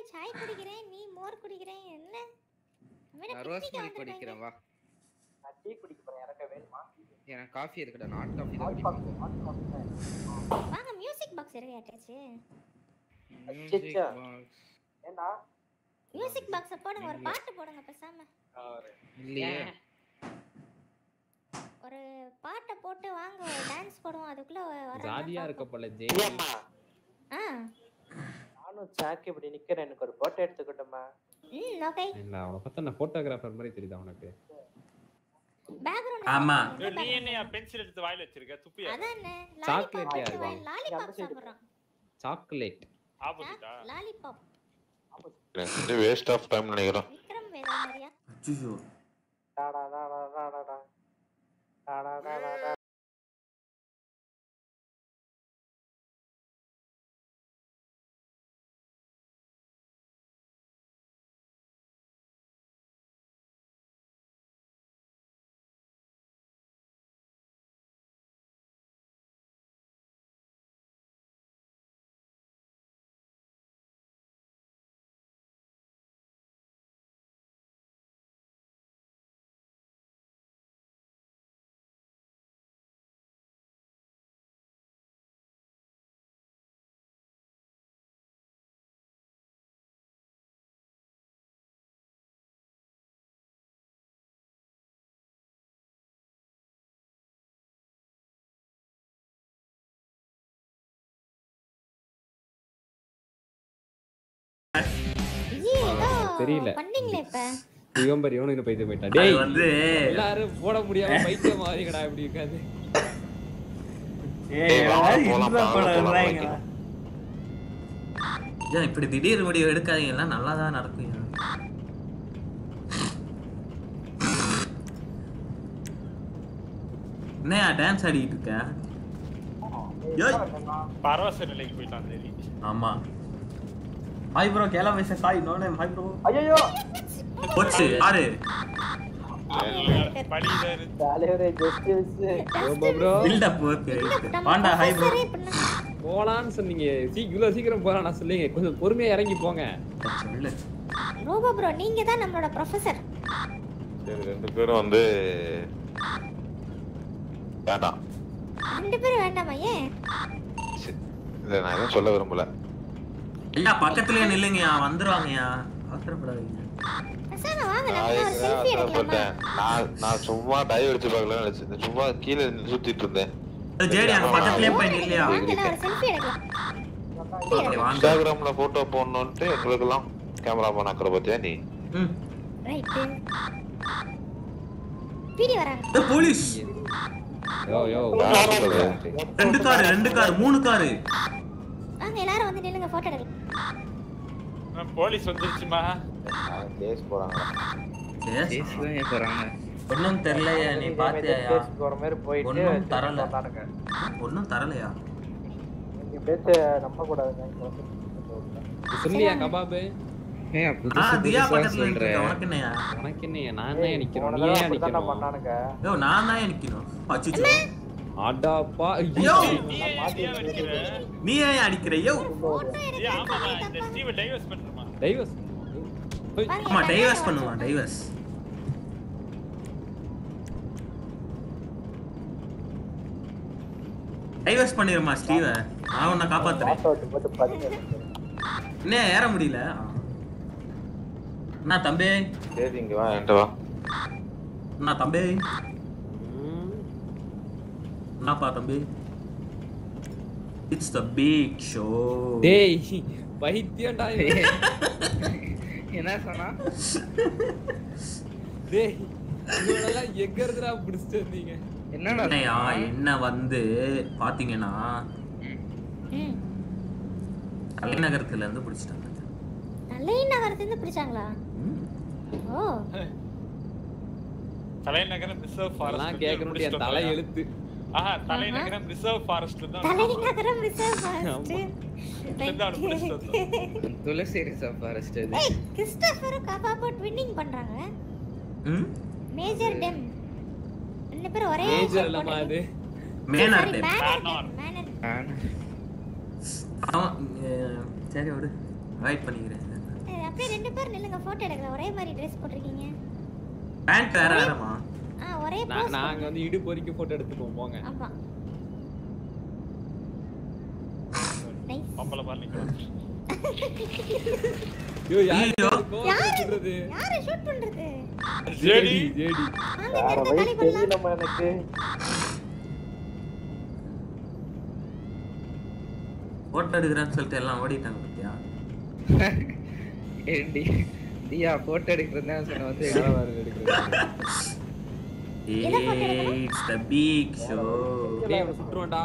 சாய் குடிக்கிறேன் நீ மோர் குடிக்கிறேன் என்ன நம்ம என்ன நான் picnic ரோஸ் ஆ மில்க் வந்திருக்காங்க? குடிக்கிறேன் வா நான் டீ குடிக்க போறேன் எனக்கு வேணுமா எனக்கு காஃபி இருக்குடா நாட் காஃபி தான் ஹாட் குடிப்பேன் காஃபி ஹாட் காஃபி தான் வாங்க மியூசிக் பாக்ஸ் இருக்கு யாட்டாச்சு மியூசிக் அச்சச்சோ. பாக்ஸ் ஏண்டா மியூசிக் பாக்ஸ போடுங்க ஒரு பாட்டு போடுங்க பேசாம இல்லையே ஒரு பாட்டை போட்டு வாங்க ஒரு டான்ஸ் போடுவோம் அதுக்குள்ள வர ஜாலியா இருக்க போல ஜெய் இல்லம்மா ஆ நானும் சாக்கு இப்படி நிக்கிறேன் எனக்கு ஒரு போட்டோ எடுத்துக்கிட்டோமா ம் ஓகே இல்ல அவனை பார்த்தா நான் போட்டோகிராஃபர் மாதிரி தெரியுதா உனக்கு பேக்ரவுண்ட் ஆமா. நீ என்ன பென்சில் எடுத்து வாயில வச்சிருக்க துப்பியா அதானே Chocolate லாலிபாப் யாரு? லாலிபாப் சாப்பிடுறோம் சாக்லேட் ஆப்போசிட்டா லாலிபாப் எனக்கு வேஸ்ட் ஆஃப் டைம் நினைக்கிறேன் விக்ரம் வேதா மாதிரியா அச்சோ டாடா டாடா டாடா டா. டாடா டாடா டா. ஐயே, ஏதோ தெரியல. பண்ணீங்களே இப்ப திகம்பர் இவனு இன்னும் பைத்தியம் போயிட்டான் அது டேய் வந்து எல்லாரும் போட முடியாம பைத்தியம் மாறிக்கடா இப்படி இருக்காது ஏய், ஏய், வாங்க, ஏதாவது போலாம், intro வாங்க, படம் போலாம், வர்றாங்க. வைக்கலாம். ஏன் இப்படி திடீர் முடிவு எடுக்காதீங்க எல்லாம் நல்லா தான் நடக்கும் என்னையா டான்ஸ் ஆடிட்டு இருக்க ஏய். பரவச நிலைக்கு போயிட்டான் சரி ஆமா ஹாய் ப்ரோ கேலா வைச hi no name hi bro ஐயோ போச்சு யாரு படியில இருந்து தலைவரே justice bro build up okay வாண்டா ஹாய் ப்ரோ professor ஏ இப்படின்னா போலான்னு சொன்னீங்க சீ இவ்வளவு சீக்கிரம் போலாம் நான் சொல்லுங்க கொஞ்சம் பொறுமையா இறங்கி போங்க சொல்லு ரோபோ ப்ரோ நீங்க தான் நம்மளோட ப்ரொஃபசர் சரி ரெண்டு பேரும் வந்து வேண்டாம் ரெண்டு பேரும் வேண்டாமா ஏன் சரி. இல்ல நான் எதுவும் சொல்ல விரும்பல ஐயா பக்கத்துலயே நில்லுங்கயா வந்துருவாங்கயா அவசரப்படாதீங்க பேசாம வாங்க நான் நம்ம ஒரு இதுதான் செல்ஃபி எடுக்கலாமா அவசரப்பட்டேன். நான் நான் சும்மா டைவ் அடிச்சு பார்க்கலாம்னு நினைச்சேன் சும்மா கீழே நின்னு சுத்திட்டு இருந்தேன் ஜேடி அங்க பக்கத்துலயே போய் நில்லையா வாங்க நான் ஒரு செல்ஃபி எடுக்கலாம் ஓகே வாங்க இன்ஸ்டாகிராம்ல போட்டோ போடணும்ட்டு எங்களுக்கெல்லாம் கேமராமேன் ஆக்கிற பத்தியா நீ ம் ரைட் பிடி வராங்க ஏய், போலீஸ் யோ யோ யார் சொல்றது? ரெண்டு காரு ரெண்டு காரு மூணு காரு வாங்க எல்லாரும் வந்து நில்லுங்க போட்டோ எடுக்கலாம் போலீஸ் வந்துருச்சுமா கேஸ் போறாங்க கேஸ் தான் ஏன் போறாங்க ஒன்னும் தெரியலையா நீ பாத்தியா போற மாதிரி போயிட்டு ஒண்ணும் தரல. வந்தானுங்க. ஒன்னும் தரலையா நீங்க பேச நம்ப கூடாதுங்க இங்க வந்து சொல்லியா கபாபு ஏன் ஆ புதுசு தியா புதுசா பக்கத்துல சொல்ற நிக்க உனக்கு என்னையா உனக்கு என்ன நான் தான் நிக்கிறோம் போன நீ தடவை ஏன் அப்படித்தான்டா நிக்கணும் பண்ணானுங்க யோ நான் தான் நிக்கணும் அச்சுச்சோ அடாப்பா யோ நீ ஏன் ஏன் அடிக்கிற நீ ஏன் அடிக்கிற யோ போட்டோ ஏய் ஆமாமா இந்த ஸ்டீவ் டைவர்ஸ் பண்றமா டைவர்ஸ் ஆமா டைவர்ஸ் பண்ணுவான் டைவர்ஸ் டைவர்ஸ் பண்ணிருமா ஸ்டீவ நான் உன்னை காப்பாத்துறேன் ஆட்டோ ஓட்டி போட்டு பதினேழு என்ன ஏற முடியல என்ன தம்பி சரி இங்க வா என்கிட்ட வா என்ன தம்பி என்னப்பா தம்பி இட்ஸ் த பிக் ஷோ டேய் பைத்தியம்டா இவன். என்ன சொன்னா டேய் இவனெல்லாம் எங்க இருந்துடா பிடிச்சிட்டு வந்தீங்க என்னடா என்னையா சொன்னா? என்ன வந்து பாத்தீங்கன்னா ம் தலைநகரத்துல இருந்து பிடிச்சிட்டாங்க நல்ல நகரத்துல பிடிச்சாங்களா ஓ தலைநகரம் ரிசர்வ் அதெல்லாம் ஃபாரஸ்ட் கேட்கணும் என் தலை எழுத்து ஆஹா தலைநகரம் ரிசர்வ் ஃபாரஸ்ட்ல தான் தலைநகரம் ரிசர்வ் ஃபாரஸ்ட் இருந்து அவனை பிடிச்சிட்டு வந்தோம். துளசி ரிசர்வ் ஃபாரஸ்ட் இது ஏய் கிறிஸ்டோபர் கபாபோ ட்வின்னிங் பண்றாங்க ம் மேஜர் டெம் ரெண்டு பேரும் ஒரே மேஜர் இல்லமா அது மேனர் டைம் Manor. மேனர் ஆனா, அவன் அஹ், சரி விடு வெயிட் பண்ணிக்கிறேன் சரி, அப்படியே ரெண்டு பேர் நில்லுங்க போட்டோ எடுக்கலாம் ஒரே மாதிரி ட்ரெஸ் போட்டிருக்கீங்க பேண்ட் வேற வேறமா ஆ ஒரே நா- போஸ் நாங்க வந்து இடுப்பு வரைக்கும் போட்டோ எடுத்துப்போம் போங்க ஆமா நைஸ் பொம்பளை பாரு நிக்கிறோம் ஐயோ யாரு ஐயோ. கோவம் யாரு? சுடுறது? யாரை ஷூட் பண்றது ஜேடி ஜேடி வாங்க வேற இந்த வழி காலி பண்ணலாம் தெரியலம்மா எனக்கு போட்டோ எடுக்கிறேன்னு சொல்லிட்டு எல்லாம் ஓடிட்டாங்க பத்தியா ஏண்டி தியா போட்டோ எடுக்கிறதா சொன்ன வந்து யாரை வேற எடுக்கிறது? எதை photo எடுக்கணும்? இட்ஸ் த பிக் ஷோ டேய், அவனை சுட்டுருவேன்டா.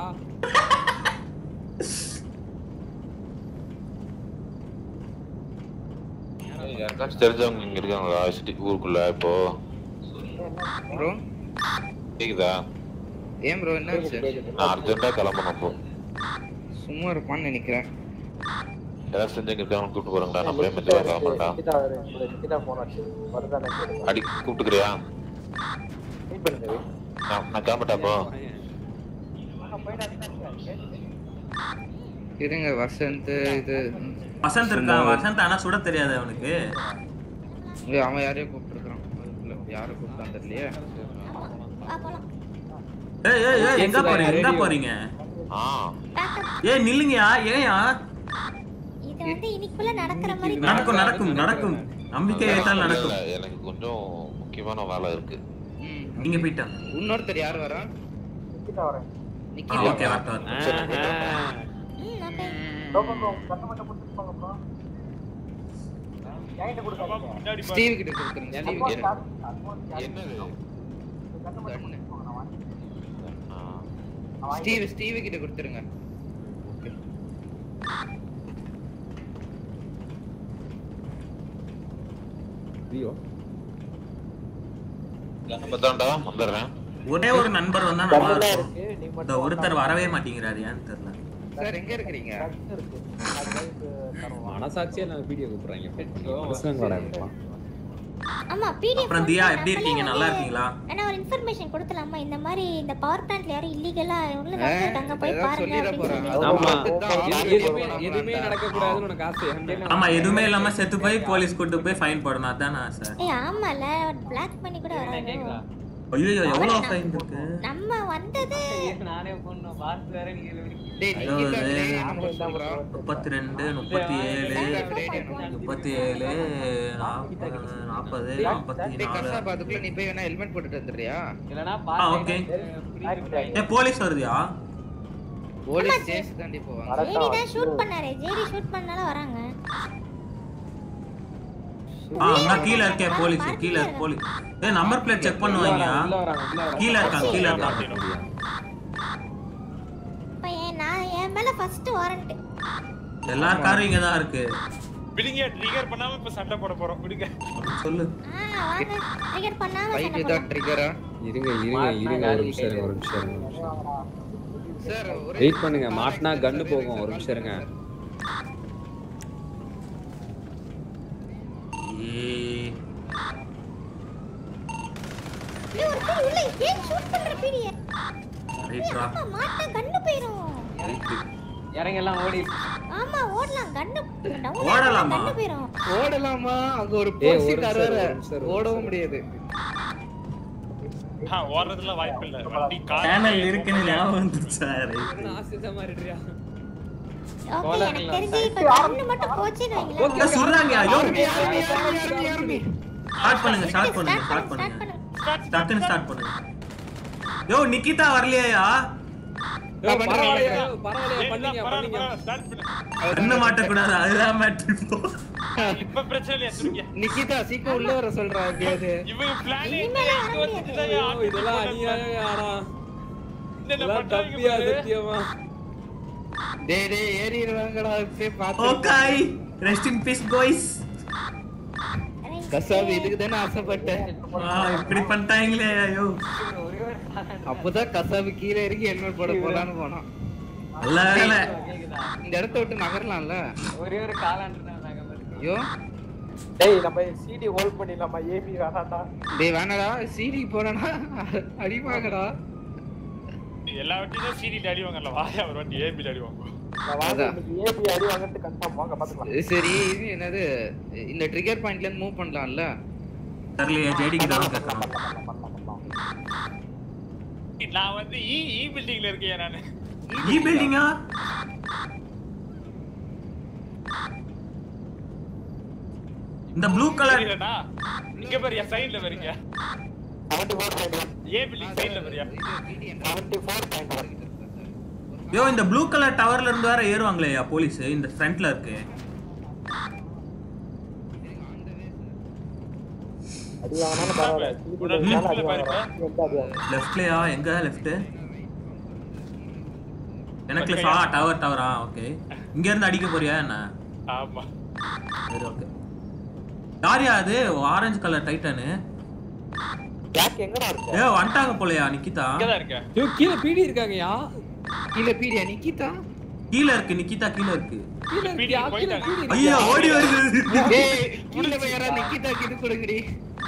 யாருக்காச்சும் தெரிஞ்சவங்க இங்க இருக்காங்களா சிட்டி ஊருக்குள்ள இப்போ ப்ரோ கேக்குதா ஏன் ப்ரோ என்னாச்சு நான் அர்ஜென்ட்டா கிளம்பணும் இப்போ சும்மா இருப்பான்னு நினைக்கிறேன் யாராவது செஞ்சவங்க இருக்காங்க கூப்பிட்டு போறாங்களா நான் போய் மெதுவாக கிளம்பட்டா நிக்கிதா வரு- கூட நிக்கிதா phone ஆச்சு. வருதானே கேளுங்க. அடி கூப்பிட்டுக்கிறியா Wait பண்ணுங்க. நான் நான் கிளம்பட்டா இப்போ ஆ, போயிடாதீங்க. இருங்க வசந்த் இது வசந்த் இருக்கான் வசந்த் ஆனா சுட தெரியாது அவனுக்கு இங்க அவன் யாரையோ கூப்பிட்டுருக்கான் அதுக்குள்ள யாரை கூப்பிட்டான் தெரியலையே வா போலாம் ஏய் ஏய் ஏய் எங்க போறீங்க எங்க போறீங்க ஆ பேக்கப் ஏய் நில்லுங்கயா ஏயா இது வந்து இன்னைக்குள்ள நடக்கிற மாதிரி நடக்கும் நடக்கும் நடக்கும் நம்பிக்கை வைத்தால் நடக்கும் இல்ல, எனக்கு கொஞ்சம் முக்கியமான வேலை இருக்கு ம் நீங்க போயிட்டாங்க இன்னொருத்தர் யார் வரா நிக்கிதா வரேன். ஆ, நிக்கிதா ஓகே வரட்டும் வரட்டும். ஆஹா. ம் ஓகே bro, bro, bro, கண்ணை மட்டும் கொடுத்துட்டு போங்க bro. என்கிட்ட கொடுக்காதீங்க. முன்னாடி பாரு ஸ்டீவ் கிட்ட கொடுத்துருங்க ஸ்டீவ் Amount கிட்ட யாரு- amount யாரு- என்னது கண்ணை மட்டும் கொடுத்துட்டு போங்க, நான் வாங்கிக்கிறேன். ஆ, நான் வாங்கிக்கிறேன். ஸ்டீவ் ஸ்டீவ் கிட்ட கொடுத்துருங்க ஓகே ஐயோ. பத்தாண்டா வந்துடுறேன் ஒரே ஒரு நண்பர் வந்தா நல்லா கண்ணுல இருக்கும் இருக்கு, நீ இந்த மட்டும் ஒருத்தர் வரவே மாட்டேங்கிறாரு ஏன்னு தெரியல சார் எங்க இருக்கிறீங்க கண்ணு இருக்கு. அது கைக்கு தருவோம். மனசாட்சியே நான் வீடியோ கூப்பிடுறாங்க மனுஷங்களோட இருப்பான். ஆமா பிடிஎஃப் அப்புறம் தியா எப்படி இருக்கீங்க நல்லா இருக்கீங்களா ஆனா ஒரு இன்ஃபர்மேஷன் கொடுத்தலாமா இந்த மாதிரி இந்த பவர் பிளான்ட்ல யாரும் இல்லீகலா உள்ள நடந்துட்டாங்க போய் ஏதாவது பாருங்க சொல்லிட அப்படின்னு போறாங்க. சொல்லி ஆமா அதுதான் எது- target எதுவுமே பண்ண எதுவுமே வேண்டாம். நடக்கக்கூடாதுன்னு உனக்கு ஆசை ஆமா எதுவுமே இல்லாம செத்து போய் போலீஸ் கூட்டு போய் ஃபைன் போடணும் அதான் ஆசை ஏய் ஆமால பிளாக் பண்ணி கூட வராது ஐயோ எவ்வளவு ஃபைன் இருக்கு நம்ம வந்தது டேய் ஐயோ, நிக்கிதா இது- டேய், நம்ம சொல்றோம். முப்பத்தி ரெண்டு முப்பத்தி ஏழு முப்பத்தி ஏழு நாற்பது நாற்பது நாற்பத்தி டேய் நாலு கசாப் அதுக்குள்ள நீ போய் வேணா ஹெல்மெட் போட்டுட்டு வந்துடுறியா ஆ ஓகே ஆயிடுச்சு. ஏ போலீஸ் வருதியா போலீஸ் ஸ்டேஷன் தாண்டி போவாங்க வரட்டும். ஜேடி தான் ஷூட் பண்ணாரு ஜேடி ஷூட் பண்ணனால வராங்க ஆ அங்க கீழ இருக்கே போலீஸ் கீழ இருக்கு போலீஸ் ஏ நம்பர் பிளேட் செக் பண்ணுவாங்க கீழ இருக்காங்க கீழ இருக்காங்க இப்ப ஏன் நான் என் மேல ஃபர்ஸ்ட் வாரண்ட் எல்லா காரும் இங்க தான் இருக்கு விடுங்க ட்ரிகர் பண்ணாம இப்ப சண்டை போட போறோம் விடுங்க சொல்லு ஆ வாங்க டிக்கெட் பண்ணாம ஃபைட் சண்டை தான் போடலாம். ட்ரிகரா இருங்க இருங்க இருங்க ஒரு நிமிஷம் இருங்க ஒரு நிமிஷம் இருங்க ஒரு நிமிஷம் சார் ஒரே வெயிட் பண்ணுங்க மாட்டினா கன்னு போகும் ஒரு நிமிஷம் இருங்க ஏய், ஏய், ஒரு பேர் உள்ள ஏன் ஷூட் பண்ற பீடிய ரைட்ரா ஆமா மாட்டா கண்ணு போயிரும் ஆமா ஓடலாம் கண்ணு down ஓடலாமா? கண்ணு போயிரும் ஓடலாமா அங்க ஒரு ஏய், ஒரு போலீஸ்கார் நிமிஷம், வேற ஒரு நிமிஷம், ஒரு ஓடவும் நிமிஷம். முடியாது ஆ, ஓடுறதுல வாய்ப்பு இல்ல வண்டி கார் சேனல் இருக்குன்னு ஞாபகம் வந்துச்சா ஆசிதா மாறிடுறியா ஓகே எனக்கு தெரிஞ்சு இப்ப கண்ணு மட்டும் போச்சுன்னு வைங்களேன் ஏ சொல்றாங்க ஐயோ army army army army start பண்ணுங்க ஸ்டார்ட் பண்ணுங்க ஸ்டார்ட் ஸ்டார்ட் பண்ணுங்க பண்ணுங்க டக்குன்னு ஸ்டார்ட் பண்ணுங்க யோ நிக்கிதா வரலையா ஏய், பரவாயில்லையா பரவாயில்லையா பண்ணீங்க பண்ணீங்க ஸ்டார்ட் பண்ணு கண்ணு மாட்டக்கூடாது அதுதான் மேட்ரு இப்போ இப்ப பிரச்சனை இல்லையா சொல்லுங்க நிக்கிதா சீக்கிரம் உள்ள வர சொல்றா எப்படியாவது இவங்க பிளான் இனிமேலாம் வர முடியாது. ஐயோ, இதெல்லாம் அநியாயம் ஆனா என்ன இதெல்லாம் தப்பியா சத்தியமா டேய் டேய் ஏறிடுவாங்கடா போய் பாத்து okay rest in peace boys கசாபி இதுக்கு தானே ஆசைப்பட்டேன் இப்படி பண்ணிட்டாங்களே ஐயோ அப்பதான் கசாபி கீழே இறங்கி ஹெல்மெட் போட போலான்னு போனோம் நல்ல வேலை இந்த இடத்த விட்டு நகரலாம்ல ஐயோ டேய் நம்ம சிடி ஹோல்ட் பண்ணிடலாமா ஏபி வேணாண்டா டேய் வேணாடா சீடி போறேன்னா அடிவாங்கடா எல்லா வண்டியும் சீடியில் அடி வாங்கல வாயா ஒரு வண்டி ஏபியில் அடி வாங்குவோம் நான் வாங்க அதான். இன்னைக்கு ஏபி அடி வாங்கிட்டு கன்ஃபார்ம் வாங்க பாத்துக்கலாம் சரி இது என்னது இந்த ட்ரிகர் பாயிண்ட்ல இருந்து மூவ் பண்ணலாம்ல தெரியலையே ஜேடி கிட்ட தான் கேட்கறோம் பண்ணலாம் பண்ணலாம் பண்ணலாம் நான் வந்து இ இ பில்டிங்ல இருக்கேன் நானு இ பில்டிங்கா இந்த ப்ளூ கலர் தெரியலடா இங்க பாரு என் சைடுல வரீங்க seventy four point one A building சைடுல வரியா செவன்டி ஃபோர் பாயிண்ட் ஒன் ஐயோ இந்த ப்ளூ கலர் டவர்ல இருந்து வேற ஏறுவாங்களேயா போலீஸ் இந்த ஃப்ரண்ட்ல இருக்கு அடி வாங்கினாலும் பரவாயில்ல உன்னோட சிடி மேல left அடி ல பாருங்க. வாங்குறோம் எந்த அடி வாங்குறோம் லெஃப்ட்லயா எங்க லெஃப்ட் எனக்கு லெஃப்ட் ஆ டவர் டவரா ஓகே இங்க இருந்து அடிக்க போறியா என்ன ஆமா சரி ஓகே யாரியா அது ஆரஞ்சு கலர் டைட்டனு ஜாக் எங்கடா இருக்கு ஏ வந்துட்டாங்க போலயா நிக்கிதா இங்கதான் இருக்கேன் ஐயோ கீழே பீடி இருக்காங்கயா கீழே பீடியா நிக்கிதா கீழ இருக்கு நிக்கிதா கீழ இருக்கு கீழே பீடி இருக்கியா கீழே போயிட்டாங்க. பீடி ஐயோ ஓடி வருது டேய் கீழே போய் யாரா நிக்கிதா கிது கொடுங்கடி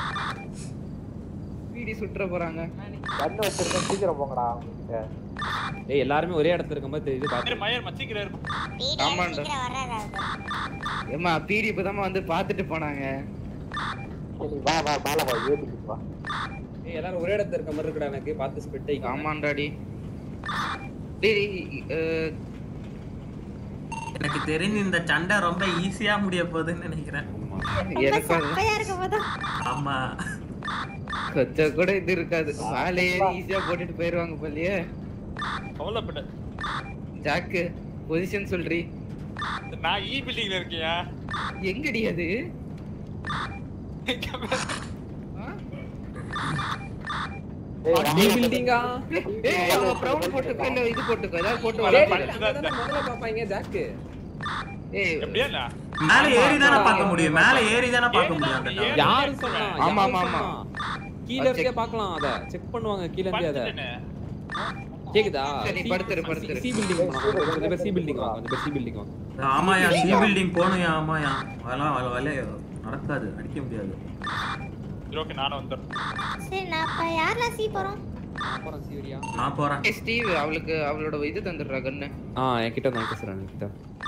பீடி சுற்ற போறாங்க கண்ணு வச்சிருக்கேன் சீக்கிரம் போங்கடா உங்ககிட்ட ஏய் எல்லாருமே ஒரே இடத்துல இருக்கும்போது தெரியுது பாத்து சரி மயர் மச்சிக்கிறா இருக்கும் ஆமாண்டா ஏமா பீடி இப்பதாம்மா வந்து பாத்துட்டு போனாங்க சரி வா வா மேல வா ஏபி வா ஏய் எல்லாரும் ஒரே இடத்துல இருக்க மாதிரி இருக்குடா எனக்கு பார்த்து ஸ்பிட் ஆயிக்கலாம் ஆமாண்டாடி டேய் அஹ், எனக்கு தெரிஞ்சு இந்த சண்டை ரொம்ப ஈஸியா முடிய போகுதுன்னு நினைக்கிறேன் எனக்கும் அது- சப்பையா இருக்கும் போது ஆமா கொஞ்சம் கூட இது இருக்காது மேலே ஏறி ஈஸியா போட்டுட்டு போயிருவாங்க போலயே கவலைப்பட்ட ஜாக்கு பொசிஷன் சொல்றி நான் இ பில்டிங்ல இருக்கியா எங்கடி அது நீ பில்டிங்கா ஏய் அவங்க ப்ரௌன் போட்டுக்கோ இல்ல இது போட்டுக்கோ ஏதாவது போட்டு அதான் வளர்த்து பண்ணு. அங்கதானே முதல்ல பாப்பாங்க ஜாக்கு ஏய் எப்படியா மேல ஏறி தானே பார்க்க முடியும் மேல ஏறி தானே பார்க்க முடியும் அந்த tower. யாரு சொன்னா ஆமா, யாரு ஆமா, சொன்னா? ஆமா. கீழ இருந்தே பார்க்கலாம் அத செக் பண்ணுவாங்க கீழ இருந்தே அத கேக்குதா சரி, படுத்துரு, படுத்துரு. சி பில்டிங் போலாம் கொஞ்சம் பேர் சி பில்டிங் வாங்க கொஞ்சம் பேர் சி பில்டிங் வாங்க ஆமாயா சி பில்டிங் போகணும்யா ஆமாயா அதெல்லாம் வல வல நடக்காது அடிக்க முடியாது ஓகே நானும் வந்துடுறேன் சரி நான் அப்ப யாரெல்லாம் சி போறோம் அப்புறம் சீரியா நான் போறேன் ஏய், ஸ்டீவ் அவளுக்கு அவளோட இது தந்துடுறா கண்ணு ஆ என்கிட்ட தான் பேசுறேன் என்கிட்ட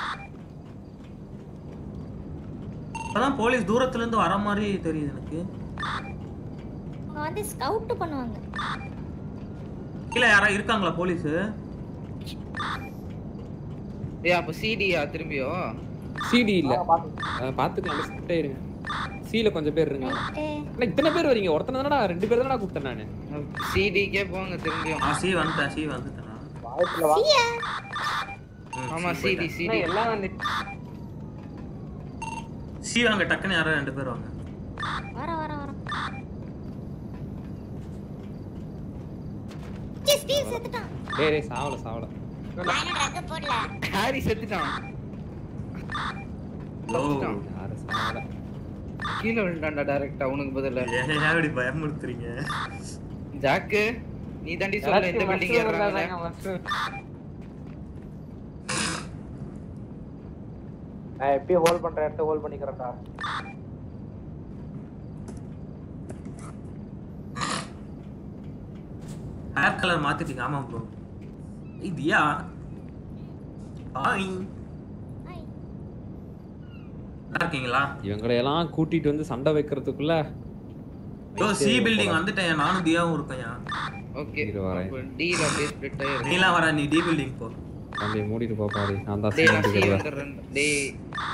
இப்பதான் போலீஸ் தூரத்துல இருந்து வர மாதிரி தெரியுது எனக்கு அவங்க வந்து ஸ்கவுட் பண்ணுவாங்க கீழே யாரா இருக்காங்களா போலீஸ் ஏய் அப்ப சிடியா திரும்பியோ சிடி இல்ல வாங்க பாத்து அஹ் பாத்துக்கலாம் ஸ்கிப்டே இருங்க சில கொஞ்சம் பேர் இருங்க ரைட்டு அண்ணா, இத்தனை பேர் வரீங்க ஒருத்தனை தானடா ரெண்டு பேர் தானடா கூப்பிட்டேன் நானு சிடிக்கே போங்க திரும்பியும் ஆ சி வந்துட்டேன் சி வந்துட்டேன் வாய்ப்புல வா ம், ஆமா C சிடி போயிட்டேன். சிடி எல்லாம் சி வாங்க டக்குன்னு யாரோ ரெண்டு பேர் வாங்க வர வர வர சி, ஸ்டீவ் செத்துட்டான் டேய் டேய் சாவல சாவல ஹாரி செத்துட்டான் ஓ யாரு சாவல கீழே விழுந்தான்டா டைரக்டா உனக்கு பதிலா ஏன் இப்படி பயமுறுத்துறீங்க ஜாக்கு நீ தாண்டி சொல்ல இந்த பில்டிங் ஏறாங்க நான் எப்பயும் ஹோல்ட் பண்ற இடத்த ஹோல்ட் பண்ணிக்கிறேன்டா ஹேர் கலர் மாத்திட்டீங்க ஆமா ப்ரோ இதியா ஹாய் ஹாய். நல்லா இருக்கீங்களா இவங்களை எல்லாம் கூட்டிட்டு வந்து சண்டை வைக்கிறதுக்குள்ள யோ சி பில்டிங் வந்துட்டேன் நானும் தியாவும் இருக்கேன் ஓகே இரு வரேன். டீல அப்படியே ஸ்ப்ளிட் ஆயிரும் நீலாம் வர நீ டி பில்டிங் போ தம்பி மூடிட்டு போ பாரு நான் தான் டேய் நான் சி சீக்கிரம் வந்துடுறேன் டேய்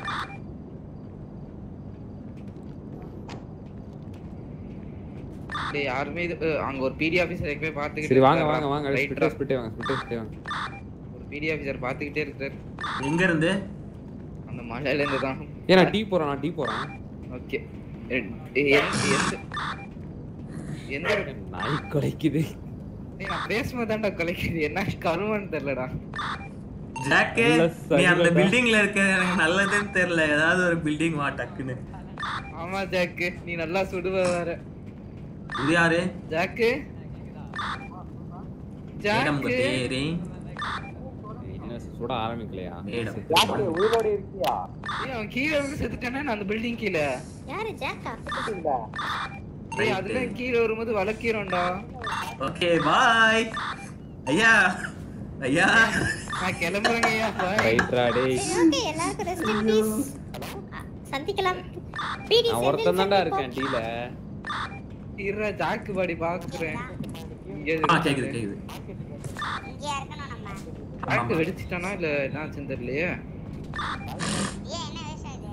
டேய் யாருமே இது அஹ், அங்க ஒரு பிடி ஆபீசர் போய் பாத்துக்கிட்டு சரி வாங்க இருக்காரா? வாங்க வாங்க Right ஸ்பிட்டே ஆ? ஸ்பிட்டே வாங்க ஸ்பிட்டே ஸ்பிட்டே வாங்க ஒரு பிடி ஆபீசர் பாத்துக்கிட்டே இருக்காரு எங்க இருந்து அந்த மலையில இருந்து தான் ஏன் நான் டீ போறேன் நான் டீ போறேன் ஓகே எந்த எந்த நாய் குலைக்குது டேய் நான் பேசும்போது தான்டா கொலைக்குது என்ன கருமன்னு தெரியலடா ஜாக்கே நல்ல நீ அந்த சகுனம்டா. பில்டிங்ல இருக்க எனக்கு நல்லதுன்னு தெரியல ஏதாவது ஒரு பில்டிங் வா டக்குன்னு ஆமா ஜாக்கு நீ நல்லா சுடுவ வேற இது யாரு ஜாக்கு மேடம் ஜாக்கு தேரி என்ன சுட ஆரம்பிக்கலையா மேடம் யாரு உயிரோட இருக்கியா ஏய் அவன் கீழே வந்து செத்துட்டானே நான் அந்த பில்டிங் கீழே யாரு ஜாக்கா இல்ல ஏய் அதுல கீழே வரும்போது வளர்க்கிறோம்டா ஓகே பாய் ஐயா ஐயா நான் கிளம்புறேங்கய்யா bye. ரைட்ரா டேய் சரி ஓகே எல்லாருக்கும் ரெஸ்ட் இன் பீஸ் சந்திக்கலாம் பிடி நான் ஒருத்தன் தான்டா இருக்கேன் டீல இருடா ஜாக்கு பாடி பாக்குறேன் இங்க ஆ கேக்குது கேக்குது இங்கேயா இருக்கணும் நம்ம ஜாக்கு வெடிச்சிட்டானா இல்ல என்னாச்சுன்னு தெரியலையே ஏன் என்ன விஷயம் இது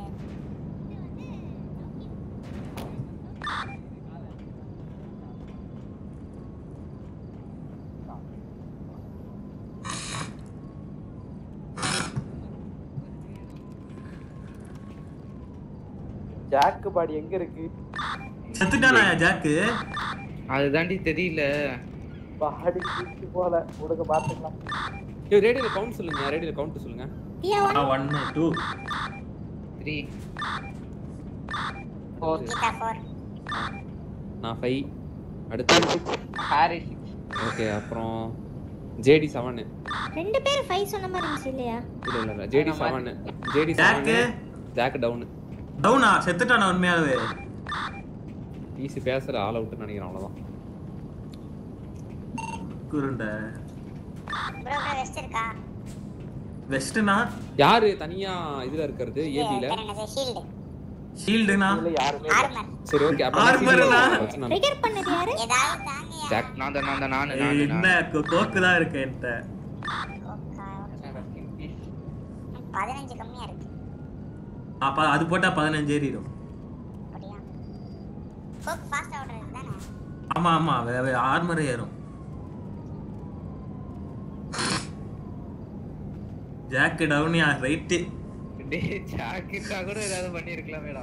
ஜாக்கு பாடி எங்க இருக்கு செத்துட்டானா ஜாக்கு அதுதாண்டி தெரியல பாடி தூக்கி போல கொடுக்க பாத்துக்கலாம் ஏய் ரேடியோல கவுண்ட் சொல்லுங்க ரேடியோல கவுண்ட் சொல்லுங்க Diya one one two three Geetha four நான் ஃபைவ் அடுத்து ஹாரிஸ் ஓகே அப்புறம் ஜேடி செவனு ரெண்டு பேரும் ஃபைவ் சொன்ன மாதிரி இருந்துச்சு இல்லையா இல்ல இல்ல இல்ல JD seven JD Jack seven Jack down டவுனா செத்துட்டானா உண்மையாவே ஈஸி பேசுற ஆல் அவுட்னு நினைக்கிறேன் அவ்வளவுதான் குருண்ட ப்ரோ ப்ரோ வெஸ்ட் இருக்கா வெஸ்ட்னா யாரு தனியா இதுல இருக்கிறது ஏபில பேர் என்னது ஷீல்டு ஷீல்டுனா இல்ல யாருமே ஆர்மர் சரி ஓகே அப்ப ஆர்மர்னா? ட்ரிகர் பண்ணது யாரு ஏதாவது தாங்கயா ஜாக் நான் தான் நான் தான் நானு நானு என்ன நானு கோ- கோக்கு தான் இருக்கு என்கிட்ட ஓகே பதினஞ்சு கம்மியா இருக்கு அப்ப அது போட்டா பதினஞ்சு ஏறிடும் அப்படியா கோக் ஃபாஸ்ட் ஓடுறது தானே ஆமா ஆமா ஆர்மர் ஏறும் ஜாக்கு டவுனியா ரைட்டு டேய் ஜாக்கிட்டா கூட ஏதாவது பண்ணிருக்கலாமேடா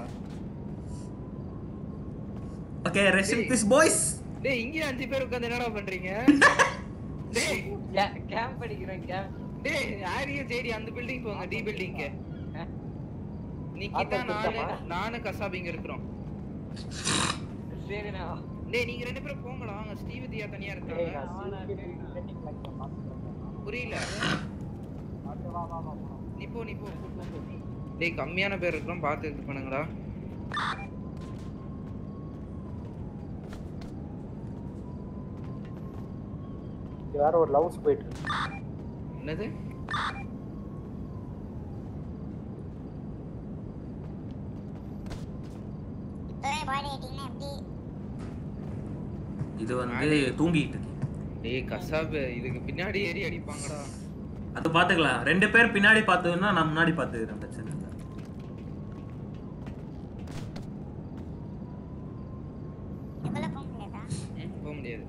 okay rest in peace boys டேய் இங்க அஞ்சு பேர் உட்கார்ந்து என்னடா பண்றீங்க டேய் கேம்ப் அடிக்கிறேன் கேம்ப் டேய் யாரையும் சரி அந்த பில்டிங் போங்க டி பில்டிங்க்கு நிக்கிதா ஆத்தா நானு கூட்டமா? நானு கசாபிங்க இருக்கிறோம் சரிண்ணா டேய் நீங்க ரெண்டு பேரும் போங்கடா வாங்க ஸ்ரீவித்யா தனியா இருக்காங்க புரியல நீ போ நீ போ போ, போ, போ. டேய் கம்மியான பேர் இருக்கிறோம் பார்த்து இது பண்ணுங்கடா வேற ஒரு லவ்ஸ் போயிட்டு இருக்கு என்னது இப்பவே பாடி ஆயிட்டீங்கன்னா எப்படி இது வந்து தூங்கிட்டு இருக்கு டேய் கசாபு இதுக்கு பின்னாடி ஏறி அடிப்பாங்கடா அது பாத்துக்கலாம் ரெண்டு பேர் பின்னாடி பார்த்ததுன்னா நான் முன்னாடி பார்த்துக்கிறேன் பிரச்சனை இல்லை இதுக்குள்ள போக முடியாதா ம், போக முடியாது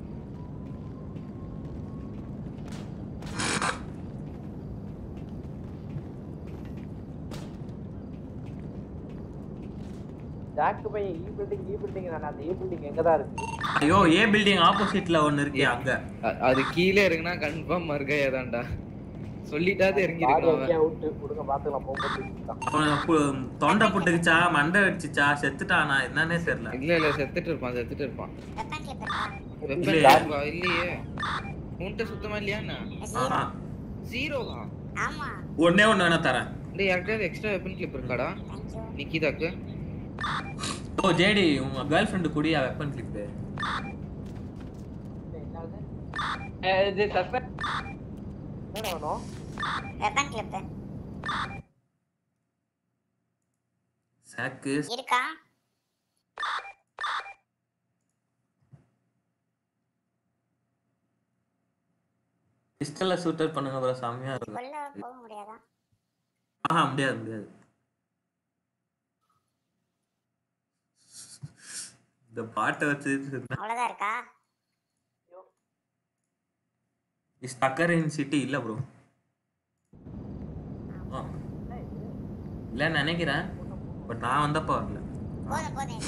ஜாக்கு பையன் இ பில்டிங் இ பில்டிங் தானே அந்த இ பில்டிங் எங்க தான் இருக்கு ஐயோ ஏ பில்டிங் ஆப்போசிட்ல ஒன்னு இருக்கு அங்க அ- அது கீழே இருக்குன்னா கன்ஃபார்ம் மறுக்கையா தான்டா சொல்லிட்டாது இறங்கி பாடி இருக்கான் எங்கேயா விட்டு கொடுங்க பாத்துக்கலாம் போகும்போது அவன் பு- தொண்டை புட்டுக்குச்சா மண்டை அடிச்சுச்சா செத்துட்டானா என்னன்னே தெரியல இல்ல இல்ல செத்துட்டு இருப்பான் செத்துட்டு இருப்பான் வெப்பன் கிளிப் இருக்கா வெப்பன் இல்லையே. இருக்கா? இல்லையே உன்கிட்ட சுத்தமா இல்லையா என்ன ஆஹா. ஜீரோவா ஆமா ஒண்ணே ஒண்ணு வேணா தரேன் டேய் யார்கிட்டயாவது எக்ஸ்ட்ரா வெப்பன் கிளிப் இருக்காடா தேங்க்யூ நிக்கிதாக்கு ஓ ஜேடி உங்க கேர்ள் ஃப்ரெண்டு கூடிய வெப்பன் கிளிப்பு இது சஸ்பெண்ட் என்ன வேணும் வெப்பன் கிளிப் சாக்கு இருக்கா பிஸ்டல்ல ஷூட்டர் பண்ணுங்க ப்ரோ செம்மையா இருக்கும் உள்ள போக முடியாதா ஆஹா முடியாது முடியாது இந்த பாட்டை வச்சு அவ்வளவுதான் இருக்கா ஸ்டக்கர் இன் சிட்டி இல்ல ப்ரோ இல்ல நினைக்கிறேன் பட் நான் வந்தப்ப வரல போதும் போதும்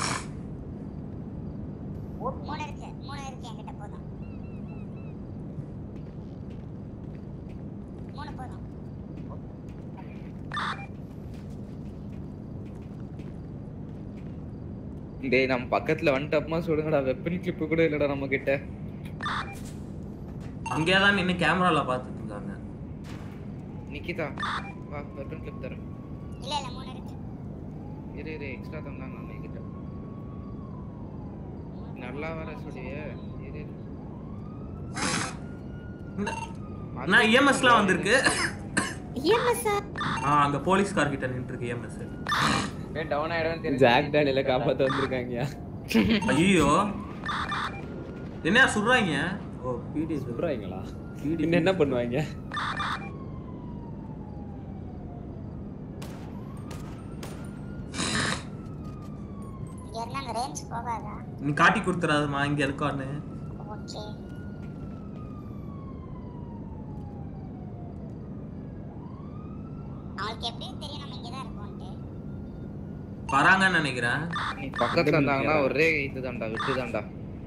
மூணு இருக்கு மூணு இருக்கு என்கிட்ட போதும் மூணு போதும் டேய் நம்ம பக்கத்துல வந்துட்டப்பமா சொல்லுங்கடா வெப்பன் கிளிப் கூட இல்லடா நம்ம கிட்ட அங்கேயே தான் நின்று கேமரால பார்த்துட்டு இருக்காங்க நிக்கிதா வா வெப்பன் கிளிப் தரேன் இல்ல இல்ல மூணு இருக்கு இரு இரு எக்ஸ்ட்ரா தந்தாங்க நம்ம கிட்ட நல்லா வர சொல்லியே இரு இரு. இந்த- நான் இஎம்எஸ்லாம் வந்திருக்கு இஎம்எஸ்ஸா ஆ அங்க போலீஸ்கார் கிட்ட நின்று இருக்கு இஎம்எஸ் டவுன் ஆயிடும் ஜாக் டேனியல காப்பாத்த வந்திருக்காங்க ஐயோ என்ன சொல்றாங்க ஓ பிடி சொல்றாங்களா இன்னும் என்ன பண்ணுவாங்க இங்க இருந்தா அந்த ரேஞ்ச் போகாதா நீ காட்டி கொடுத்துறாதம்மா இங்க இருக்கான்னு ஓகே அவளுக்கு எப்படியும் தெரியும் நம்ம இங்கதான் இருக்கோம்ட்டு வராங்கன்னு நினைக்கிறேன் நீ பக்கத்துல இருந்தாங்கன்னா ஒரே இதுதான்டா விட்டுதான்டா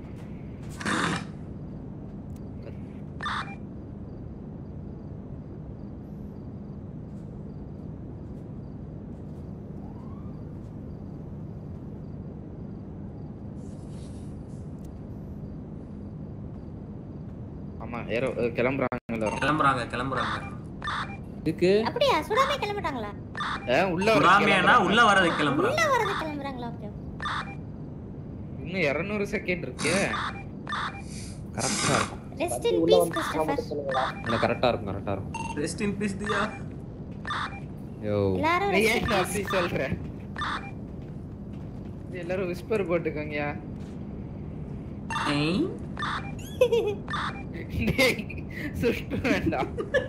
ஆமா ஏறோ கிளம்புறாங்க எல்லாரும் கிளம்புறாங்க கிளம்புறாங்க இதுக்கு அப்படியா சுடாமே கிளம்பிட்டாங்களா ஏ, உள்ள வர சுறாமியானா கிளம்புறாங்க. உள்ள வரதை கிளம்புறாங்க உள்ள வரது கிளம்புறாங்களா ஓகே இன்னும் இருநூறு செகண்ட் இருக்கு கரெக்டா இருக்கும் ரெஸ்ட் இன் பீஸ் கிறிஸ்டோபர் இல்ல கரெக்டா இருக்கும் கரெக்டா இருக்கும் ரெஸ்ட் இன் பீஸ் தியா யோ எல்லாரும் நீ rest in ஏன் peace. அப்படி சொல்ற இது எல்லாரும் விஸ்பர் போட்டுக்கோங்கயா ஏய் டேய், சுஷ்டு வேண்டாம்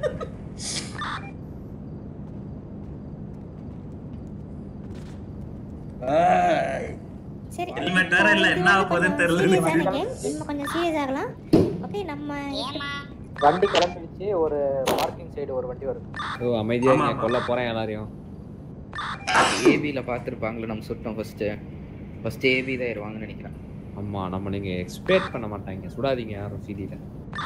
சரி Helmet வேற இல்ல, என்ன ஆகப் போகுதுன்னு தெரியல சீரியஸான எனக்கு. கேம் நம்ம கொஞ்சம் சீரியஸ் ஆகலாம் ஓகே நம்ம ஏமா வண்டி கிளம்பிடுச்சு ஒரு பார்க்கிங் சைடு ஒரு வண்டி வருது ஓ அமைதியா ஆமா, இருங்க ஆமா. கொல்ல போறேன் எல்லாரையும் ஏபில பாத்துருப்பாங்களே நம்ம சுட்டோம் ஃபர்ஸ்ட் ஃபர்ஸ்ட் ஏபி தான் ஏறுவாங்கன்னு நினைக்கிறேன் ஆமா நம்ம நீங்க எக்ஸ்பெக்ட் பண்ண மாட்டாங்க சுடாதீங்க யாரும் சிடில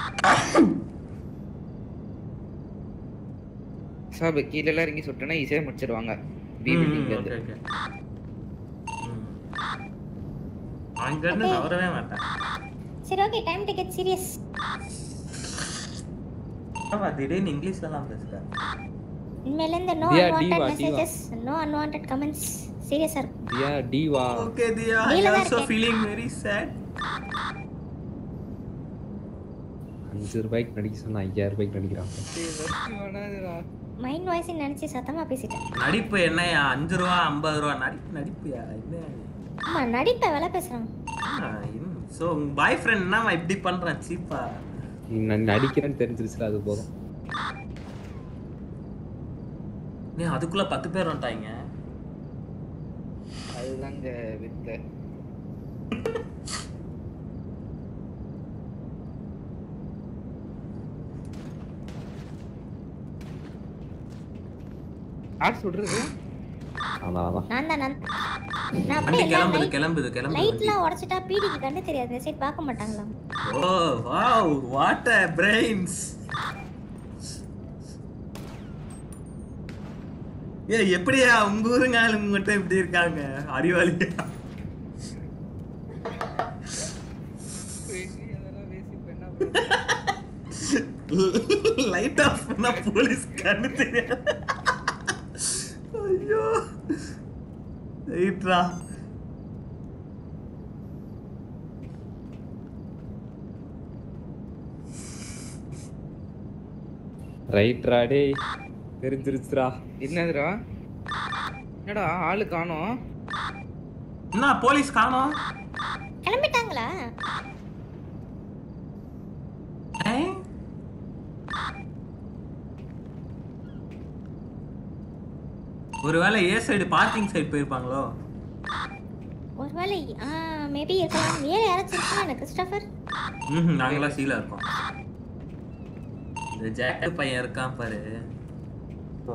சாப் கீழ எல்லாம் இறங்கி சுட்டோன்னா ஈஸியா முடிச்சிடுவாங்க பி பில்டிங்ல ஓகே இருந்து ஓகே அங்க இருந்து Okay. நவரவே மாட்டேன் சரி okay time to get serious ஆமா திடீர்னு இங்கிலீஷ்ல எல்லாம் பேசுறேன் இனிமேல இருந்து no Diya, unwanted diva, diva. Messages no unwanted comments சீரியஸா இருக்கும் தியா டிவா ஓகே தியா ஐ நீல தான் ஆல்சோ இருக்கேன். ஃபீலிங் வெரி சேட் அஞ்சு ரூபாய்க்கு நடிக்க சொன்னா ஐயாயிரம் ரூபாய்க்கு நடிக்கிறாங்க மைண்ட் வாய்ஸ் நினைச்சு சத்தமா பேசிட்டேன் நடிப்பு என்னையா அஞ்சு ரூபா ஐம்பது ரூபா நடிப்பு நடிப்புயா என்ன ஆமா நடிப்ப வேலை பேசுறாங்க ஸோ உங்க பாய் ஃப்ரெண்ட் என்ன இப்படி பண்றான் சீப்பா நான் நடிக்கிறேன்னு தெரிஞ்சிருச்சுல அது போதும் நீ அதுக்குள்ள பத்து பேர் வந்துட்டாங்க அதுதாங்க வித்த யார் சொல்றது அதான் அதான் நான் தான் நான் நான் வண்டி அப்படியே கிளம்புது கிளம்புது கிளம்புது வண்டி. லைட்லாம் உடைச்சிட்டா பீடிக்கு கண்ணு தெரியாது இந்த சைடு பார்க்க மாட்டாங்களா oh wow what a brains ஏ எப்படியா உங்க ஊருங்க ஆளுங்க மட்டும் இப்படி இருக்காங்க அறிவாளியா லைட் ஆஃப் பண்ணா போலீஸ் கண்ணு தெரியாது ஐயோ ரைட்ரா ரைட்ரா டேய் தெரிஞ்சிருச்சுடா என்னதுடா என்னடா ஆளு காணோம் என்ன போலீஸ் காணோம் கிளம்பிட்டாங்களா ஏய்? ஒருவேளை ஏ சைடு பார்க்கிங் சைடு போயிருப்பாங்களோ ஒருவேளை ஆ மேபி இருக்கலாம் ஏன் யாராச்சும் இருக்கலாம் எனக்கு கிறிஸ்டோபர் ம் நாங்களாம் சீலா இருக்கோம் இந்த ஜாக்கு பையன் இருக்கான் பாரு ஓ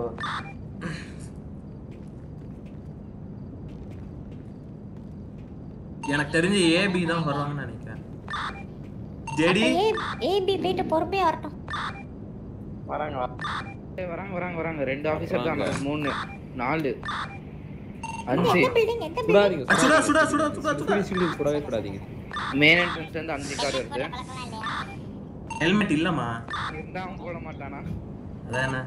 எனக்கு தெரிஞ்சு ஏபி தான் வருவாங்கன்னு நினைக்கிறேன் ஜெடி ஏ ஏபி போயிட்டு பொறுப்பே வரட்டும் வராங்க வராங்க. ஏய், வராங்க வராங்க வராங்க ரெண்டு ஆபீசர் தான் வராங்க. மூணு நாலு இது அஞ்சு எந்த பில்டிங் எந்த பில்டிங் சுடாதீங்க சுடா சுடா சுடா சுடா சுடா சுடி சுடி சுடவே கூடாதீங்க மெயின் என்ட்ரன்ஸ்ல இருந்து அஞ்சு கார் போட இருக்கு பழக்கம் இல்லையா ஹெல்மெட் இல்லம்மா இருந்தா அவன் போட மாட்டானா அதானே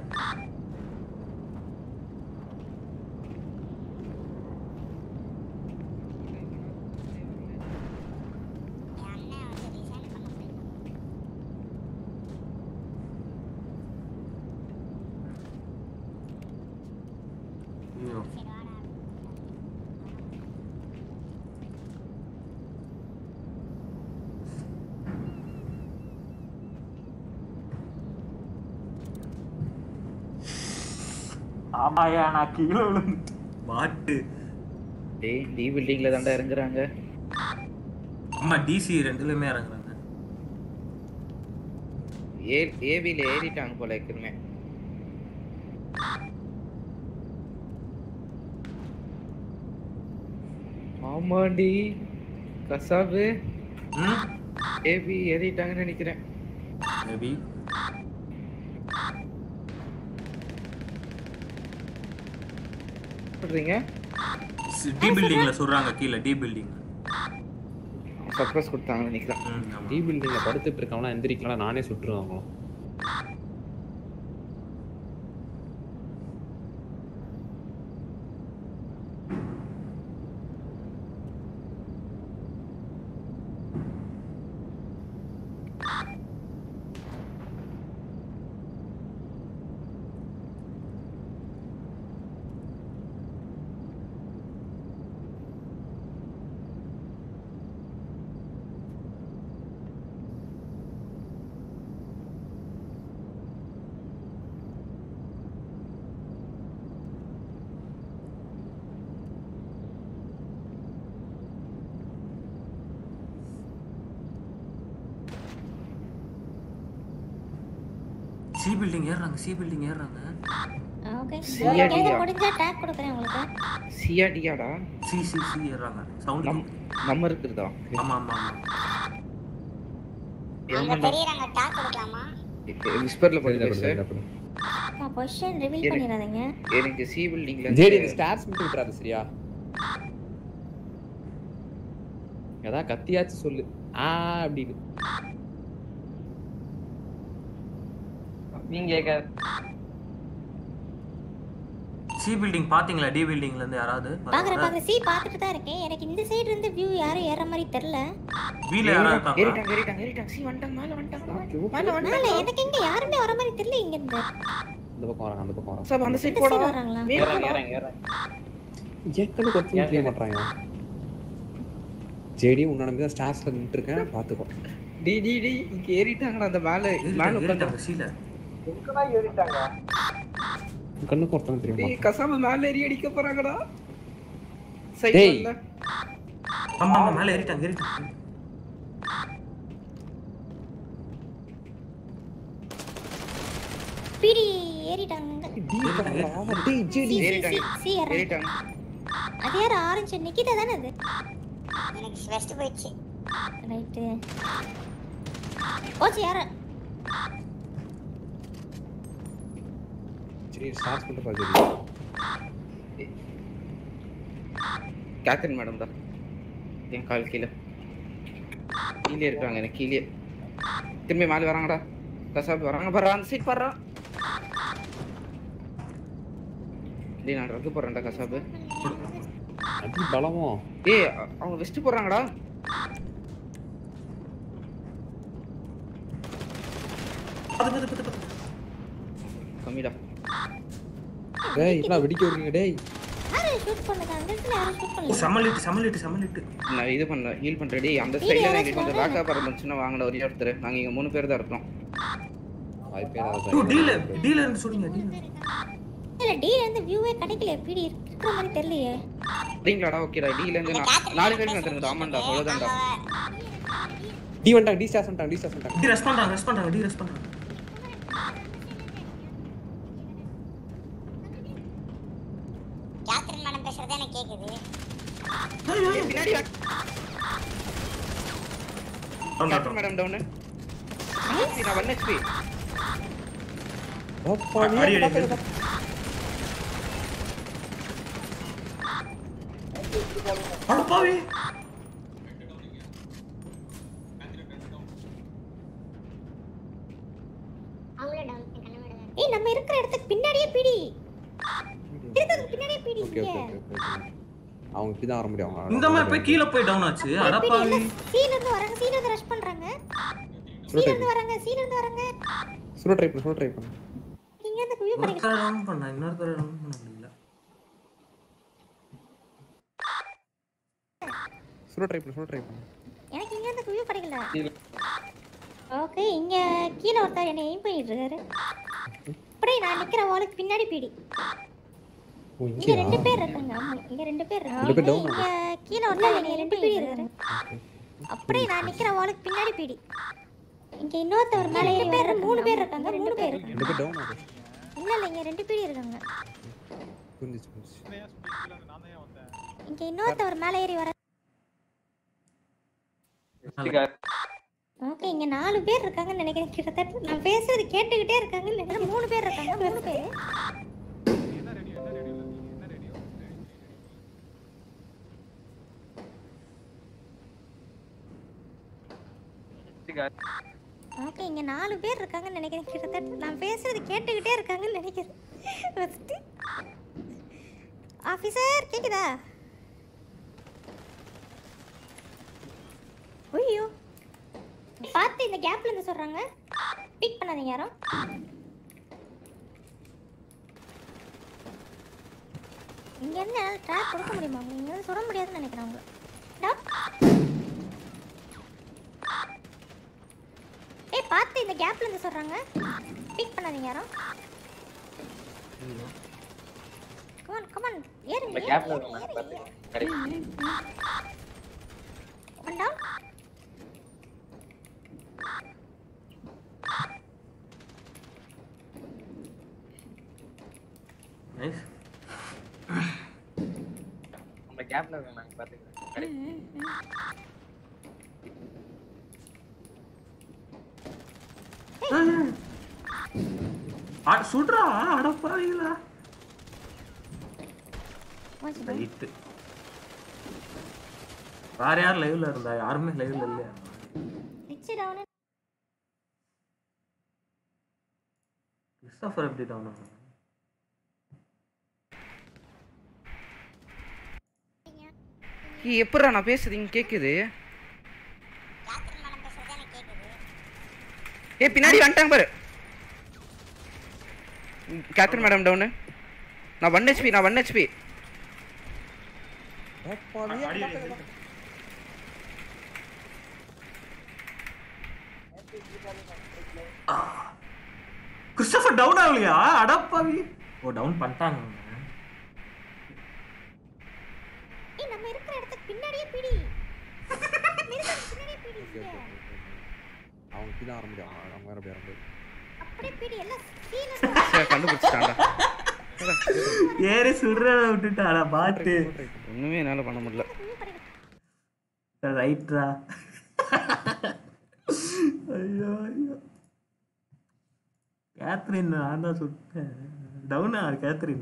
என் அண்ணன் வந்து டிசைன் பண்ண போயிருக்கான் ஆமாயா நான் கீழே விழுந்து பாட்டு டேய் டி பில்டிங்ல தாண்டா இறங்குறாங்க ஆமா டிசி ரெண்டுலயுமே இறங்குறாங்க ஏ ஏபில ஏறிட்டாங்க போல இருக்குமே ஆமாண்டி கசாபு ம் ஏபி ஏறிட்டாங்கன்னு நினைக்கிறேன் மேபி சொல்றீங்க டி பில்டிங்ல சொல்றாங்க கீழே டி பில்டிங் சர்ப்ரைஸ் கொடுத்தாங்கன்னு நினைக்கிறேன் ம் ஆமா டி பில்டிங்ல படுத்துட்டு இருக்கவனா எந்திரிக்கலாம் நானே சுட்டுருவேன் அவங்கள சி பில்டிங் ஏறுறாங்க சி பில்டிங் ஏறுறாங்க ஓகே சிஆர்டியா? எனக்கு முடிஞ்சா டேக் கொடுக்குறேன் உங்களுக்கு சிஆர்டியாடா சி சி சி ஏறுறாங்க சவுண்ட் நம் நம்ம இருக்கிறதா ஆமா ஆமா ஆமா அங்க தெரியறாங்க டாக் கொடுக்கலாமா விஸ்பர்ல சரிடா, போய் சரிடா, பேசு சரிடா. பொசிஷன் ரிவீல் இரு. பண்ணிடாதீங்க எனக்கு சி பில்டிங்ல ஜேடி இந்த ஸ்டார்ஸ் மட்டும் விட்டுறாரு சரியா ஏதாவது கத்தியாச்சும் சொல்லு ஆ அப்படின்னு நீங்க கேக்க சி பில்டிங் பாத்தீங்களா டி பில்டிங்ல இருந்து யாராவது பாக்குறேன் பாக்குறேன் சி பார்த்துட்டு தான் இருக்கேன் எனக்கு இந்த சைடு இருந்து வியூ யாரும் ஏற மாதிரி தெரியல வீல யாரா இருக்காங்க ஏறிட்டாங்க ஏறிட்டாங்க ஏறிட்டாங்க சி வந்துட்டாங்க மேல வந்துட்டாங்க மேல மேல வந்துட்டாங்க எனக்கு எங்க யாருமே வர மாதிரி தெரியல இங்க இருந்து இந்த பக்கம் வராங்க அந்த பக்கம் வராங்க சார் அந்த இந்த சைடு சைடு போடா வராங்களா மேல ஏறேன் போடா. ஏறேன் ஏறேன் ஏற்கனவே கொத்து செய்ய மாட்டாங்க ஜேடி உன்னை நம்பி தான் ஸ்டார்ஸ்ல நின்று இருக்கேன் பாத்துக்கோ டி டி டி இங்க ஏறிட்டாங்கடா அந்த மேல மேல ஏறிட்டாங்க, உட்காந்து ஏறிட்டாங்க சீல எங்கதான் ஏறிட்டாங்க உன் கண்ணுக்கு ஒருத்தவங்க தெரியுமா டேய் கசாம மேல ஏறி அடிக்க போறாங்கடா டேய். சைடுல ஆமா ஆமா மேல ஏறிட்டாங்க ஏறிட்டாங்க பிடி ஏறிட்டாங்க டேய் ஜேடி சி, சி, ஏறிட்டாங்க. சி, சி ஏறாங்க. ஏறிட்டாங்க அது யார் ஆரஞ்சு நிக்கிதா தானே அது எனக்கு வெஸ்ட் போயிடுச்சு ரைட்டு ஓச்சு யார சரி ஸ்டார்ஸ் மட்டும் பாத்து கேத்தரின் மேடம் தான் என் கால் கீழே கீழே இருக்காங்க எனக்கு கீழே திரும்பி மேலே வராங்கடா கசாப் வராங்க பாரு அந்த சைட் பாடுறான் டேய் நான் ரக்கு போறேன்டா கசாபு அடி பலமோ ஏய் அ- அவங்க வெஸ்ட் போடுறாங்கடா கம்மிடா டேய் இப்பலாம் வெடிக்க விடுறீங்க டேய் யாரு ஷூட் பண்ணது அந்த இடத்துல யாரும் ஷூட் ஓ பண்ணல சமலிட்டு சமலிட்டு சமலிட்டு நான் இது பண்ண ஹீல் பண்றேன் டேய் அந்த Heal சைடுல யாராச்சும் எங்களுக்கு கொஞ்சம் வாங்க. லாக்கா பரந்துச்சுன்னா வாங்கடா ஒரே ஒருத்தர் நாங்க இங்க மூணு பேர் தான் இருக்கோம் வாய்ப்பே ஓ டீல டீல இருந்து சொல்லுங்க டீல இல்ல டீல இருந்து வியூவே கிடைக்கல பிடி இருக்கிற மாதிரி தெரியலையே சரிங்களாடா ஓகேடா டீல இருந்து இந்த நான் கேத்தரின் நாலு மேடம் பேர் வந்துருங்க பேசுறது ஆமாண்டா கேக்குது. அவ்வளவுதான்டா அவ- டி வந்துட்டாங்க டி ஸ்டார்ஸ் வந்துட்டாங்க டி ஸ்டார்ஸ் வந்துட்டாங்க டி ரெஸ்ட் பண்றாங்க ரெஸ்ட் பண்றாங்க டி ரெஸ்ட் பண்றாங்க கேத்ரின் மேடம் பேசுறது எனக்கு கேக்குது பின்னாடி வா. Down, down, captain down. Madam down நான் ஒன் ஹெச்பி ஓப்பா அடி, அடி, அடி. அட பாவி அவங்களே டவுன் என் கண்ணு மேடம் ஏய் நம்ம இருக்கிற இடத்துக்கு பின்னாடியே பிடி இருக்கிறதுக்கு பின்னாடியே பிடி ஓகே இங்க ஓகே ஓகே அவங்க இப்படி தான் வர முடியும் அவங்க இந்த மாதிரி போய் கீழே போய் டவுன் ஆச்சு அட பிடி பாவி இல்ல சீல இருந்து வராங்க சீல இருந்து ரஷ் பண்றாங்க சுட சீல ட்ரை இருந்து வராங்க சீல இருந்து வராங்க சுட ட்ரை பண்ணு சுட ட்ரை பண்ணு இங்க இருந்து வியூ கிடைக்கல ஒருத்தர் டவுன் பண்ணா இன்னொருத்தர் டவுன் பண்ண முடியல சுட ட்ரை பண்ணு சுட ட்ரை பண்ணு எனக்கு இங்க இருந்து வியூ கிடைக்கல ஓகே இங்க கீழ ஒருத்தர் என்ன எய்ம் பண்ணிட்டு இருக்காரு அப்படியே நான் நிக்கிற வாளுக்கு பின்னாடி பிடி இங்க ரெண்டு பேர் இருக்காங்க ஆமா இங்க ரெண்டு பேர் ரெண்டு பேர் இருக்காங்க down இங்க கீழ ஒருத்தர் இங்க ரெண்டு பேர் இருக்காரு அப்படியே நான் நிக்கிற வாளுக்கு பின்னாடி பீடி இங்க இன்னொருத்தவர் மேல ஏறி பேர் மூணு பேர் இருக்காங்க மூணு பேர் ரெண்டு பேர் டவுன் ஆகுது இல்ல இல்ல இங்க ரெண்டு பேர் இருக்காங்க புரிஞ்சிச்சு புரிஞ்சிச்சு இங்க இன்னொருத்தவர் மேல ஏறி வர ஓகே இங்க நாலு பேர் இருக்காங்கன்னு நினைக்கிறேன் கிட்டத்தட்ட நான் பேசுறது கேட்டுக்கிட்டே இருக்காங்கன்னு நினைக்கிறேன் மூணு பேர் இருக்காங்க மூணு பேர் ஓகே இங்க நாலு பேர் இருக்காங்கன்னு நினைக்கிறேன் கிட்டத்தட்ட நான் பேசுறது கேட்டுக்கிட்டே இருக்காங்கன்னு நினைக்கிறேன் ஃபர்ஸ்ட் ஆபீசர் கேக்குதா ஐயோ பார்த்து இந்த கேப்ல இருந்து சொல்றாங்க பிக் பண்ணாதீங்க யாரும் இங்க இருந்து ட்ராக் கொடுக்க முடியுமா இங்க இருந்து சுட முடியாதுன்னு நினைக்கிறேன் அவங்க டா- ஏய் பார்த்து இந்த கேப்ல இருந்து சொல்றாங்க பிக் பண்ணாதீங்க யாரும் கமான் கமான் ஏறுங்க இந்த ஏறுங்க, கேப்ல ஏறுங்க, இருக்காங்க ஏறுங்க. பாத்துக்கலாம் One down. நைஸ் நம்ம கேப்ல இருக்காங்க பாத்துக்கலாம் கரெக்ட் ம், ம். அட சுடுறா அடப்பாவீங்களா Watch it. ரைட்டு வேற யார் லைவ்ல இருந்தா யாருமே லைவ்ல இல்லையா Switch it down. கிறிஸ்டோஃபர் எப்படி டவுன் ஆகும் ஏய், எப்படிடா நான் பேசுறது இங்க கேக்குது கேத்ரின் மேடம் பேசுறது எனக்கு கேக்குது ஏய் பின்னாடி வந்துட்டாங்க பாரு கேத்ரின் மேடம் டவுனு நான் ஒன் ஹெச்பி நான் ஒன் ஹெச்பி கிறிஸ்டோஃபர் டவுன் ஆகலையா அடப்பாவி ஓ டவுன் பண்ணிட்டாங்க அவங்க. ஏய் நம்ம இருக்கிற இடத்துக்கு பின்னாடியே பிடி நம்ம இருக்கிற பின்னாடியே பிடி இங்க. அவங்க கீழே வர முடியும் அவங்க அவங்க வேற போய் முடியாது அப்படியே பிடி எல்லாம் கீழே சரி கண்டுபிடிச்சிட்டான்டா ஏறி சுடுறத விட்டுட்டாடா பாட்டு ஒண்ணுமே என்னால பண்ண முடியல ரைட்ரா ஐயோ ஐயோ கேத்ரின் நான் தான் சுட்டேன் டவுனா கேத்ரின்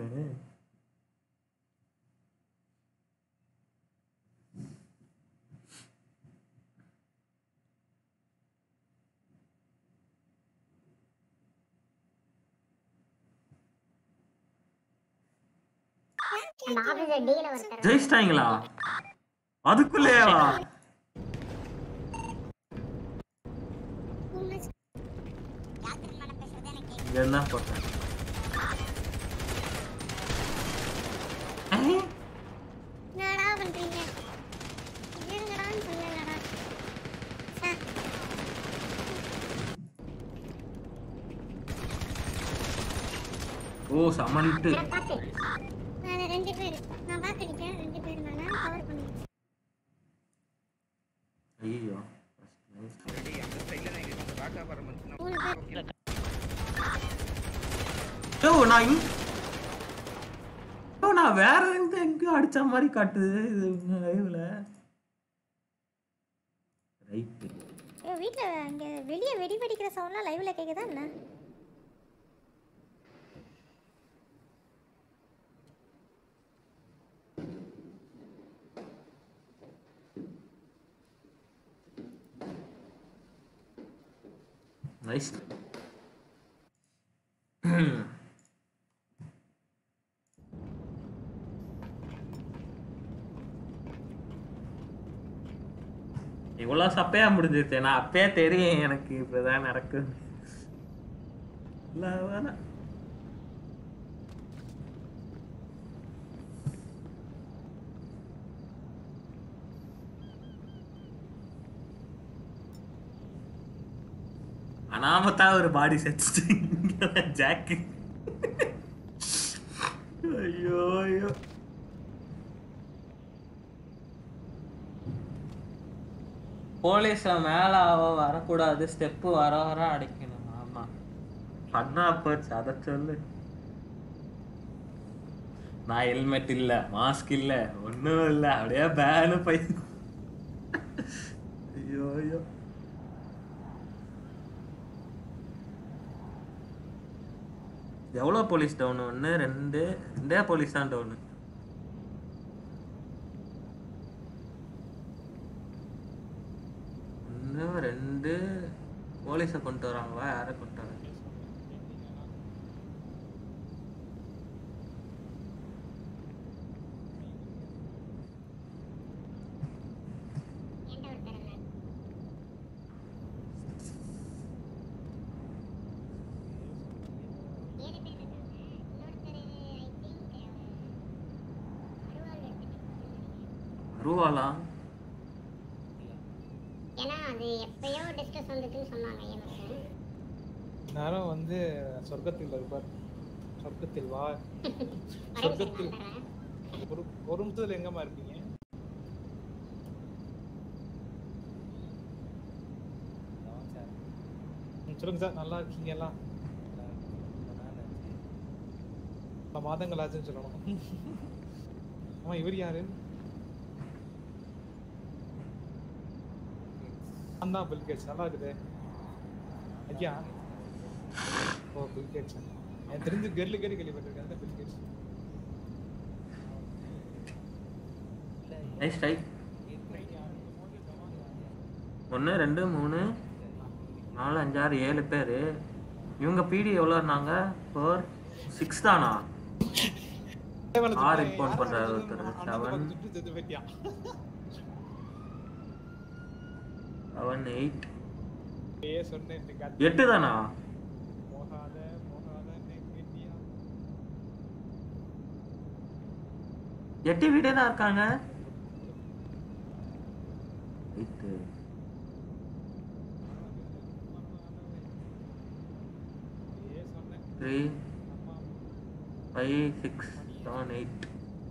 நம்ம ஆபீஸ்ல டீல ஒருத்தர் ஜெயிச்சிட்டாங்களா அதுக்குள்ளேவா கேத்ரின் மேடம் பேசுறது எனக்கு கேக்குது இங்க இருந்தா போட்டேன் என்னடா பண்றீங்க இருங்கடான்னு சொல்லுங்கடா சே. ஓ சமன்ட்டு நான் பாத்து நான் ரெண்டு பேர் நான் பாத்துக்கிட்டேன் ரெண்டு பேர் மேல கவர் பண்ணி ஐயோ மூணு பேர் ஓ நான் இங்க ஓ நான் வேற எங்க எங்கேயோ அடிச்ச மாதிரி காட்டுது இது லைவ்ல ரைட்டு ஏ வீட்ல அங்க வெளிய வெடி வெடிக்கிற சவுண்ட்லாம் லைவ்ல கேக்குதா என்ன நைஸ் இவ்வளோ சப்பையா முடிஞ்சிருச்சு நான் அப்பயே தெரியும் எனக்கு இப்படிதான் நடக்கும் இல்ல வேணாம் அனாமத்தா ஒரு பாடி செத்து ஜாக்கு ஐயோ ஐயோ போலீஸ்ல மேல அவ வரக்கூடாது ஸ்டெப்பு வர வர அடிக்கணும் ஆமா பண்ணா போச்சு அதை சொல்லு நான் ஹெல்மெட் இல்ல மாஸ்க் இல்ல ஒண்ணும் இல்ல அப்படியே பேனு பை ஐயோ ஐயோ எவ்வளோ போலீஸ் டவுன் ஒன்று ரெண்டு ரெண்டே போலீஸ் தான் டவுனு ஒன்று ரெண்டு போலீஸை கொண்டு வராங்களா யாரை கொண்டு வராங்க ஏன்டா ஒருத்தர் இல்லை ஏழு பேர் இருக்காங்க இன்னொருத்தர் ஐ திங்க் அருவாள் எடுத்துட்டு அருவாளா ஏன்னா அது எப்பயோ டிஸ்கஸ் வந்துச்சுன்னு சொன்னாங்க ஏமஸ் நேரம் வந்து சொர்க்கத்தில் இருப்பார் சொர்க்கத்தில் வா சொர்க்கத்தில் ஒரு ஒரு நிமிஷத்துல எங்கம்மா இருப்பீங்க ம், சொல்லுங்க சார் நல்லா இருக்கீங்க எல்லாம் பல மாதங்கள் ஆச்சுன்னு சொல்லணும் ஆமா இவர் யாரு நான் தான் பில் கேட்ஸ் நல்லா இருக்குது ஐயா ஓ பில் கேட்ஸ் எனக்கு தெரிஞ்சு கெர்லு கேட்டு கேள்விப்பட்டிருக்கேன் அந்த பில் கேட்ஸ் நைஸ் டைப் ஒன்று ரெண்டு மூணு நாலு அஞ்சாறு ஏழு பேர் இவங்க பிடி எவ்வளோ இருந்தாங்க ஃபோர் சிக்ஸ் தானா ஆறு ரிப்போர்ட் பண்றாரு ஒருத்தர் செவன் செவன் எயிட் ஏ சொன்னேன் இந்த கதை. எட்டு தானா போகாத போகாத கேட்டியா எட்டு வீடே தான் இருக்காங்க எயிட்டு ஏ சொன்னேன் three five six seven eight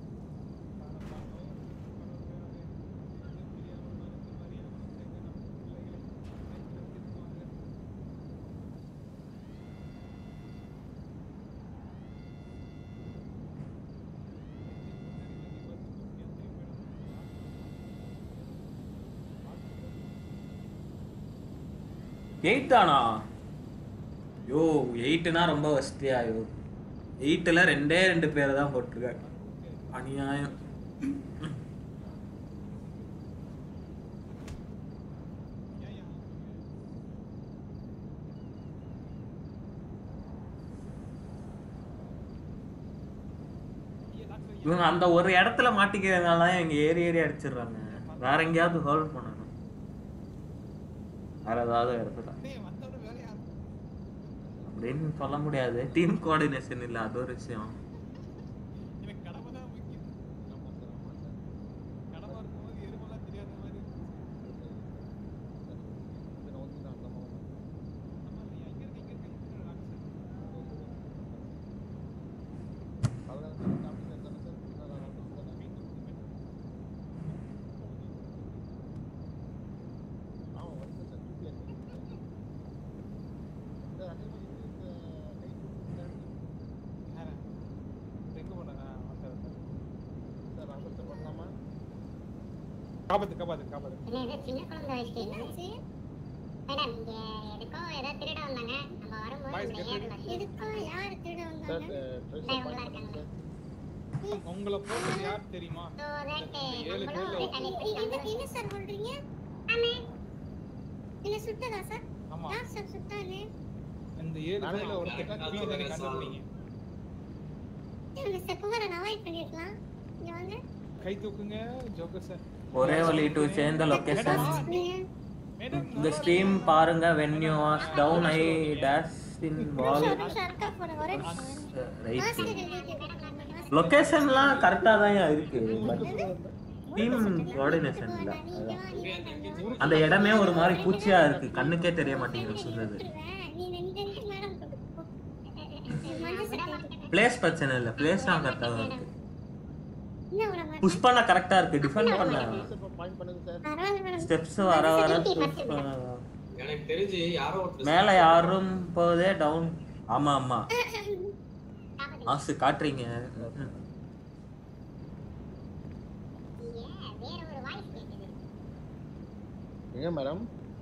eight தானா யோ எயிட்டுனா ரொம்ப வசதியா யோ எயிட்டில் ரெண்டே ரெண்டு பேர் தான் போட்டிருக்காங்க அநியாயம் இவங்க அந்த ஒரு இடத்துல மாட்டிக்கிறதுனால தான் இவங்க ஏறி ஏறி அடிச்சிடுறாங்க வேற எங்கேயாவது ஹோல்ட் பண்ணணும் வேற ஏதாவது இடத்துல அப்படின்னு சொல்ல முடியாது டீம் கோஆர்டினேஷன் இல்ல அது ஒரு விஷயம் எனக்கு கடமை தான் முக்கியம் கடமை இருக்கும்போது எருமெல்லாம் தெரியாத மாதிரி எங்க போனாங்க காப்பாத்து காப்பாத்து காப்பாத்து இல்லை ஏதோ சின்ன குழந்தை வயசு மேடம் இங்க எதுக்கோ ஏதோ திருட வந்தாங்க நம்ம வரும்போது Boys, நம்ம get ஏறல எதுக்கோ யார் திருட வந்தாங்க இவங்களா இருக்காங்க உங்களை போட்டது யார் தெரியுமா ஸோ தட் ஏழு நம்மளும் பேர்ல அப்படியே தள்ளி போய் என்ன சார் பண்றீங்க ஆமா என்ன சுட்டதா சார் ஆமா யார் சார் சுட்டானு இந்த ஏழு பேர்ல ஒருத்தர் வீடு தானே கண்டுபிடிங்க இவங்க சார் புகாரை அவாய்ட் பண்ணிருக்கலாம் இங்க வாங்க கை தூக்குங்க ஜோக்கர் சார் ஒரே வழி to change the location madam இந்த ஸ்ட்ரீம் பாருங்க when you was down I dash in wall ஷர்ட்டா போடுங்க ஒரே நிமிஷம் ரைட் லொகேஷன்லாம் கரெக்டாக தான் இருக்கு பட் டீம் கோஆர்டினேஷன் இல்லை அதான். அந்த இடமே ஒரு மாதிரி பூச்சியா இருக்கு கண்ணுக்கே தெரிய மாட்டேங்குது சொல்றது நீ ரெண்டு மேடம் மஞ்சள் சட்டை பிளேஸ் பிரச்சனை இல்ல பிளேஸ்லாம் கரெக்டா தான் இருக்கு இன்னும் விட மாட்டேன் புஷ் பண்ண கரெக்டா இருக்கு டிஃபெண்ட் பண்ண பாயிண்ட் பண்ணுங்க சார் பரவாயில்ல மேடம் ஸ்டெப்ஸ் வர வர push பண்ண- எனக்கு தெரிஞ்சு யாரோ ஒருத்தர் மேல யாரும் போதே டவுன் ஆமா ஆமா மாசு காட்டுறீங்க வேற ஒரு வாய்ஸ் கேக்குது எங்க மேடம்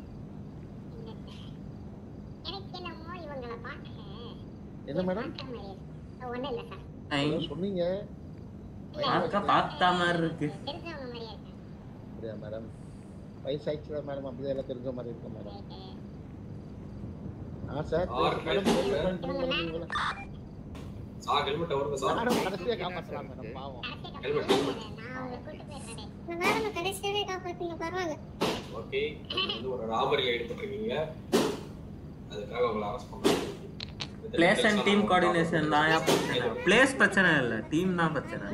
எனக்கு என்னமோ இவங்கள பார்க்க என்ன மேடம் ஒண்ணும் இல்ல சார் ஐ, சொன்னீங்க பார்க்க பார்த்தா மாதிரி இருக்கு தெரிஞ்சவங்க மாதிரியே இருக்காங்க அப்படியா மேடம் வயசாயிடுச்சுல மேடம் அப்படிதான் எல்லாம் தெரிஞ்ச மாதிரி இருக்கும் மேடம் ஆ சார் ஆறு மேடம் பேர் friend பண்ணுங்க. சார் ஹெல்மெட் அவருக்கு சார் மேடம் கடைசியா காப்பாற்றலாம் மேடம் பாவம் ஹெல்மெட் ஹெல்மெட் நான் உங்களை கூட்டு போயிடுறேன் இந்த மேடம் கடைசியாவே காப்பாத்தீங்க பரவாயில்ல ஓகே வந்து ஒரு ராபரியில் ஈடுபட்டிருக்கீங்க அதுக்காக உங்களை அரெஸ்ட் பண்ணுறாங்க பிளேஸ் அண்ட் டீம் கோஆர்டினேஷன் தான் ஏன் பிரச்சனை பிளேஸ் பிரச்சனை இல்ல டீம் தான் பிரச்சனை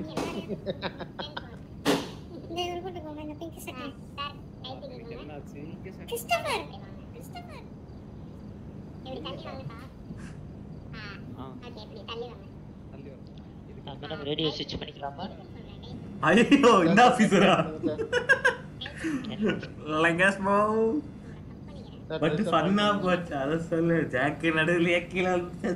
இந்த இவர் கூட்டு போங்க இந்த பிங்க் சட்டை சார் கைத்துக்கு என்னாச்சு கிறிஸ்டபர் கிறிஸ்டபர் இப்படி தள்ளி வாங்க சார் ஆ ஆ ஓகே இப்படி தள்ளி வாங்க தள்ளி வா. மேடம் ரேடியோ ஸ்விட்ச் பண்ணிக்கலாமா ஐயோ இந்த ஆபீசரா லங்கஸ் போ சார், பட் சார், ஃபன்னா போச்சு அத சொல்லு ஜாக்கி நடுவுலயே கீழே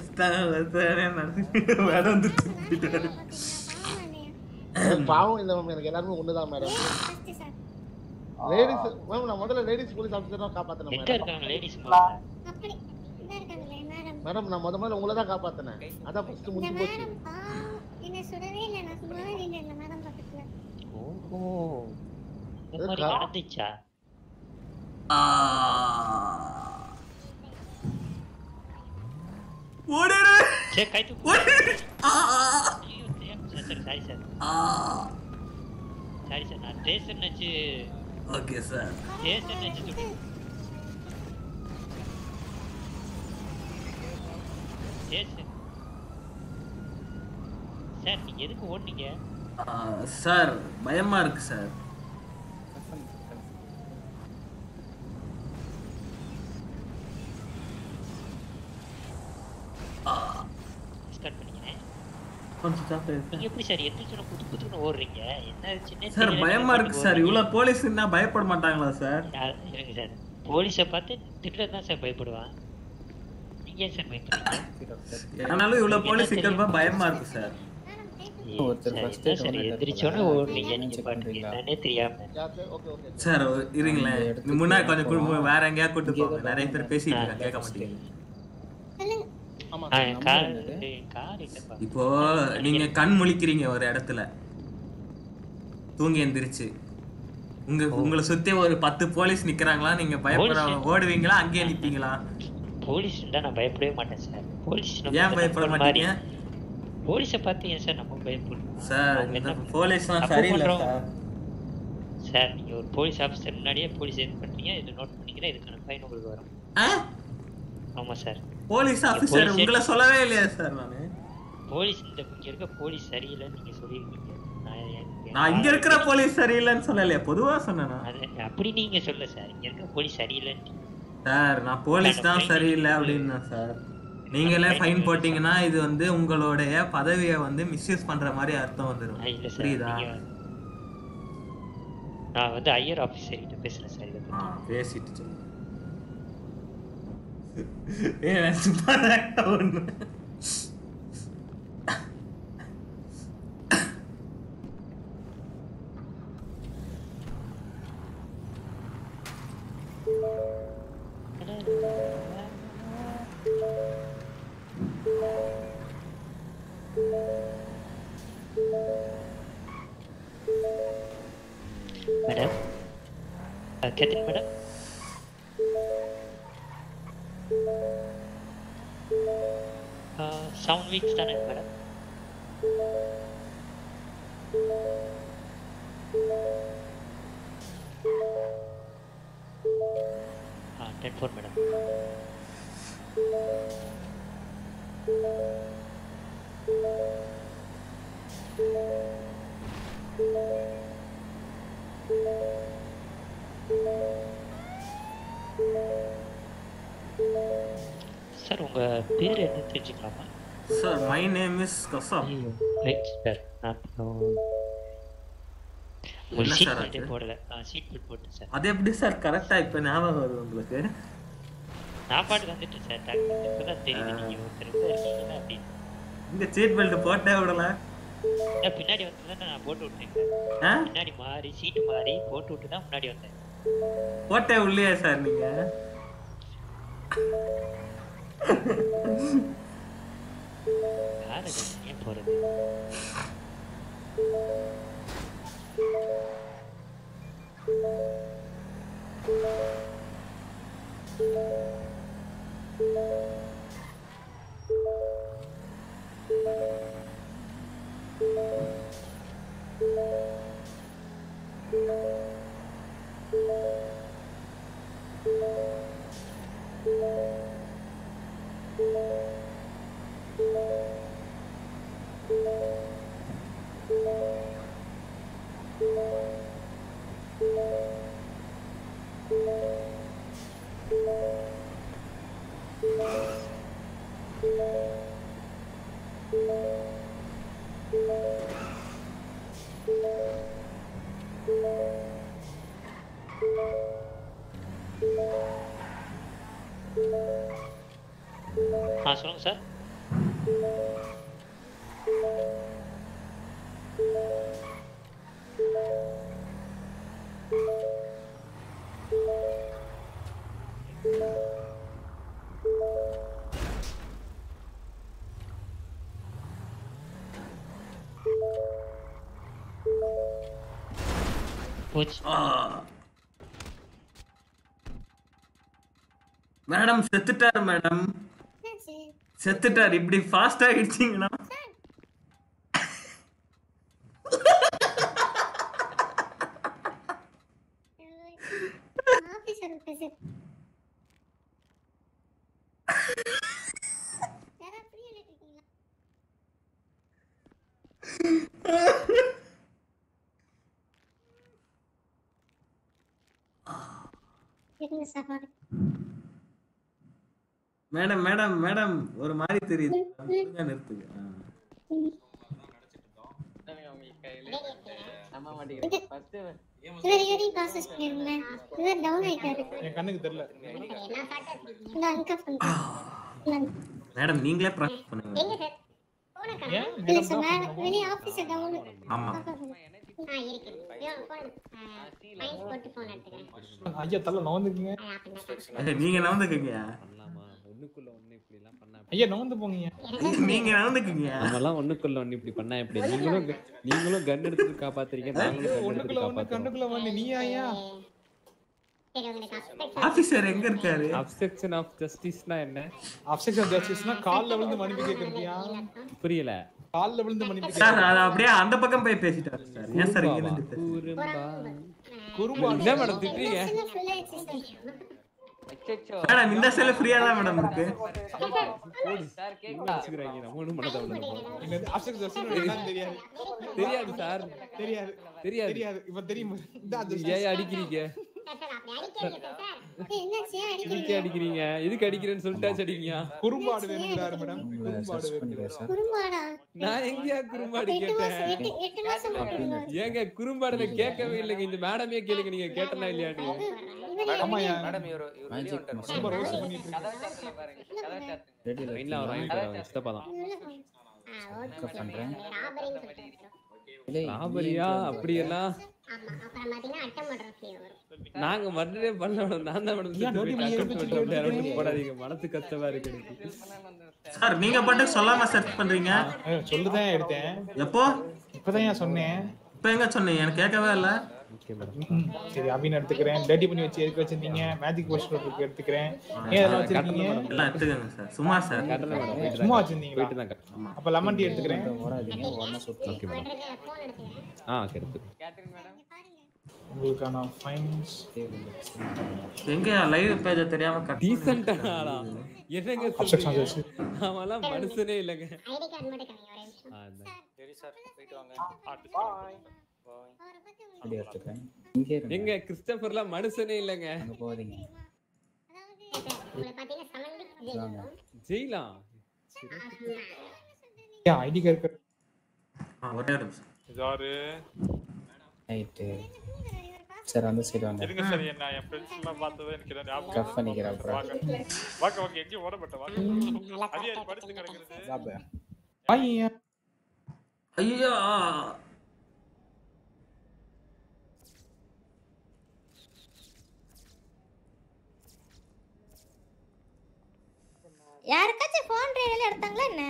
வேற வந்து துப்பிட்டாரு சார், பாவம் இல்ல மேம் எனக்கு எல்லாருமே ஒண்ணுதான் madam first sir ladies ma'am நான் முதல்ல லேடிஸ் போலீஸ் ஆஃபீஸர் தான் காப்பாத்தினேன் எங்க மேடம் இருக்காங்க லேடிஸ் அப்படி இந்த இருக்காங்களே மேடம் மேடம் நான் முத முதல்ல உங்களை தான் காப்பாத்தினேன் அதான் ஃபர்ஸ்ட் இந்த முடிஞ்சு போச்சு மேடம் பாவம் என்ன சுடவே இல்லை நான் சும்மாவே இல்லை இந்த மேடம் பக்கத்துல ஓஹோ இந்த மாதிரி இருக்கா? நடந்துச்சா ஓடுறே சரி கை தூக்கு ஓடுறே ஐயோ, தெரியாம sir sir sorry sir sorry sir நான் ரேசர் நினச்சி ஓகே சார் ரேசர் நினச்சி தூக்கு ரேசர் சார் நீங்க எதுக்கு ஓடுனீங்க சார் பயமா இருக்கு சார் ஸ்டார்ட் பண்ணிக்கிறேன் கொஞ்சம் சாப்பிட்டு நீங்க எப்படி சார் எந்திரிச்சு குத்து குத்துன்னு ஓடுறீங்க என்ன சின்ன சார் பயமா இருக்கு சார் இவ்வளவு போலீஸ்னா பயப்பட மாட்டாங்களா சார் இருங்க சார் போலீஸை பார்த்து திட்ட தான் சார் பயப்படுவான் நீங்க ஏன் சார் பயப்படுறீங்க ஆனாலும் இவ்வளவு போலீஸ் இருக்கிறப்ப பயமா இருக்கு சார் ஒருத்தர் ஃபர்ஸ்ட் சார் எந்திரிச்சோன்னு ஓடுனீங்க நீங்க பாட்டுக்கு என்னன்னே தெரியாம ஓகே ஓகே சார் இருங்களேன் நீ முன்னாடி கொஞ்சம் குடும்பம் வேற எங்கேயா கூட்டு போங்க நிறைய பேர் பேசிட்டு இருக்காங்க கேட்க மாட்டீங்க சொல்லுங்க ஆமா ஆ, என் கார் என் கார் இல்லப்பா இப்போ நீங்க கண் முழிக்கிறீங்க ஒரு இடத்துல தூங்கி எந்திரிச்சு உங்க உங்களை சுத்தி ஒரு பத்து போலீஸ் நிக்கிறாங்களா நீங்க பயப்பட போலீஸ்? ஓடுவீங்களா அங்கேயே நிப்பீங்களா போலீஸ் நான் பயப்படவே மாட்டேன் சார் போலீஸ் நம்ம ஏன் பயப்பட நண்பன் மாதிரி. மாட்டீங்க போலீஸை பார்த்து ஏன் சார் நம்ம பயப்படணும் சார் அவங்க இந்த என்ன போலீஸ்லாம் தப்பு சரியில்லை பண்றவங்க- சார் சார் நீங்க ஒரு போலீஸ் ஆஃபீஸர் முன்னாடியே போலீஸ் இது பண்றீங்க இது நோட் பண்ணிக்கிறேன் இதுக்கான ஃபைன் உங்களுக்கு வரும் ஆ? ஆமா சார் போலீஸ் நீங்க ஆபீசர் police- உங்களை சொல்லவே இல்லையா சார் நானு போலீஸ் இந்த இங்க இருக்க போலீஸ் சரியில்லைன்னு நீங்க சொல்லியிருக்கீங்க நான் எனக்கு- நான் இங்க இருக்கிற போலீஸ் சரியில்லைன்னு சொல்லலையே பொதுவா சொன்னேனா அது அப்படி நீங்க சொல்ல சார் இங்க இருக்க போலீஸ் சரியில்லைன்னு சார் நான் போலீஸ் தான் சரியில்லை அப்படின்னா சார் நீங்களே ஃபைன் போட்டீங்கன்னா இது வந்து உங்களுடைய பதவியை வந்து மிஸ்யூஸ் பண்ற மாதிரி அர்த்தம் வந்துடும் ஆ, இல்ல சார் புரியுதா நீங்க நான் வந்து ஐயர் ஆஃபீஸர் கிட்ட பேசுறேன் சார் இதை ஆ, பத்தி. பேசிட்டு சொல்லு ஏய், நான் சும்மா தான் ஒண்ணு madam Catherine madam seven weeks தானே மேடம் ஆ டென் ஃபோர் மேடம் சார் உங்கள் பேர் என்ன தெரிஞ்சுக்கலாமா sir my name is Kasab right sir அப்புறம் ஒரு என்ன சீட் சார் பெல்ட்டே அது? போடல சீட் பெல்ட் போட்டேன் சார் அது எப்படி சார் கரெக்டா இப்ப ஞாபகம் வருது உங்களுக்கு நான் பாட்டு வந்துட்டேன் சார் டக்கு இப்பதான் தெரியுது நீங்க ஒருத்தர் கூட இருக்கீங்களா அப்படின்னு இங்க சீட் பெல்ட் போட்டே விடல நான் பின்னாடி வந்து தான் நான் போட்டு விட்டேன் ஆ? பின்னாடி மாறி சீட்டு மாறி போட்டு விட்டு தான் முன்னாடி வந்தேன் போட்டே உள்ளே சார் நீங்க யார் அது ஏன் போறது ஆ சொல்லுங்க சார் போச்சு மேடம் செத்துட்டார் மேடம் செத்துட்டார் இப்படி ஃபாஸ்டா இடிச்சீங்கன்னா ஆபீசர் பேசுறேன் யாராவது free ஆ இருக்கீங்களா? இருங்க சாப்பாடு மேடம் மேடம் மேடம் ஒரு மாதிரி தெரியுது ஒழுங்கா நிறுத்துங்க ஆ. இவர் இவரையும் ப்ராசஸ் பண்ணிருங்க இவர் டவுன் ஆயிட்டாரு என் கண்ணுக்கு தெரியல இந்த அன்கப் பண்ணுறேன் மேடம் நீங்களே ப்ராசஸ் பண்ணுங்க எங்க சார் போன ஏன் இல்ல மேடம் சார் மேல வெளிய ஆபீஸ் டவுன் ஆமா ஆ இருக்கு ஐயோ போன் மைண்ட் போட்டு போன் எடுத்துக்கிறேன் ஐயா தள்ள நவந்துக்குங்க ஐயா, நீங்க நவந்துக்குங்க பண்ணலாமா ஒண்ணுக்குள்ள ஒண்ணு இப்படி எல்லாம் பண்ணா ஐயா நவந்து போங்க நீங்க நவந்துக்குங்க நம்மலாம் ஒண்ணுக்குள்ள ஒண்ணு இப்படி பண்ணா எப்படி நீங்களும் க- நீங்களும் கன் எடுத்துட்டு காப்பாத்துறீங்க நாங்களும் கன் ஒண்ணுக்குள்ள எடுத்துட்டு ஒண்ணு காப்பாத்துறோம் கண்ணுக்குள்ள ஒண்ணு நீ ஐயா சரி உங்களுக்கு அஸ்பெக்ட் ஆபீசர் எங்க இருக்காரு அப்செக்ஷன் ஆஃப் ஜஸ்டிஸ்னா என்ன அப்செக்ஷன் ஜஸ்டிஸ்னா கால்ல விழுந்து மன்னிப்பு கேக்குறதுயா புரியல கால்ல விழுந்து மன்னிப்பு சார் கேக்குறது அது அப்படியே அந்த பக்கம் போய் பேசிட்டாரு சார் ஏன் சார் இங்க நின்று பேசுறீங்க? குறும்பா குறும்பா என்ன மேடம் திட்டுறீங்க ஃபுல்லா எக்ஸசைஸ் மேடம் இந்த செல் ஃப்ரீயா தான் மேடம் இருக்கு வச்சுக்கிறாங்க நம்ம ஒண்ணும் பண்ண தேவையில்ல என்னது அப்செக்ஷன் ஜஸ்டிஸ் என்னன்னு தெரியாது தெரியாது சார் தெரியாது தெரியாது தெரியாது இப்ப தெரியுமா இந்த ஏன் அடிக்கிறீங்க என்னாச்சு எதுக்கு அடிக்கிறீங்க எதுக்கு அடிக்கிறேன்னு சொல்லிட்டாச்சு அடிக்கிறீங்க குறும்பாடு வேணுங்கிறாரு மேடம் குறும்பாடு வேணுங்கிறாரு குறும்பாடா நான் எங்கயா குறும்பாடு எட்டு மாசம் கேட்டேன் எட்டு எட்டு மாசம் போட்டுருவாரு ஏங்க குறும்பாடு நான் கேட்கவே இல்லைங்க இந்த மேடமே கேளுங்க நீங்க கேட்டனா இல்லையான்னு ஆமாயா மேடம் இவரு இவரு வெளிய வந்துட்டாரு ரொம்ப ரோஸ் பண்ணிட்டு இருக்கு மெயின்ல அவர் வாங்கிட்டு சித்தப்பா தான் ராபரியா அப்படியெல்லாம் ஆமா அப்புறம் பாத்தீங்கன்னா அட்டை மட்டம் ஃபீ வரும் நாங்க மர்டரே பண்ணல மேடம் நான் தான் மேடம் ஏன் dirty money எடுத்து வச்சுட்டு யாரும் போடாதீங்க மனசு கஷ்டமா இருக்கு எனக்கு சார் நீங்க பாட்டுக்கு சொல்லாம சர்ச் பண்றீங்க அஹ் சொல்லுதான் எடுத்தேன் எப்போ இப்பதான் ஏன் சொன்னேன் இப்ப எங்க சொன்னீங்க எனக்கு கேட்கவே இல்ல ஓகே மேடம் ம், சரி அபின் எடுத்துக்கிறேன் டேட்டி பண்ணி வச்சு எதுக்கு வச்சிருந்தீங்க மேஜிக் போஸ்டர் இருக்கு எடுத்துக்கிறேன் ஏன் இதெல்லாம் வச்சிருக்கீங்க எல்லாம் எடுத்துக்கங்க சார் சும்மா சார் கட்டல மேடம் போயிட்டு சும்மா தான் வச்சிருந்தீங்களா போயிட்டு தான் கட்டணும் அப்ப லெமன் டீ எடுத்துக்கிறேன் ஓகே மேடம் ஃபோன் எடுத்துக்கிறேன் ஆ ஓகே எடுத்து உங்களுக்கான ஃபைன்ஸ் எங்க லைவ் பேஜ தெரியாம கட் டீசென்டான ஆளா என்னங்க Obsession சொல்றீங்க ஆச்சு. நாமெல்லாம் மனுஷனே இல்லைங்க ஐடி கார்டு மட்டும் காமிங்க ஒரே நிமிஷம் ஆ, இந்தா. சரி சார் போயிட்டு வாங்க அவரை பத்தி எங்க கிறிஸ்டபர்லாம் மனுஷனே இல்லைங்க அதாவது உங்களை பாத்தீங்கன்னா சமந்தி ஜெயிலும் ஜெயிலா ஏன் ஐடி கார்டு ஒரே ஒரு நிமிஷம் யாரு நைட்டு சரி அந்த சைடு வாங்க இருங்க சார் என்ன என் ஃப்ரெண்ட்ஸ் எல்லாம் பார்த்தது எனக்கு இதான் ஞாபகம் கஃப் பண்ணிக்கிறேன் அப்புறம். வாங்க வாங்க வாங்க எங்கேயும் ஓடப்பட்ட வாங்க அதே படுத்து கிடக்குறது ஐயா ஐயோ யாருக்காச்சும் ஃபோன் ரேடியோல எடுத்தாங்களா என்ன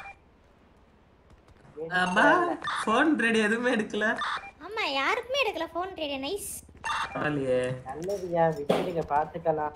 அப்பா ஃபோன் ரெடி எதுவுமே எடுக்கல ஆமா யாருக்குமே எடுக்கல ஃபோன் ரேடியோ நைஸ் பரவாயில்லையே நல்லதுயா விட்டுடுங்க பாத்துக்கலாம்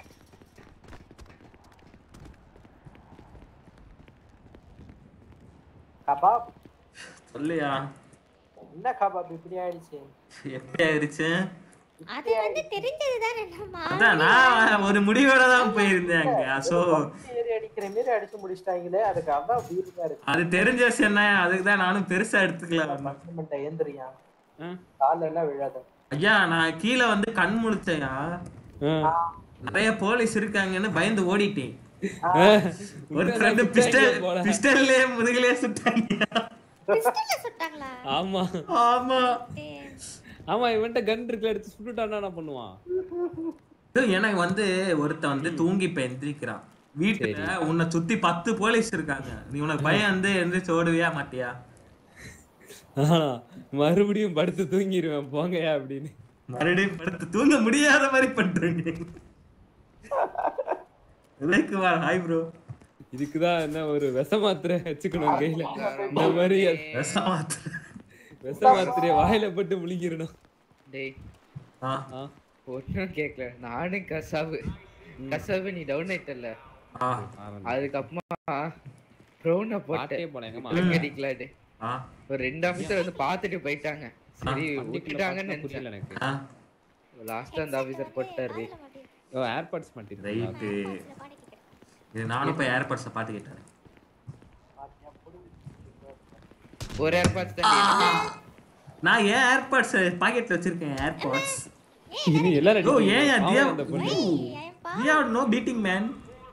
கபாப் சொல்லியா என்ன கபாப் இப்படி ஆயிடுச்சு எப்படி ஆயிடுச்சு அது வந்து தெரிஞ்சது தானே நம்ம அதான் நான் ஒரு முடிவோட தான் போயிருந்தேன் அங்க சோ ஏறி அடிக்கிற மாரி அடிச்சு முடிச்சிட்டாங்களே அதுக்கு அதான் வீட்டுக்கா இருக்கு அது தெரிஞ்ச விஷயம் என்ன அதுக்கு தான் நானும் பெருசா எடுத்துக்கல பசங்கள்ட்ட ஏந்திரியா கால எல்லாம் விழாத ஐயா நான் கீழே வந்து கண் முழிச்சேயா நிறைய போலீஸ் இருக்காங்கன்னு பயந்து ஓடிட்டேன் ஒரு ஃப்ரெண்டு பிஸ்டல் பிஸ்டல்லே முதுகிலே சுட்டாங்க பிஸ்டல்ல சுட்டாங்களா ஆமா ஆமா ஆமா இவன்ட்ட கன் இருக்குல எடுத்து சுட்டுட்டான்னா என்ன பண்ணுவான் இது எனக்கு வந்து ஒருத்தன் வந்து தூங்கி இப்ப எந்திரிக்கிறான் வீட்டுல உன்னை சுத்தி பத்து போலீஸ் இருக்காங்க நீ உனக்கு பயம் வந்து எந்திரிச்சு ஓடுவியா மாட்டியா ஆனா, மறுபடியும் படுத்து தூங்கிடுவேன் போங்கயா அப்படின்னு மறுபடியும் படுத்து தூங்க முடியாத மாதிரி பண்றீங்க விவேக்குமார் ஹாய் ப்ரோ இதுக்குதான் என்ன ஒரு விஷ மாத்திரை வச்சுக்கணும் கையில இந்த மாதிரி விஷ மாத்திரை விஷ மாத்திரைய வாயில போட்டு முழுங்கிடணும் டேய் ஆ ஒன்றும் கேட்கல நானும் கசாபு கசாபு நீ டவுன் ஆயிட்டல அதுக்கப்புறமா ப்ரௌனை பாட்டே போட்டேன் போல எங்கம்மா? பிள்ளைங்க அடிக்கலாட்டு ஆ ஒரு ரெண்டு ஆபீசர் வந்து பார்த்துட்டு போயிட்டாங்க சரி விட்டுட்டாங்கன்னு புரியல நினைச்சேன் எனக்கு லாஸ்ட் அந்த ஆபீசர் போட்டாரு ஓ ஏர்பாட்ஸ் மாட்டிருக்கேன் ரைட்டு இது நானும் இப்ப ஏர்பட்ஸ பாத்து கேட்டேன் ஒரு ஏர்பாட்ஸ் தான் நான் ஏன் ஏர்பாட்ஸ் பாக்கெட்ல வச்சிருக்கேன் ஏர்பாட்ஸ் இனி எல்லாரும் ஓ ஏன் அடிக்கிறீங்க. தியா பாவம் அந்த பொண்ணு. தியா நோ பீட்டிங் மேன்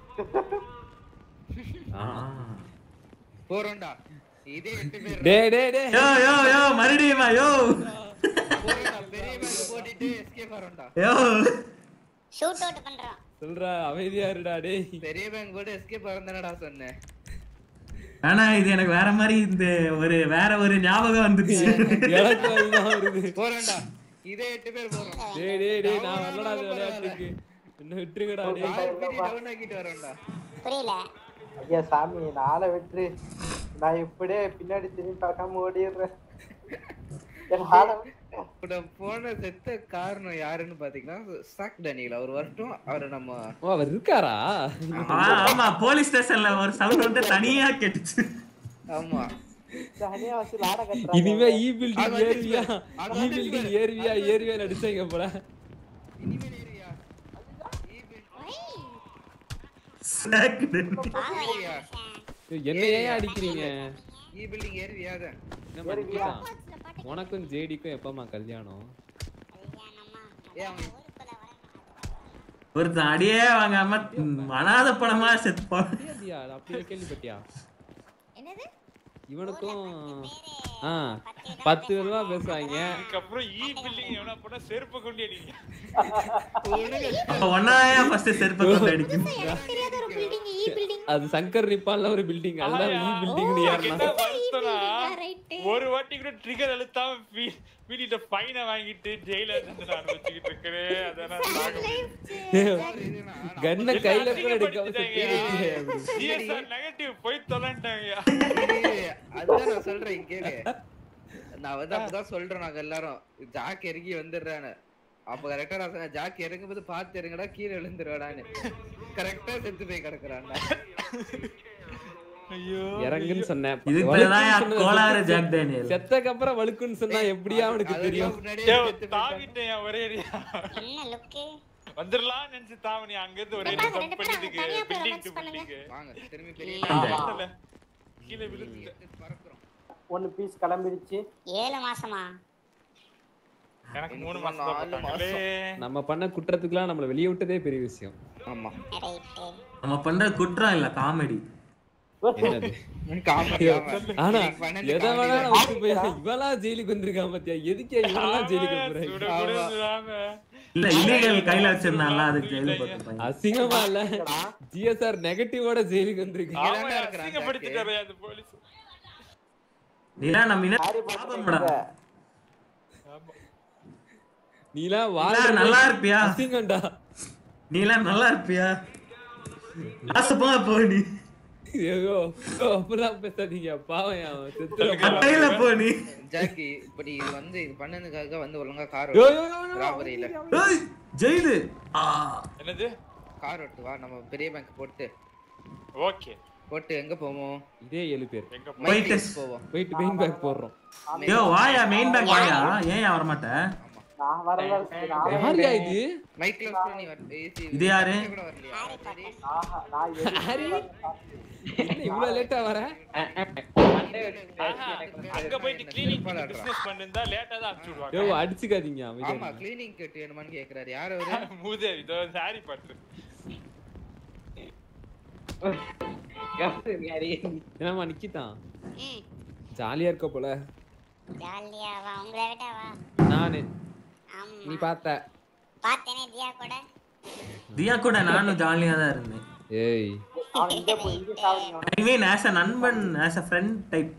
போறோம்டா இதே எட்டு பேர் டேய் டேய் டேய் யோ யோ யோ மறுபடியுமா யோ போறோம்டா பெரிய பேங்க் போட்டுட்டு எஸ்கேப் ஆறோம்டா யோ ஷூட் அவுட் பண்றோம் சொல்றா அமைதியா இருடா டேய் பெரிய பேங்க் போட்டு எஸ்கேப் ஆறந்தானடா சொன்னேன் ஆனா இது எனக்கு வேற மாதிரி இந்த ஒரு வேற ஒரு ஞாபகம் வந்துச்சு எனக்கு அதுதான் வருது போறோம்டா இதே எட்டு பேர் போறோம் டேய் டேய் டேய் நான் வரலடா இந்த விளையாட்டுக்கு என்ன விட்டுருங்கடா டேய் டவுன் ஆக்கிட்டு வரோம்டா புரியல ஐயா சாமி நாளை விட்டுரு நான் இப்படியே பின்னாடி திரும்பி பார்க்காம ஓடிடுறேன் என் ஆளை விட்டு இப்ப போன செத்த காரணம் யாருன்னு பாத்தீங்கன்னா சாக் டேனியல் அவர் வரட்டும் அவரை நம்ம ஓ அவர் இருக்காரா ஆ, ஆமா போலீஸ் ஸ்டேஷன்ல ஒரு சவுண்ட் வந்து தனியா கேட்டுச்சு ஆமா தனியா வச்சு லாட கட்டுறாங்க இனிமே இ பில்டிங் அங்க வந்து ஏறுவியா அங்க இ வந்து பில்டிங் ஏறுவியா ஏறுவியா நடிச்சாங்க போல என்ன ஏன் அடிக்கிறீங்க இ பில்டிங் ஏறுவியாத என்ன மச்சான்? உனக்கும் ஜேடிக்கும் எப்பமா கல்யாணம் ஏ அவன் ஒருத்தன் அடியே வாங்காம ம், அனாத பணமா செத்துப்பான் அப்படியா அது அப்படியே கேள்விப்பட்டியா என்னது இவனுக்கும் ஆ பத்து ரூபா பேசுவாங்க அதுக்கப்புறம் இ பில்டிங் எவனா போனா செருப்பு கொண்டு அடிங்க அப்ப ஒன்னாயா ஃபர்ஸ்ட் செருப்பை கொண்டு அடிக்கும் எனக்கு தெரியாத ஒரு பில்டிங் இ பில்டிங் அது சங்கர் நிப்பான்ல ஒரு பில்டிங் அதுதான் இ பில்டிங் எனக்கு என்ன ஏறினா வருத்தம்னா, ரைட்டு ஒரு வாட்டி கூட ட்ரிகர் அழுத்தாம வீடிட்ட ஃபைனை வாங்கிட்டு ஜெயில இருந்து நான் அனுபவிச்சுக்கிட்டு இருக்கிறேன் அதெல்லாம் தாங்க முடியல. கண்ண கையில கூட எடுக்காம செத்துக்கிட்டே அப்படி. சிஎஸ்ஆர் நெகட்டிவ் போய் தொலைன்ட்டாங்க அதுதான் நான் சொல்றேன் கேளு நான் வந்து அப்பதான் சொல்றேன் நாங்க எல்லாரும் ஜாக் இறங்கி வந்துடுறானு அப்ப கரெக்டா நான் சொன்னேன் ஜாக் இறங்கும்போது பார்த்து இறங்குடா கீழே விழுந்துருவாடான்னு கரெக்டா செத்து போய் கிடக்குறான்டா ஐயோ இறங்குன்னு சொன்னேன் இதுக்கு வழுக்குன்னு பேருதான் சொன்னது கோளாறு செத்து- ஜாக் டேனியல். செத்தக்கு அப்புறம் வழுக்குன்னு சொன்னா எப்படியா அவனுக்கு தெரியும் தாவிட்டேன் என் ஒரே ஏரியா என்ன லுக்கு வந்துடலாம் நினைச்சு தாவணி அங்க இருந்து ஒரே ரெண்டு ஜம்ப் பேரும் பண்ணிட்டு தனியா போய் பில்டிங் romance டு பண்ணுங்க. பில்டிங் வாங்க திரும்பி பெரிய இல்ல கீழே விழுந்துட்டேன் பறக்குறோம் ஒன்னு பீஸ் கிளம்பிடுச்சு ஏழு மாசமா எனக்கு மூணு எனக்கு மாசம் தான் நாலு போட்டாங்களே. நம்ம பண்ண குற்றத்துக்குலாம் நம்மள வெளிய விட்டதே பெரிய விஷயம் ஆமா ரைட்டு நம்ம பண்ற குற்றம் இல்ல காமெடி என்னது காமெடி ஆனா நீங்க பண்ணது எதை comedy வேணாலும் தான். விட்டு போய் இவெல்லாம் ஜெயிலுக்கு வந்திருக்கான் பாத்தியா எதுக்கே இவெல்லாம் ஜெயிலுக்கு போறாங்க இல்ல இல்லீகல் கையில வச்சிருந்தான்ல அதுக்கு ஜெயிலு போட்டுருப்பாங்க அசிங்கமா இல்ல ஜிஎஸ்ஆர் நெகட்டிவோட ஜெயிலுக்கு வந்திருக்கான் அசிங்கப்படுத்திட்டாரு அந்த போலீஸ் நீலாம் நம்ம இன பாபம்டா நீலாம் நீலாம் வாழ் நல்லா இருப்பியா அசிங்கம்டா நீலாம் நல்லா இருப்பியா ஆசப்பா போ நீ ஐயோ அப்பெல்லாம் பேசாதீங்க பாவம் அவன் செத்துற கட்டையில போ நீ ஜாக்கி இப்ப நீ இது வந்து இது பண்ணதுக்காக வந்து ஒழுங்கா கார் யோ, யோ, யோ, யோ. ராபரியில ஏய், ஜெயிலு ஆ. என்னது கார் ஓட்டு வா நம்ம பெரிய பேங்க் போட்டு ஓகே போட்டு எங்க போவோம் இதே ஏழு பேர் எங்க போயிட்டு போவோம் போயிட்டு மெயின் பேக் போடுறோம் யோ வாயா மெயின் பேங்க் வாயா ஏன் வர மாட்டேன் நான் வரல நான் யாரியா இது மைக்ல வச்சு நீ வர ஏசி இது யாரு? கூட வரலையா சரி ஆஹா, நான் ஹரி என்ன இவ்வளவு லேட்டா வர அங்க போயிட்டு கிளீனிங் பிசினஸ் பண்ணிருந்தா லேட்டா தான் அனுப்பிச்சு யோ விடுவாங்க அடிச்சுக்காதீங்க அமைதியா ஆமா இருங்க. கிளீனிங் கட்டு வேணுமான்னு கேக்குறாரு யார் அவரு மூதேவி இதோ சாரி பட்டு என்னம்மா நிக்கிட்டான் ஜாலியா இருக்க போல ஜாலியா வா உங்களை விட வா நானு ஆமா நீ பார்த்த பார்த்தேனே தியா கூட தியா கூட நானும் ஜாலியா தான் இருந்தேன் ஏய் அவன் இங்க போய் இங்க சாவடிங்க ஐ மீன் ஆஸ் அ நண்பன் ஆஸ் அ ஃப்ரெண்ட் டைப்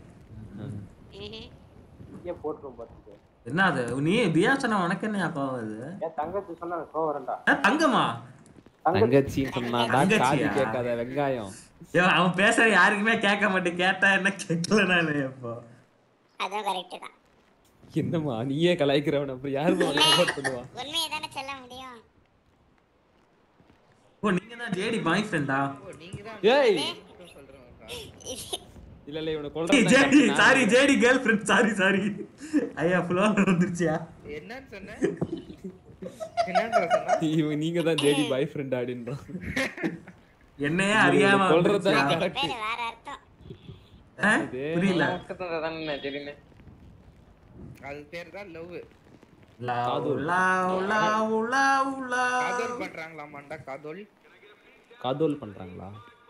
இங்கே போட்டுரும் பார்த்துட்டு என்ன அது நீ தியா சொன்ன உனக்கு என்ன கோவம் அது என் தங்கச்சி சொன்னா எனக்கு கோவம் வரண்டா ஆ, தங்கமா தங்கச்சின்னு சொன்னாடா காது தங்கச்சியா? கேட்காத வெங்காயம் ஐயோ, அவன் பேசுற யாருக்குமே கேட்க மாட்டேன் கேட்டா என்ன கேட்கல நானு இப்போ அதுவும் கரெக்ட் தான் என்னம்மா நீயே கலாய்க்கிறவன் அப்புறம் யாருமா சப்போர்ட் பண்ணுவா உண்மையை தானே சொல்ல முடியும் ஓ நீங்க தான் ஜேடி பாய் ஃப்ரெண்டா நீங்க தான் ஏய் சொல்றேன் இல்ல இல்ல இவனை ஜேடி கொல்றேன் sorry JD girlfriend sorry sorry ஐயா ஃபுல்லா வந்துருச்சியா என்னன்னு சொன்ன என்னன்ற சொன்னா இவன் நீங்க தான் ஜேடி பாய் ஃப்ரெண்ட் அப்படின்றான் என்னையே அறியாம கொல்றது வந்துருச்சியா? கரெக்ட் பேரு வேற அர்த்தம் ஆ? புரியல அது பேர் தான் love love love love love love காதல் பண்றாங்களாமாண்டா காதல் காதோல் பண்றாங்களா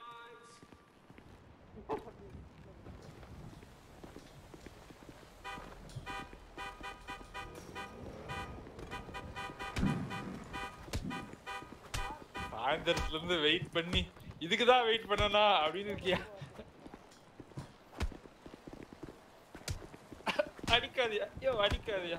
சாயந்தரத்துல இருந்து வெயிட் பண்ணி இதுக்கு தான் வெயிட் பண்ணனா அப்படின்னு இருக்கியா அடிக்காதியா ஐயோ அடிக்காதியா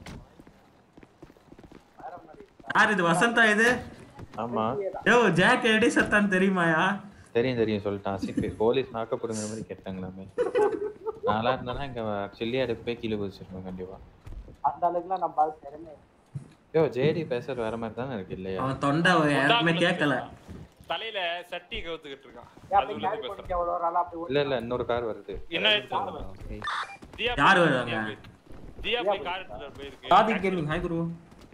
யார் இது வசந்தா இது ஆமா யோ ஜாக் எடி சத்தான் தெரியுமாயா தெரியும் தெரியும் சொல்லிட்டான் சிக்கு போலீஸ் நாக்கப்படுங்கிற மாதிரி கேட்டாங்களாமே நாளா இருந்தானா இங்க சில்லி அடுப்பு போய் கீழே குதிச்சிருக்கோம் கண்டிப்பா அந்த அளவுக்குலாம் நம்ம ஆள் திறமை யோ ஜேடி பேசுறது வேற மாதிரி தானே இருக்கு இல்லையா அவன் தொண்டை யாருக்குமே கேட்கல தலையில சட்டி கவுத்துக்கிட்டு இருக்கான் ஏன் அது அப்படி உள்ளது carry பேசுறான் பண்ணிக்க அவ்வளோ ஒரு ஆளா அப்படி இல்ல இல்ல இன்னொரு கார் வருது என்ன எடுத்து தியா யார் போய்- வருவாங்க? தியா போய்- தியா போய் கார் எடுத்துட்டு போயிருக்கு காதி கேமிங் ஹாய் குரு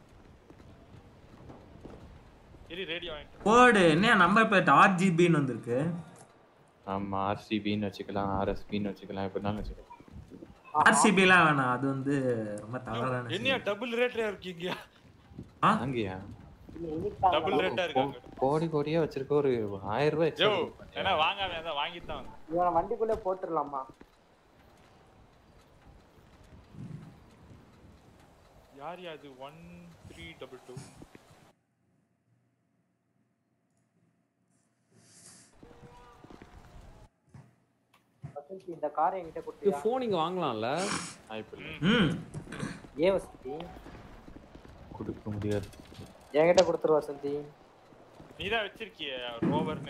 இரு ரேடியோ வாங்கிட்டு போடு என்ன நம்பர் பிளேட் ஆர்ஜிபின்னு வந்திருக்கு ஆமா ஆர்சிபின்னு வச்சுக்கலாம் ஆர்எஸ்பின்னு வச்சுக்கலாம் எப்படினாலும் வச்சுக்கலாம் ஆர்சிபிலாம் வேணாம் அது வந்து ரொம்ப தவறான என்னையா டபுள் ரேட்ல இருக்கீங்க ஆ? அங்கேயா டபுள் ரேட்டா இருக்காங்க கோடி கோடியா வச்சிருக்க ஒரு ஆயிரம் ரூபாய் யோ extra ஏன்னா வாங்காம இருந்தா வாங்கிட்டு தான் வந்தேன். இவனை வண்டிக்குள்ளே போட்டுடலாமா யார் யா அது one three double two Vasanthi இந்த காரை என்கிட்ட இது கொடுத்தியா ஃபோன் இங்க வாங்கலாம்ல ம் ஏன் வசந்தி கொடுக்க முடியாது என்கிட்ட கொடுத்துரு வசந்தி நீ தான் வச்சிருக்கிய ரோவர்னு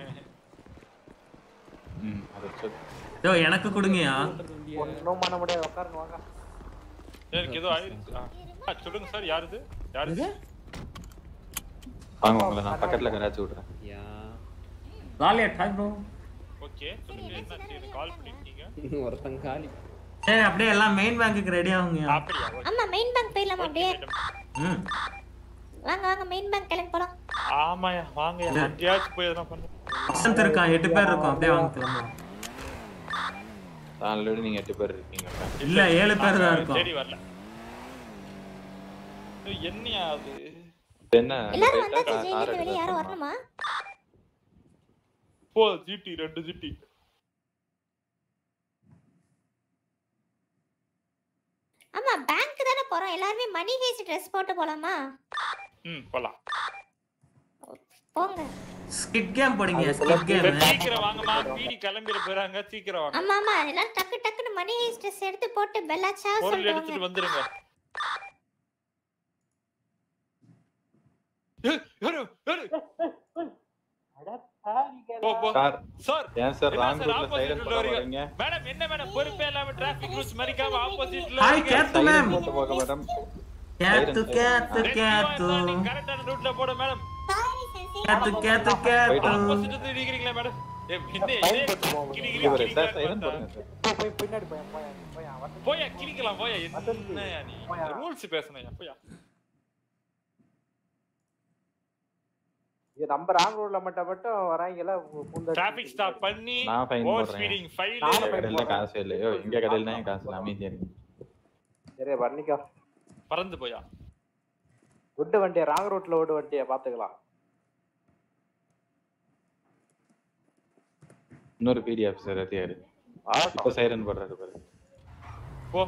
ம் அதை சொல்லு யோ எனக்கு கொடுங்கயா ஒன்றும் பண்ண முடியாது உட்காருங்க வாங்க எனக்கு ஏதோ ஆயிருச்சு ஆ. ஆ, சொல்லுங்க சார் யாருது யாருது வாங்க உங்களை நான் பக்கத்துல கராச்சி விடுறேன் யா லாலியட் ஹாய் ப்ரோ ஓகே சொல்லுங்க என்ன கால் பண்ணிருக்கீங்க ஒருத்தன் காலி சரி அப்படியே எல்லாம் மெயின் பேங்க்குக்கு ரெடி ஆகுங்கயா அப்படியா ஆமா மெயின் பேங்க் போயிடலாமா அப்படியே ம் வாங்க வாங்க மெயின் பேங்க் கிளம்பி போலாம் ஆமாயா வாங்கயா எங்கேயாச்சும் போய் எதனா பண்ணு வசந்த் இருக்கான் எட்டு பேர் இருக்கோம் அப்படியே வாங்க கிளம்புவோம் ஆல்ரெடி நீங்க எட்டு பேர் இருக்கீங்க இல்ல ஏழு பேர் தான் இருக்கோம் சரி வரல ஏய், என்னையா அது என்ன எல்லாரும் வந்தாச்சு ஜெயிலிருந்து வெளியே யாரும் வரணுமா போ ஜிடி ரெண்டு ஜிடி ஆமா பேங்க் தானே போறோம் எல்லாருமே மணி ஹேஸ்ட் ட்ரெஸ் போட்டு போலாமா ம் போலாம் போங்க ஸ்கிட் கேம் போடுங்க ஸ்கிட் கேம் சீக்கிரம் வாங்கம்மா பீடி கிளம்பிட போறாங்க சீக்கிரம் வாங்க ஆமா ஆமா எல்லாம் டக்கு டக்குன்னு மணி ஹேஸ்ட் ட்ரெஸ் எடுத்து போட்டு பெல்லா சாவ் பொருள் சொல்லுவாங்க எடுத்துட்டு வந்துருங்க ஏய், யாரு யாரு போ போ சார் சார் ஏன் சார் என்ன ராங் சார் ரூட்ல சைரன் ஆப்போசிட்ல போட வரீங்க வரீங்க மேடம் என்ன மேடம் பொறுப்பே இல்லாம டிராஃபிக் ரூல்ஸ் மறிக்காம ஆப்போசிட்ல ஹாய் கேத்து மேம் போட்டு போக மேடம் கேத்து கேத்து கேத்து கரெக்டான ரூட்ல போட மேடம் கேத்து கேத்து கேத்து ஆப்போசிட் இருந்து இடிக்கிறீங்களா மேடம் ஏய், என்ன என்ன கிளி கிளி இவரு சார் கிளி சைரன் போடுங்க சார் போய் பின்னாடி போய் போய் போய் அவன் போயா கிளிக்கலாம் போயா என்னயா நீ ரூல்ஸ் பேசணையா போயா இது நம்ம ராங் ரோட்ல மட்டும் மட்டும் வராங்கல பூந்த டிராபிக் ஸ்டாப் பண்ணி நான் ஃபைன் ஓவர் போடுறேன் ஸ்பீடிங் ஃபைல் இந்த கடையில காசு இல்லையோ எங்க கடையில தான் காசு இல்லை அமைதியா இருக்கு சரி பண்ணிக்கோ பறந்து போயா விட்டு வண்டியை ராங் ரோட்ல விட்டு வண்டியை பாத்துக்கலாம் இன்னொரு பிடி ஆஃபீஸர் அத்தியாரு இப்ப சைரன் போடுறாரு பாரு போ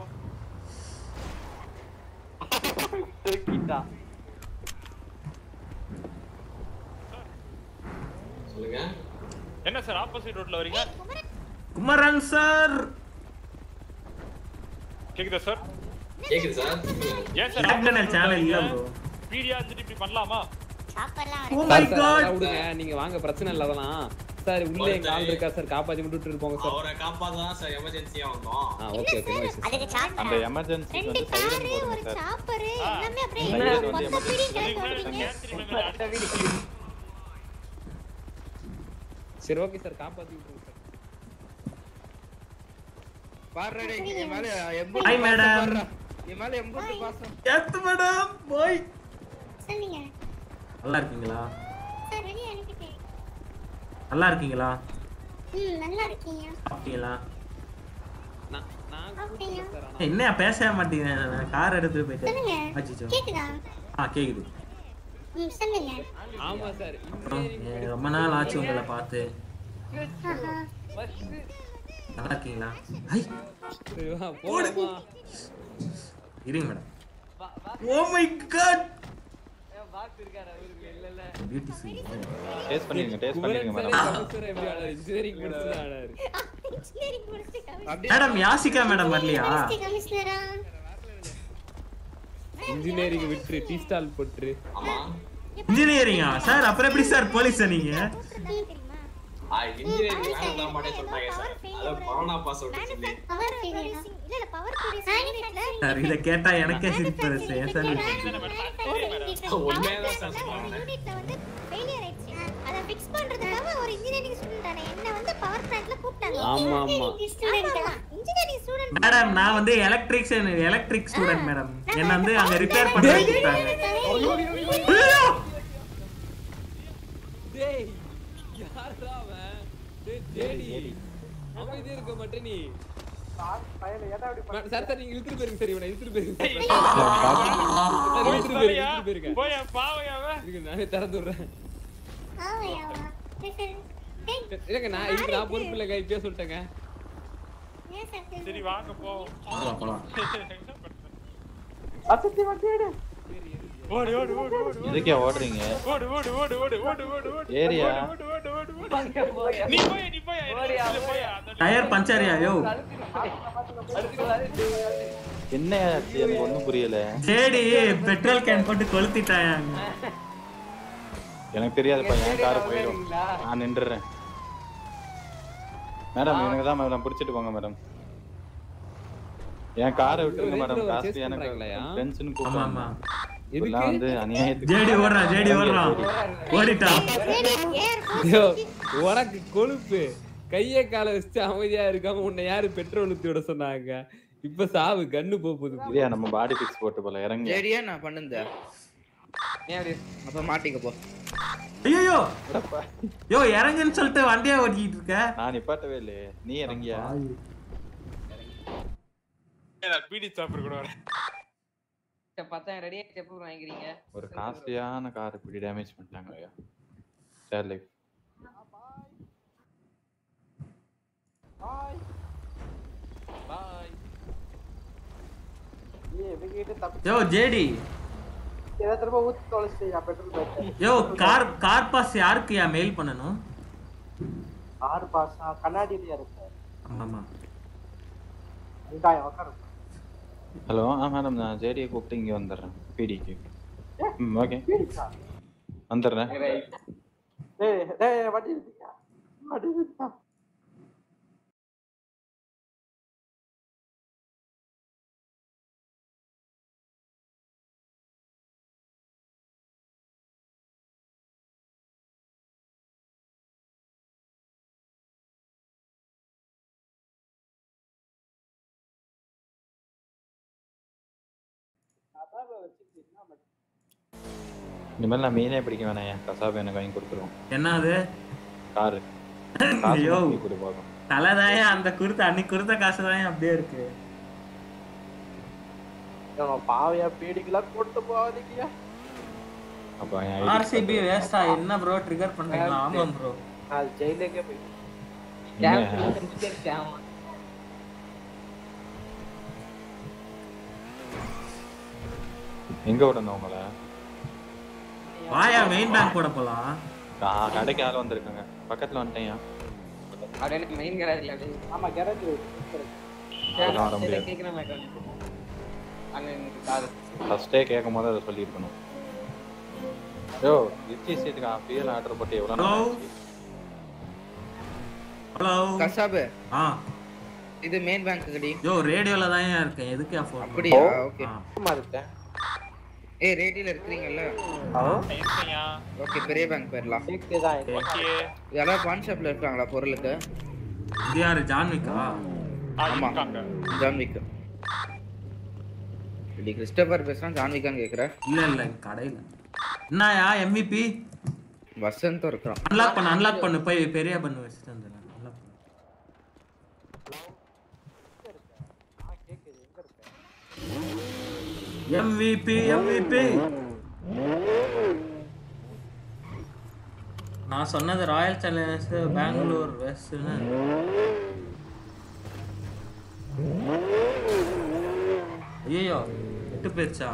சொல்லுங்க என்ன சார் ஆப்போசிட் ரோட்ல வரீங்க குமரன் சார் கேக்குதா சார் கேக்குது சார் ஏன் சார் மேக்டனல் சேனல் இல்ல ப்ரோ பீடியா இருந்துட்டு இப்படி பண்ணலாமா oh my sir, sir, God அதெல்லாம் விடுங்க நீங்க வாங்க பிரச்சனை இல்ல அதெல்லாம் சார் உள்ள எங்க ஆள் இருக்கா சார் காப்பாத்தி விட்டுட்டு இருப்போங்க சார் அவரை காப்பாதான் சார் எமர்ஜென்சியா வந்தோம் ஆ ஓகே ஓகே நோ இஷ்யூஸ் அந்த எமர்ஜென்சி ரெண்டு வந்து சைரன் காரு போடுங்க ஒரு சார் சாப்பர் எல்லாமே அப்படியே சைரன் வந்து மொத்த பீடி எமர்ஜென்சி கிளப்பி விடுறீங்க சரி ஓகே சார் காப்பாத்தி விட்டுருங்க சார் பாருடா இங்க என் மேல Hi, எம்பூட்டு madam. பாசம் பாருடா. என் மேல எம்பூட்டு பாசம் கேத்து மேடம் போய் சொன்னீங்க நல்லா இருக்கீங்களா சார் வெளியே அனுப்பிட்டேன் நல்லா இருக்கீங்களா ம் நல்லா இருக்கீங்க சாப்பிட்டீங்களா நான் நான் சாப்பிட்டீங்க ஏய், என்ன பேசவே மாட்டீங்க நான் கார் எடுத்துட்டு போயிட்டேன் சொல்லுங்க அச்சச்சோ. கேக்குதா ஆ கேக்குது ம் சொல்லுங்க ஆமா சார் அப்புறம் ஏ, ரொம்ப நாள் ஆச்சு உங்களை பார்த்து ஆஹா நல்லா இருக்கீங்களா ஐ சரி வா போடுமா இருங்க madam oh my God beautiful taste பண்ணிருங்க டேஸ்ட் பண்ணிருங்க குமரன் மேடம் சார் எப்படி ஆடாரு இன்ஜினியரிங் முடிச்சு ஆடாரு இன்ஜினியரிங் முடிச்சுட்டு கவி- அப்படியே மேடம் யாசிகா மேடம் வரலையா கமிஷனரா இன்ஜினியரிங் விட்டுரு டீ ஸ்டால் போட்டுரு ஆமா இன்ஜினியரிங்கா சார் அப்புறம் எப்படி சார் போலீஸா நீங்க தெரியுமா ஆ இன்ஜினியரிங் வேணாம் தான் மாட்டே சொல்றாங்க சார் அது கொரோனா பாஸ் அவுட் சொல்லி பவர் ப்ரொடியூசிங் இல்ல இல்ல பவர் ப்ரொடியூசிங் யூனிட்ல சார் இதை கேட்டா எனக்கே சிரிப்பு வருது ஏன் சார் உண்மையா தான் சார் சொல்றாங்க யூனிட்ல வந்து ஃபெயிலியர் ஆயிடுச்சு அத ஃபிக்ஸ் பண்றதுக்காக ஒரு இன்ஜினியரிங் ஸ்டூடெண்டான என்ன வந்து பவர் பிளான்ட்ல கூப்பிட்டாங்க ஆமா ஆமா இன்ஜினியரிங் ஸ்டூடெண்ட் மேடம் நான் வந்து எலக்ட்ரிக்ஷியன் எலக்ட்ரிக் ஸ்டூடெண்ட் மேடம் என்ன வந்து அங்க ரிப்பேர் பண்ண வச்சுட்டாங்க ஐயோ! டேய் யாரா அவன் டேய் ஜேடி அமைதியா இருக்க மாட்டே நீ பையன் ஏன்டா அப்படி மா- சார் சார் நீங்க இழுத்துட்டு போயிருங்க சரி இவனை இழுத்துட்டு போயிருங்க சார் போய் இழுத்துட்டு போயிருங்க சொல்லியா? இழுத்துட்டு போயிருங்க போயா பாவையா அவன்? இருங்க நானே திறந்து விடுறேன் ஆவையாவா சரி சரி டேய், இல்லங்க நான் இதுக்கு நான் பொறுப்பு இல்லைங்க இப்பயே சொல்லிட்டேங்க ஏன் சார் சரி சரி வாங்க போ போலாம், போலாம். அசத்தி வண்டி எடு ஓடு ஓடு ஓடு ஓடு எதுக்கே ஓடுறீங்க ஓடு ஓடு ஓடு ஓடு ஓடு ஓடு ஓடு ஏரியா ஓடு ஓடு ஓடு ஓடு நீ போய் நீ போய் இல்ல போயா அந்த டயர் பஞ்சரியா யோ என்ன ஆச்சு எனக்கு ஒண்ணும் புரியல ஜேடி பெட்ரோல் கேன் போட்டு கொளுத்திட்டாங்க எனக்கு தெரியாதுப்பா என் கார் போயிடும் நான் நின்றுறேன் மேடம் எனக்கு தான் மேடம் பிடிச்சிட்டு போங்க மேடம் என் காரை விட்டுருங்க மேடம் Range Rover காசு chase எனக்கு பண்றாங்களையா? ஃப்ரெண்ட்ஸ்னு ஆமா ஆமா கூப்பிடுறாங்க இதெல்லாம் வந்து அநியாயத்துக்கு ஜேடி ஓடுறான் ஜேடி ஓடுறான் ஓடிட்டான் ஐயோ, உனக்கு கொழுப்பு கைய காலை வச்சு அமைதியா இருக்காம உன்னை யாரு பெட்ரோல் ஊத்தி விட சொன்னாங்க இப்ப சாவு கண்ணு போகுது இதே நம்ம பாடி பிக்ஸ் போட்டு போல இறங்க ஜேடியா நான் பண்ணுந்த அப்ப மாட்டிக்க போ ஐயோ யோ இறங்குன்னு சொல்லிட்டு வண்டியா ஓட்டிட்டு இருக்க நான் நிப்பாட்டவே இல்லையே நீ இறங்கியா பீடி சாப்பிட கூட வரேன் பத்தாயிரம் ரெடியா செப்பு வாங்கிக்கிறீங்க ஒரு காஸ்ட்லியான கார் இப்படி டேமேஜ் பண்ணிட்டாங்க ஐயா சேர் லைஃப் பாய் ஏய் இவங்கிட்ட தப்பி யோ ஜேடி ஏதோ திரும்ப ஊத்தி தொலைச்சிட்டீங்க petrol bunk yo car car boss யாருக்கு மெயில் பண்ணணும் ஆறு பாஸ் கண்ணாடியிலயா இருக்கு ஆமா வெங்காயம் உட்காரு ஹலோ ஆ மேடம் நான் ஜேடியை கூப்பிட்டு இங்கே வந்துடுறேன் பிடிக்கு ம் ஓகே வந்துடுறேன் டேய் டேய் வண்டி எடுத்தீங்க வண்டி எடுத்தீங்க இனிமேல் நான் மீனே பிடிக்க வேணாம் என் கசாப் எனக்கு வாங்கி கொடுத்துருவோம் என்ன அது காரு ஐயோ கொடு பார்க்கும் தலைதாயே அந்த கொடுத்த அன்னைக்கு கொடுத்த காசு தான் அப்படியே இருக்கு இவன் பாவையா பீடிக்கெல்லாம் கொண்டு போகாதீங்க அப்போ என் ஆர்சிபி வேஸ்டா என்ன ப்ரோ ட்ரிகர் பண்றீங்களா ஆமா ப்ரோ அது ஜெயிலுக்கே போயிட்டு எங்க விடணும் உங்களை வாயா மெயின் பேங்க் போட போலாம் நான் கடைக்கு ஆள் வந்திருக்காங்க பக்கத்துல வந்துட்டேன்யா அவர் எனக்கு மெயின் கராஜ்ல அப்படியே ஆமா கேரேஜ் அதெல்லாம் வர முடியாது. கேக்குற மாதிரி அங்க எனக்கு காது ஃபர்ஸ்டே கேட்கும் போது அதை சொல்லியிருக்கணும் யோ ரிச்சி சீட்டுக்கு ஃபியல் ஆர்டர் போட்டு எவ்வளோ ஹலோ ஹலோ கசாபு ஆ இது மெயின் பேங்க் கடி யோ ரேடியோல தான் இருக்கேன் எதுக்கு ஃபோன் அப்படியா ஓகே சும்மா இருக்கேன் ஏய் ரேடியோல இருக்கிறீங்கல்ல ஓகே பெரிய பேங்க் போயிடலாம் யாராவது பான் ஷாப்ல இருக்காங்களா பொருளுக்கு இது யாரு ஜான்விக்கா ஆமா ஜான்விக் இப்படி கிறிஸ்டபர் பேசுறான் ஜான்விக்கான்னு கேக்குற இல்ல இல்ல கடையில என்னயா எம்விபி வசந்த் இருக்கிறான் அன்லாக் பண்ணு அன்லாக் பண்ணு போய் பெரிய பண்ணு வச்சுட்டு வந்துடுறேன் unlock பண்ணு. MVP MVP நான் சொன்னது ராயல் சேலஞ்சர்ஸ் பெங்களூர் வெஸ்ட்னு ஐயோ எட்டு போயிருச்சா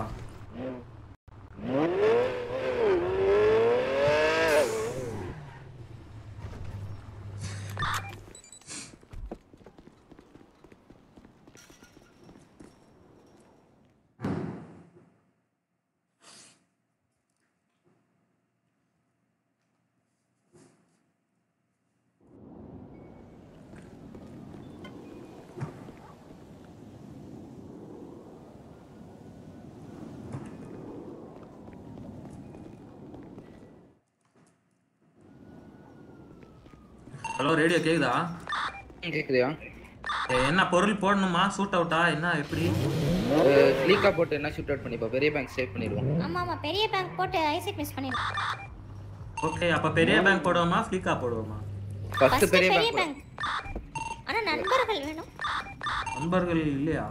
ஹலோ ரேடியோ கேக்குதா கேக்குதியா ஏய், என்ன பொருள் போடணுமா சூட் அவுட்டா என்ன எப்படி லீக்கா போட்டு என்ன ஷூட் அவுட் பண்ணிப்போம் பெரிய பேங்க் சேவ் பண்ணிடுவோம் ஆமா ஆமா பெரிய பேங்க் போட்டு ஐசெட் மிஸ் பண்ணிருக்கோம் ஓகே அப்ப பெரிய பேங்க் போடுவோமா ஃப்ளிக்கா போடுவோமா ஃபர்ஸ்ட் ஃபர்ஸ்ட் பெரிய பெரிய பேங்க் பேங்க் ஆனா நண்பர்கள் வேணும் நண்பர்கள் இல்லையா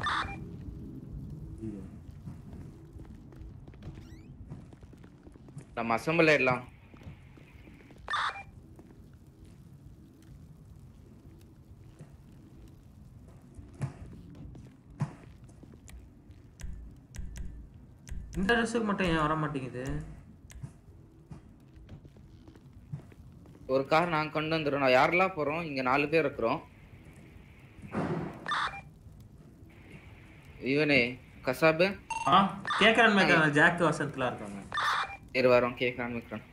நம்ம அசம்பிள் ஆயிடலாம் இந்த ட்ரெஸ்ஸுக்கு மட்டும் ஏன் வர மாட்டேங்குது ஒரு கார் நாங்க கொண்டு வந்துடுறோம் நான் யாரெல்லாம் போறோம் இங்க நாலு பேர் இருக்கிறோம் இவனே கசாபு ஆ கேக்குறேன் மேக்கர் ஜாக் வசந்த்லாம் இருக்காங்க இரு வரோம் கேட்கறான் விக்ரம்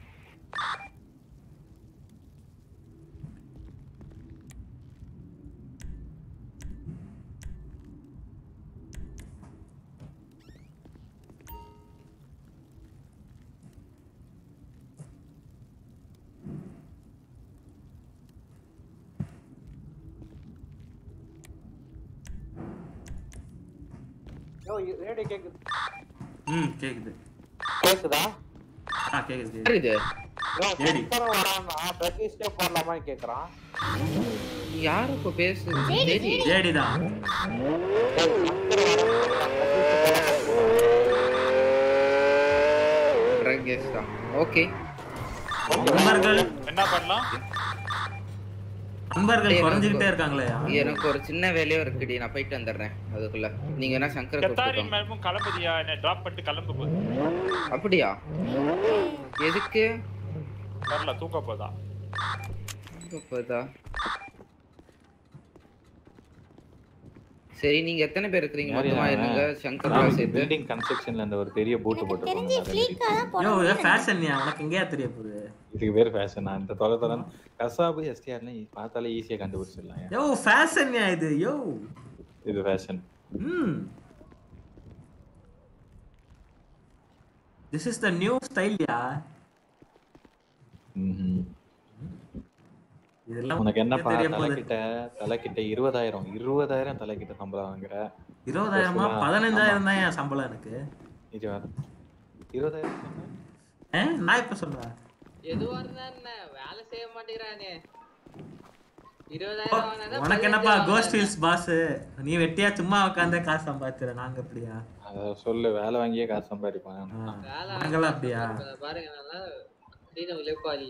யோ ரேடியோ கேக்குது ம் கேக்குது கேக்குதா ஆ கேக்குது யார் இது யோ ஏடி. சூப்பரா வரானா பிரகிஸ்டே போடலாமான்னு கேக்குறான் யார் இப்போ பேசுது ஜேடி, ஜேடி. ஜேடி தான் Druggies தான் ஓகே நண்பர்கள் என்ன பண்ணலாம் நண்பர்கள் டேய், குறைஞ்சுக்கிட்டே எனக்கு- இருக்காங்களே எனக்கு ஒரு சின்ன வேலையும் இருக்குடி நான் போயிட்டு வந்துடுறேன் அதுக்குள்ள நீங்க என்ன சங்கர கத்தாரின் கூப்பிட்டுக்கோங்க மேமும் கிளம்புதியா என்ன டிராப் பண்ணிட்டு கிளம்ப போகுது அப்படியா எதுக்கு வரல தூக்க போதா இப்போதா சரி நீங்க எத்தனை பேர் இருக்கிறீங்க மொத்தமா இருங்க சங்கர் சேர்த்து பில்டிங் கன்ஸ்ட்ரக்ஷன்ல அந்த ஒரு பெரிய பூட்டு தெரிஞ்சு போட்டுருப்பாங்க ஃப்ளீக்கா தான் யோ போனோம் ஃபேஷன்யா உனக்கு எங்கேயா தெரிய போகுது இதுக்கு பேர் ஃபேஷன் அந்த தொலை தொலை கசாபு எஸ்டிஆர்லாம் பார்த்தாலே ஈஸியா கண்டுபிடிச்சிடலாம் யோ ஃபேஷன்யா இது யோ இது ஃபேஷன் ம் this is the new style யா இதெல்லாம் உனக்கு என்னப்பா தெரிய போகுது தலைக்கிட்ட தலைக்கிட்ட இருபதாயிரம் இருபதாயிரம் தலைக்கிட்ட சம்பளம் வாங்குற இருபதாயிரமா ஆமா. பதினஞ்சாயிரம் தான் என் சம்பளம் எனக்கு இது வேற. இருபதாயிரம் ஏ நான் இப்ப சொல்றேன் எதுவா இருந்தா என்ன வேலை செய்ய மாட்டேங்கிறானே இருபதாயிரம் வாங்கினா உனக்கு என்னப்பா கோஸ்ட் ஹில்ஸ் பாஸ் நீ வெட்டியா சும்மா உட்காந்தே காசு சம்பாதிச்சுற நாங்க அப்படியா அத சொல்லு வேலை வாங்கியே காசு சம்பாதிப்பான் வேலை நாங்களாம் அப்படியா பாருங்க நல்லா கடின உழைப்பாளி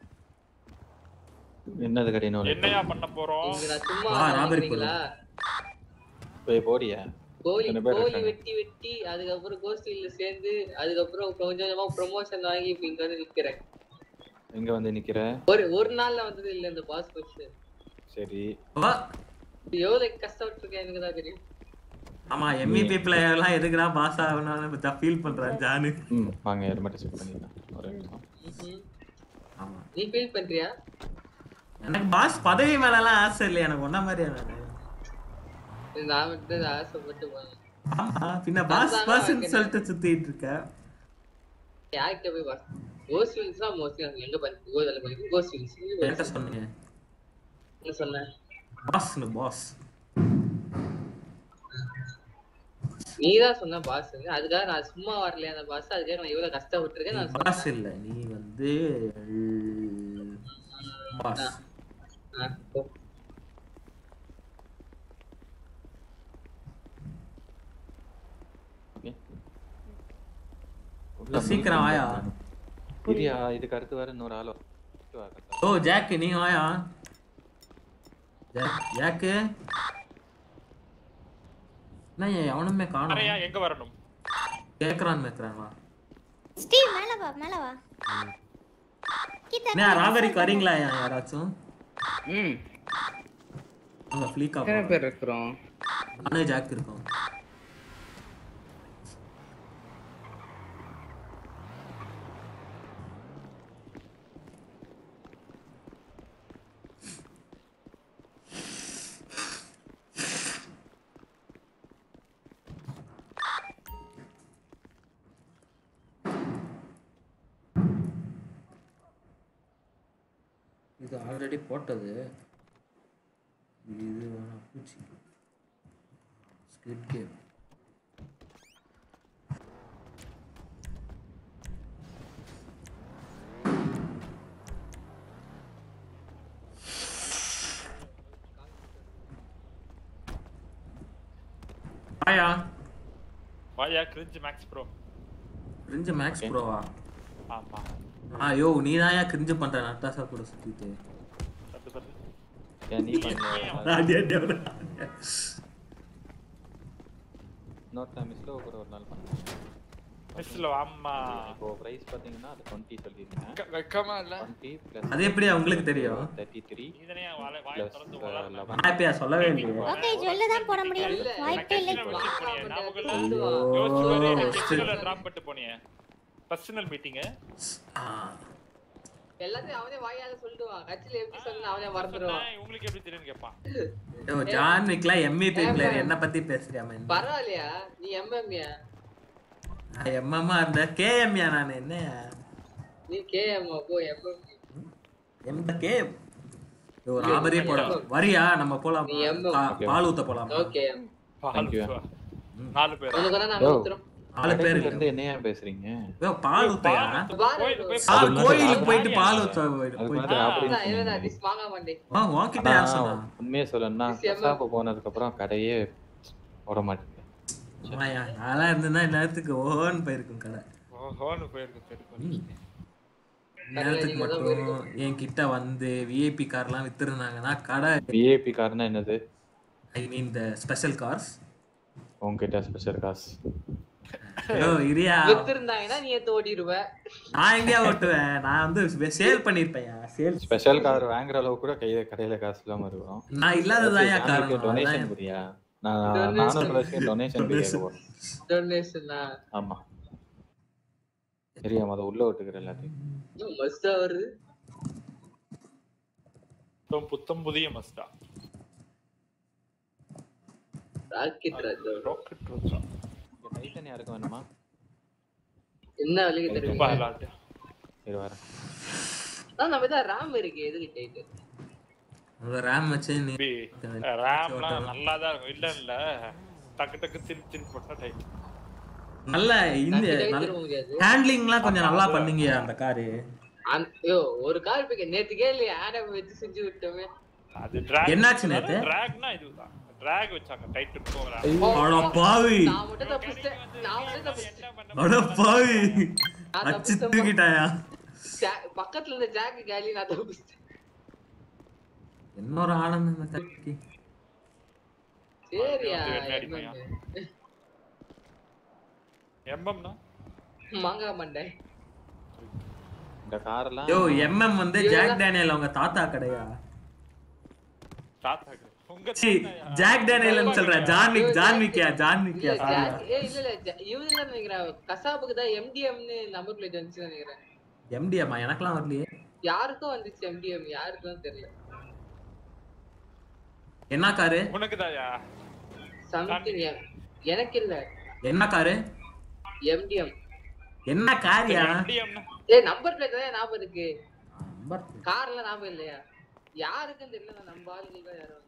என்னது கடினம் என்னையா பண்ண போறோம் இங்க நான் சும்மா ஆ, ராபரி நினைக்கிறீங்களா? போய் போடியா கோழி எத்தனை பேர் கோழி இருக்காங்க? வெட்டி வெட்டி அதுக்கப்புறம் கோஸ்டில சேர்ந்து அதுக்கப்புறம் கொஞ்சம் கொஞ்சமா ப்ரொமோஷன் வாங்கி இப்ப இங்க வந்து நிக்கிறேன் எங்க வந்து நிக்கிற ஒரு ஒரு நாள்ல வந்தது இல்ல இந்த பாஸ் கொஸ்டின் சரி எவ்வளவு கஷ்டப்பட்டிருக்கேன் எனக்கு தான் தெரியும் ஆமா எம்இபி பிளேயர் எல்லாம் எதுக்குடா பாஸ் ஆகணும்னு ஃபீல் பண்றான் ஜானு ம் வாங்க ஹெல்மெட்டை செக் பண்ணிக்கலாம் ஒரு நிமிஷம் ம்ஹும். ஆமா நீ ஃபீல் பண்றியா எனக்கு பாஸ் பதவி மேல எல்லாம் ஆசை இல்லை எனக்கு ஒன்ன மாதிரியா நானு நான் வந்து ஆசைப்பட்டு போனேன் ஆமா பின்ன பாஸ் பாஸ்ன்னு சொல்லிட்டு சுத்திட்டு இருக்க யார்கிட்ட போய் பாஸ் கோஸ்ட் வில்ஸ் தான் மோஸ்ட்லி அங்க எங்க பாரு கோதல போய் கோஸ்ட் வில்ஸ் என்ன சொன்னீங்க என்ன சொன்னேன் பாஸ்னு பாஸ் நீ தான் சொன்ன பாஸ் அதுக்காக நான் சும்மா வரலையா அந்த பாஸ் அதுக்காக நான் எவ்வளவு கஷ்டப்பட்டிருக்கேன் நான் சொன்னேன். பாஸ் இல்ல நீ வந்து பாஸ் ஆ, போ. உள்ள சீக்கிரம் வாயா. இரியா இதுக்கு அடுத்து வேற இன்னொரு ஆள் வா. ஓ ஜாக்கு நீ வாயா ஜாக் ஜாக்கு என்ன ஏன் எவனுமே காணோம் அரையா எங்க வரணும் கேக்குறான் மேக்குறான் வா ஸ்டீவ் மேல வா மேல வா கீதா என்ன ராபரிக்கு வரீங்களா யா- யாராச்சும் ம் அங்க ஃப்ளீக்கா எத்தனை பேர் இருக்கிறோம் நானே ஜாக் இருக்கோம் இது ஆல்ரெடி போட்டது இது வேணா பூச்சி ஸ்கிட் கேம் ஆயா வாயா cringe max bro cringe max ப்ரோவா ஆமா ஆ யோ நீ தான் ஏன் கிரிஞ்சு பண்ற நட்டாசா கூட சுத்திட்டு அது பாரு. ஏன் நீ பண்ணல அடி, அடி, அடி. இன்னொரு டைம் மிஸ்ல கூட ஒரு நாள் பண்ணேன் மிஸ்ல ஆமா இப்போ பிரைஸ் பாத்தீங்கன்னா அது 20 சொல்லிருக்கேன் வெக்க- வெக்கமா இல்ல 20 plus அது எப்படி உங்களுக்கு தெரியும் 33 இதனையா வாய வாய plus திறந்து uh, வளரணும் 11 நான் இப்பயா சொல்லவே இல்லையே ஓகே ஜுவல்ல தான் போட முடியும் வாய்ப்பே இல்லை ஐயோ, யோசிச்சு பாரு shit. கெஸ்ட்ல டிராப் பண்ணிட்டு போனியே பர்சனல் மீட்டிங் எல்லாத்தையும் அவனே வாயால சொல்லிடுவான் கட்சியில எப்படி சொன்னா அவனே மறந்துடுவான் உங்களுக்கு எப்படி தெரியும்னு கேட்பான் யோ ஜான் விக்லாம் எம்இபி பிளேயர் என்ன பத்தி பேசுறியா மேன் பரவாயில்லையா நீ எம்எம்யா நான் எம்எம்மா இருந்த கேஎம்யா நான் என்ன நீ கேஎம் போ எம்எம் எம் கே யோ ராபரியே போலாம் வரியா நம்ம போலாம் நீ எம் பா- பால் ஊத்த போலாம் ஓகே Thank you. நாலு பேர் உனக்கு வேணா நாங்க யோ, ஊத்துறோம் நாலு பேர் கடைசில இருந்து என்னையா பேசுறீங்க யோ பால் ஊத்தையா கோயிலுக்கு போய் பால் அது கோயிலுக்கு போயிட்டு மாதிரி பால் ஆ. ஊத்த போயிட்டு அதுக்கு போயிட்டு முன்னாடி ராபரி அதான் இல்லடா டிஸ் வாங்க மாட்டேன் ஆ உன்கிட்ட யார் சொன்னா உண்மையை சொல்லணும்னா This எவ்வளவு? கசாப்பு போனதுக்கு அப்புறம் கடையே ஓட மாட்டேங்குது ஆமாய்யா, நான்லாம் இருந்திருந்தா இந்நேரத்துக்கு ஓன்னு போயிருக்கும் கடை ஓஹோன்னு போயிருக்கு போயிருக்கு நேரத்துக்கு மட்டும் என் கிட்ட வந்து விஐபி கார்லாம் வித்துருந்தாங்கன்னா கடை விஏபி கார்னா என்னது I mean the special cars உங்ககிட்ட ஸ்பெஷல் காசு ஐயோ இரியா வித்திருந்தாங்கன்னா நீ எடுத்து ஓட்டிடுவ நான் எங்கேயா ஓட்டுவேன் நான் வந்து சேல் பண்ணிருப்பேன் சேல் ஸ்பெஷல் கார் வாங்குற அளவுக்கு கூட கையில கடையில காசு இல்லாம இருக்கும் நான் இல்லாததான் ஏன் காரணம்? டொனேஷன் அதான் புரியா நான் Donation. நானூறு லட்சம் டொனேஷன் கேட்க போறேன் டொனேஷனா ஆமா சரியா மொத உள்ள விட்டுக்கிற எல்லாத்தையும் மஸ்டா வருது புத்தம் புத்தம் புதிய Mazda rocket Raja rocket Roja Titan யாருக்கு வேணுமா என்ன விலைக்கு ரொம்ப தருவீங்க அலாட்டு இரு வரேன் ஆ, நம்ம தான் ராம் இருக்கு எதுக்கு டைட்டு உங்க ரேம் வச்சு நீ ரேம்லாம் நல்லா தான் இருக்கும் இல்ல இல்ல டக்கு டக்கு திருப்பி திருப்பி போட்டா டைட் நல்ல இந்த தட்டி தட்டி திரும்ப முடியாது. ஹேண்ட்லிங்லாம் கொஞ்சம் நல்லா பண்ணீங்க அந்த காரு அந்த- ஐயோ ஒரு கார் பிக்க நேத்துக்கே இல்லையா ஆடம் வச்சு செஞ்சு விட்டோமே அது டிராக் என்னாச்சு நேத்து? டிராக்னா இதுதான் டிராக் வச்சாங்க டைட் போறா அட பாவி நான் மட்டும் தப்பிச்சிட்டேன் நான் மட்டும் தப்பிச்சிட்டேன் அட பாவி நான் அச்சு தப்பிச்சிட்டேன். தூக்கிட்டாயா ஜா- பக்கத்துல இருந்த ஜாக்கு காலி நான் தப்பிச்சிட்டேன் இன்னொரு ஆனந்தம் இந்த கட்சிக்கு சரியா வந்து வெண்ணெய் அடிமையா? என்னன்னு. எம்எம்னா மாங்காய் மண்டை இந்த காரெல்லாம் யோ எம்எம் வந்து ஜாக் டேனியல் அவங்க தாத்தா கடையா தாத்தாக்கு உங்க சி, ஜாக் டேனியல்னு சொல்றேன் ஜான்விக் ஜான்விக்கியா ஜான்விக்கியா இல்ல ஜாக் ஏ இல்ல இல்ல ஜா- இவரு தான் நினைக்கிறேன் கசாப்புக்கு தான் எம்டிஎம்னு நம்பர் பிளேட் வந்துச்சு நினைக்கிறேன் எம்டிஎம்மா எனக்கெல்லாம் வரலையே யாருக்கும் வந்துச்சு எம்டிஎம் யாருக்கும் தெரியல என்ன காரு உனக்கு தாயா சம்திங் எனக்கு இல்ல என்ன காரு எம்டிஎம் என்ன காரியா ஏ நம்பர் பிளேட் தான் ஞாபகம் இருக்கு கார்ல ஞாபகம் இல்லையா யாருக்கும் தெரியல நம்ம ஆளுங்களுக்கு தான் யாரும்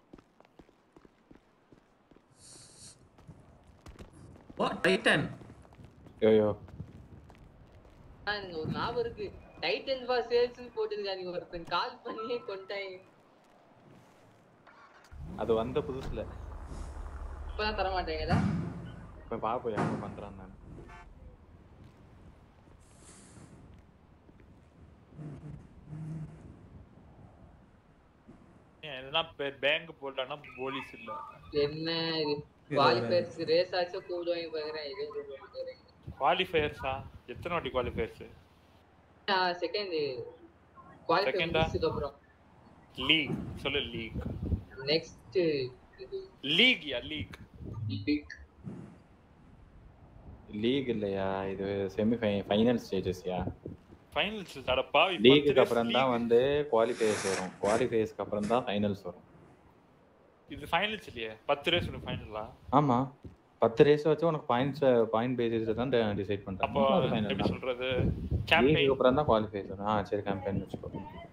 ஓ டைட்டன் யோ யோ ஆ, எனக்கு ஒரு ஞாபகம் இருக்கு டைட்டன் பாஸ் சேல்ஸ் போட்டுருக்காங்க ஒருத்தன் கால் பண்ணியே கொண்டாங்க அது வந்த புதுசுல இப்பதான் தர மாட்டேங்கடா இப்ப பாப்போம் யாரும் பண்றான் நான் எதுனா பேங்க் போட்டானா போலீஸ் இல்ல என்ன குவாலிஃபயர்ஸ் ரேஸ் ஆச்சும் கூடுவாங்க பாக்குறேன் இதே குவாலிஃபயர்ஸா எத்தனை வாட்டி குவாலிஃபயர்ஸ் செகண்ட் Second குவாலிஃபயர் ஆ? முடிச்சதுக்கு அப்புறம் லீக் சொல்லு லீக் நெக்ஸ்ட் லீக் யா லீக் லீக் லீக் இல்லையா இது செமி ஃபைனல் ஸ்டேஜஸ்யா ஃபைனல்ஸ் அட பாவி லீக்குக்கு அப்புறம் தான் வந்து குவாலிஃபயர்ஸ் வரும் குவாலிஃபயர்ஸ்க்கு அப்புறம் தான் ஃபைனல்ஸ் வரும் இது ஃபைனல்ஸ் இல்லையே பத்து ரேஸ் ஒரு ஃபைனலா ஆமா பத்து ரேஸ் வச்சு உனக்கு பாயிண்ட்ஸ் பாயிண்ட் பேசிஸ்ல தான் டிசைட் அப்போ பண்றாங்க எப்படி சொல்றது லீக்குக்கு கேம்பெயின் அப்புறம் தான் குவாலிஃபயர்ஸ் வரும் ஆ சரி கேம்பெயின் வச்சுக்கோ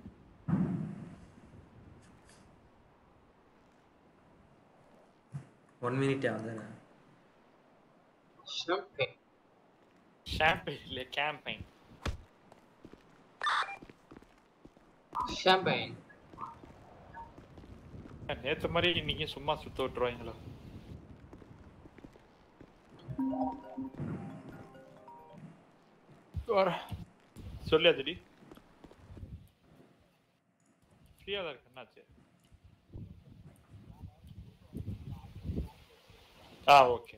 ஒன் மினிட் ஆகுது ஷாம்பெயின் ஷாம்பெயின் இல்ல கேம்பெயின் ஷாம்பெயின் நேத்து மாதிரி இன்னைக்கு சும்மா சுத்த விட்டுருவாங்களா வர சொல்லியாச்சுடி ஃப்ரீயா தான் இருக்கு என்னாச்சு ஆ ஓகே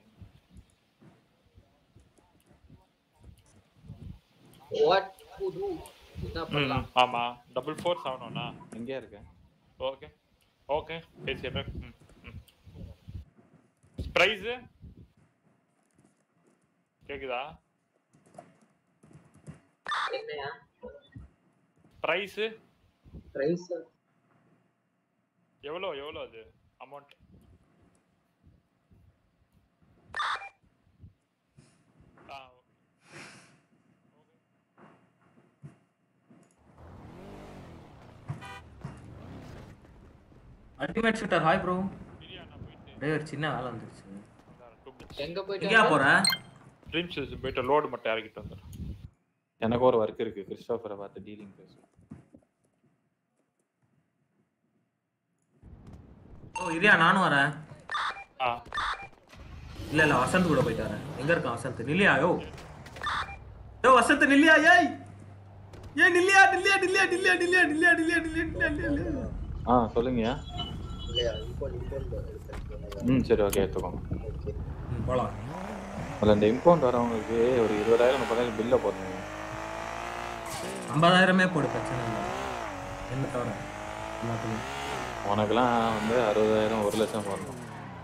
வாட் டு டு என்ன பண்ணலாம் ஆமா டபுள் ஃபோர் செவனோண்ணா எங்கேயா இருக்க ஓகே ஓகே பேசிடுறேன் ம் ம் ப்ரைஸு கேக்குதா என்னையா ப்ரைஸு பிரைஸ் எவ்வளோ எவ்வளோ அது அமௌண்ட் ஆ அல்டிமேட் ஷூட்டர் ஹாய் ப்ரோ டேய் ஒரு சின்ன வேலை வந்துருச்சு எங்க போயிட்டு எங்கேயா போற ட்ரீம்ஸ் போயிட்டு லோடு மட்டும் இறக்கிட்டு வந்துடுறேன் எனக்கு ஒரு ஒர்க் இருக்கு கிறிஸ்டோஃபரை பார்த்து டீலிங் பேசு ஓ இரியா நானும் வரேன் ஆ இல்ல இல்ல வசந்த் கூட போயிட்டு வரேன் எங்க இருக்கான் வசந்த் நில்லியா யோ யோ வசந்த் நில்லியா ஏய் ஏன் நில்லியா நில்லியா நில்லியா நில்லியா நில்லியா நில்லியா நில்லியா நில்லியா நில்லியா நில்லியா ஆ சொல்லுங்கய்யா இல்லையா இப்போ இப்போ எடுத்து ம் சரி ஓகே எடுத்துக்கோங்க போலாம் அதில் இந்த இம்பவுண்ட் வரவங்களுக்கு ஒரு இருபதாயிரம் முப்பதாயிரம் பில்லை போடணும் ஐம்பதாயிரமே போடு பிரச்சனை இல்லை என்ன தவிர எல்லாத்துக்கும் உனக்கெல்லாம் வந்து அறுபதாயிரம் ஒரு லட்சம் போடணும்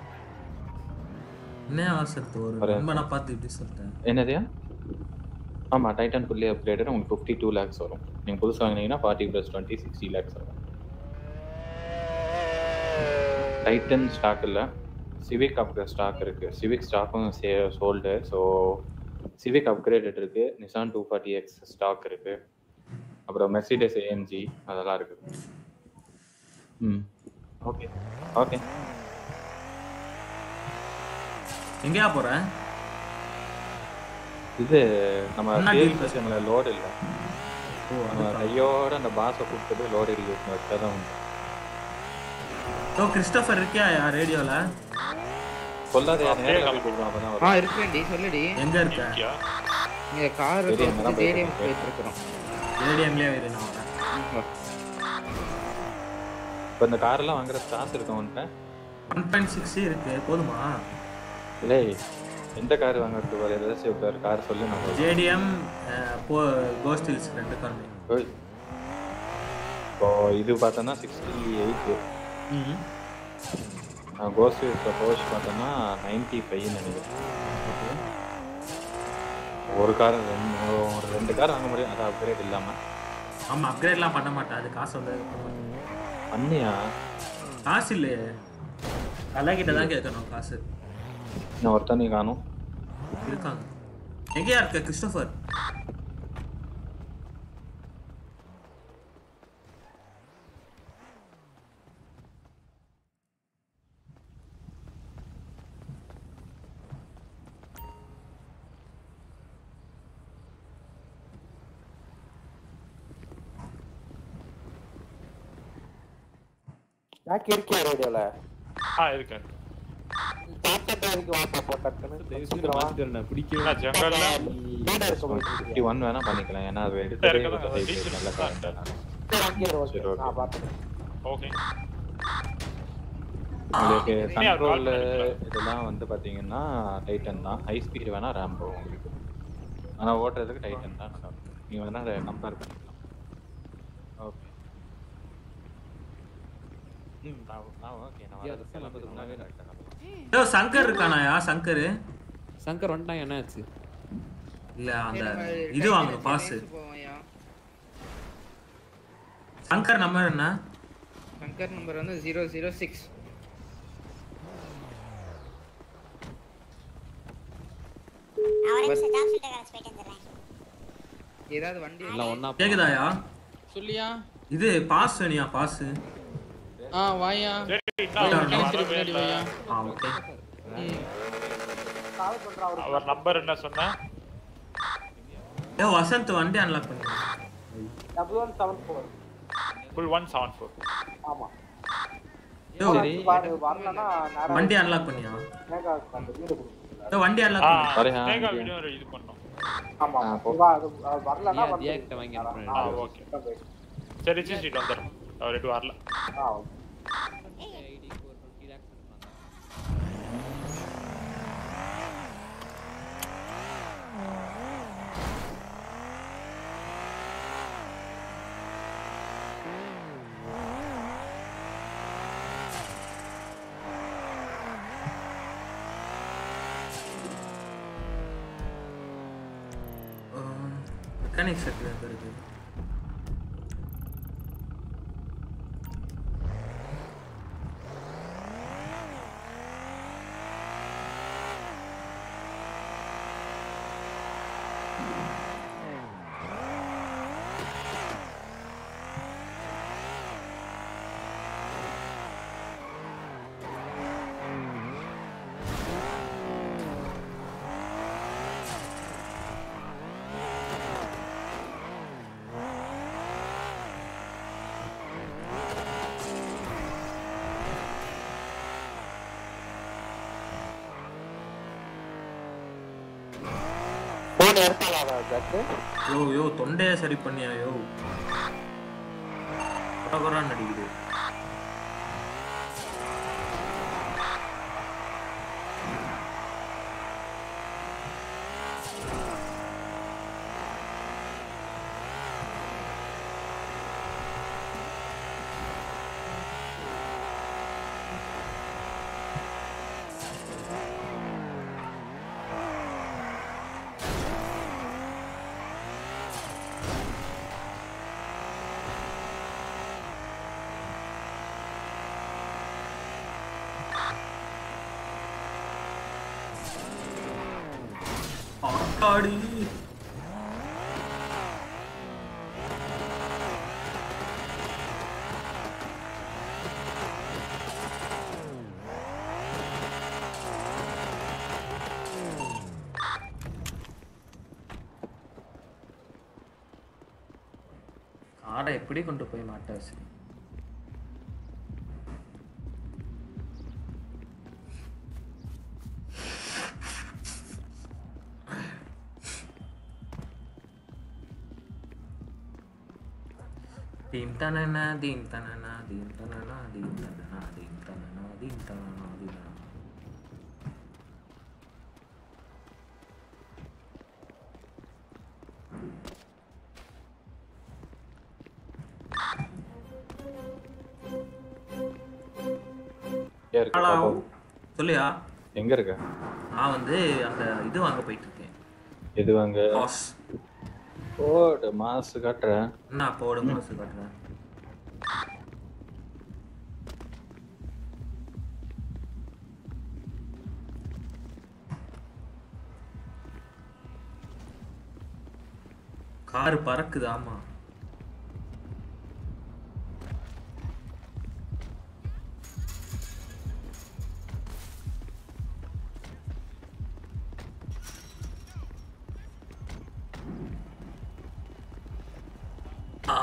என்ன அவசரத்து ஒரு ஒரு- ரொம்ப நான் பார்த்து இப்படி சொல்லிட்டேன் என்னதுயா ஆமாம் டைட்டன் ஃபுல்லி அப்கிரேடட் உங்களுக்கு ஃபிஃப்டி டூ லேக்ஸ் வரும் நீங்கள் புதுசு வாங்கினீங்கன்னா forty plus twenty sixty lakhs வரும் டைட்டன் ஸ்டாக் இல்லை சிவிக் அப்கிரேட் ஸ்டாக் இருக்குது சிவிக் ஸ்டாக்கும் say sold so Civic upgraded இருக்குது Nissan two forty X stock இருக்குது அப்புறம் மெர்சிடஸ் ஏஎம்ஜி அதெல்லாம் இருக்குது ம் ஓகே ஓகே எங்கேயா போறேன் இது நம்ம என்ன சேல் deal பிரச்சனை லோடு இல்லை ஓ நம்ம கையோட அந்த பாஸை கொடுத்துட்டு லோடு இருக்கு வச்சா தான் உண்டு ஓ கிறிஸ்டோபர் இருக்கியா ரேடியோல சொல்லாத யார் அப்படியே நேரா கிளம்பி கூப்பிடுவோம் அப்பதான் ஆ வரும் இருக்கேன்டி சொல்லுடி எங்க இருக்க இருக்கியா? இங்க கார் சரி, அங்கதான் போயிட்டு ஸ்டேடியம் இருக்கோம். போயிட்டு இருக்கிறோம் ரேடியம்லயே இரு நான் வரேன் இப்போ இந்த காரெல்லாம் வாங்குற ஸ்டார்ஸ் இருக்கு உன்ட்ட ஒன் பாயிண்ட் சிக்ஸ் இருக்கு போதுமா இல்லை எந்த கார் வாங்குறதுக்கு வேறு ஏதாச்சும் ஒரு கார் சொல்லி நான் சொல்றேன். ஜேடிஎம் போ கோஸ்ட் ஹில்ஸ் ரெண்டு கார்மே ஓய். இப்போ இது பார்த்தோன்னா சிக்ஸ்டி எயிட் கோஸ்ட் இப்போ போஸ்ட் பார்த்தோன்னா நைன்டி ஃபைவ் நினைக்கிறேன் ஒரு கார் ரெண்டு ஒரு ரெண்டு கார் வாங்க முடியும் அது அப்கிரேட் இல்லாமல் ஆமா அப்கிரேட்லாம் பண்ண மாட்டேன் அது காசு வந்து பண்ணியா காசு இல்லையே கலா கிட்ட தான் கேட்கணும் காசு நான் ஒருத்தனே காணும் இருக்காங்க எங்கேயா இருக்க கிறிஸ்டோபர் யாக்கு இருக்கியா ரேடியோல ஆ இருக்கேன் தாத்தா வாப்பா போட்டேன்னு தயவுசெய்து மாத்திட்டு வரேன் பிடிக்கவே நான் ஜங்கல்ல வீட இருக்க போயிட்டு ஃபிஃப்டி ஒன் வேணா பண்ணிக்கலாம் ஏன்னா அது எடுத்ததே இருக்கதான் ஒரு டீச்சர் type நல்ல கார் தான் சரி அங்கே இரு, சரி, ஓகே okay. நான் பார்த்துக்கிறேன் ஓகே உங்களுக்கு நீ அது கண்ட்ரோல் call பண்ணிக்கலாம். இதெல்லாம் வந்து பாத்தீங்கன்னா டைட்டன் தான் ஹை ஸ்பீட் வேணா ரேம்போ உங்களுக்கு ஆனா ஓட்டுறதுக்கு டைட்டன் தான் நல்லா இருக்கும் நீங்க வேணா அதை கம்பேர் பண்ணிக்கலாம் ஓகே ம் நான் ஓகே நான் Yeah, வரதுக்கு that's கிளம்புறதுக்கு fine. முன்னாடி கரெக்டாக கிளம்புறேன் ஏதோ சங்கர் இருக்கானாயா சங்கர் சங்கர் வந்துட்டான் என்னாச்சு இல்ல அந்த இது வாங்கணும் பாஸ் சங்கர் நம்பர் என்ன சங்கர் நம்பர் வந்து ஜீரோ ஜீரோ சிக்ஸ் அவரே நிமிஷம் ஜாப் ஷீட்டை கரைச்சு போயிட்டு வந்துடுறேன் ஏதாவது வண்டி எல்லாம் ஒண்ணா கேக்குதாயா சொல்லியா இது பாஸ் வேணியா பாஸ் ஆ வாயா சரி நான் கேன்சல் பின்னாடி வாயா ஆ ஓகே கால் பண்ற அவருக்கு அவர் நம்பர் என்ன சொன்னா ஏ வசந்த் வண்டி அன்லாக் பண்ணி double one seven four full one seven four ஆமா யோ பாரு வரலன்னா நேரா வண்டி அன்லாக் பண்ணியா மேகா அந்த வீடு கொடுக்குறீங்களா ஏ வண்டி ஆ அன்லாக் பண்ணி வரேன். மேகா வீடியோ இது பண்ணோம் ஆமா ஆ, போ. வா, அது அது வரலன்னா Yeah, வந்து Diacta வாங்கி அனுப்புறேன். ஆ ஓகே சரி ரிச்சி ஸ்ட்ரீட் வந்துடும் அவர் எட்டு வரல ஆ ஓகே ஐடிக்கு ஒரு டுவெண்ட்டி லேக்ஸ் அனுப்புனாங்க மெக்கானிக் செட் இருக்கு போன் எடுத்தாலும் யோ யோ தொண்டைய சரி பண்ணியா யோ கொரகொரான்னு அடிக்குது ஆடி காடை எப்படி கொண்டு போய் மாட்ட வச்சு தீம் தனனா தீம் தனனா தீம் தனனா தீம் தனனா தீம் தனனா தீம் தனனா தீம் தனனா எங்க இருக்க ஹலோ பாப்பா? சொல்லியா எங்க இருக்க நான் வந்து அந்த இது வாங்க போயிட்டு இருக்கேன் எது வாங்க பாஸ் ஓடு மாசு காட்டுறேன் என்ன போடு மாசு காட்டுறேன் கார் பறக்குது ஆமா ஆ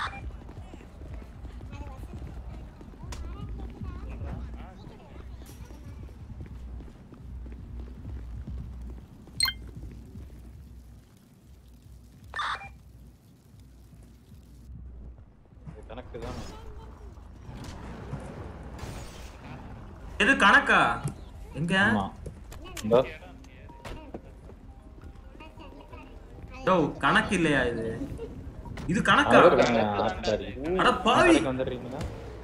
இது கணக்கு தான் எது கணக்கா எங்க இந்தோ யோ கணக்கு இல்லையா இது இது கணக்கா அவர் இருக்காங்க, ஆத்தாடி. அட பாவி கடைக்கு வந்துடுறீங்களா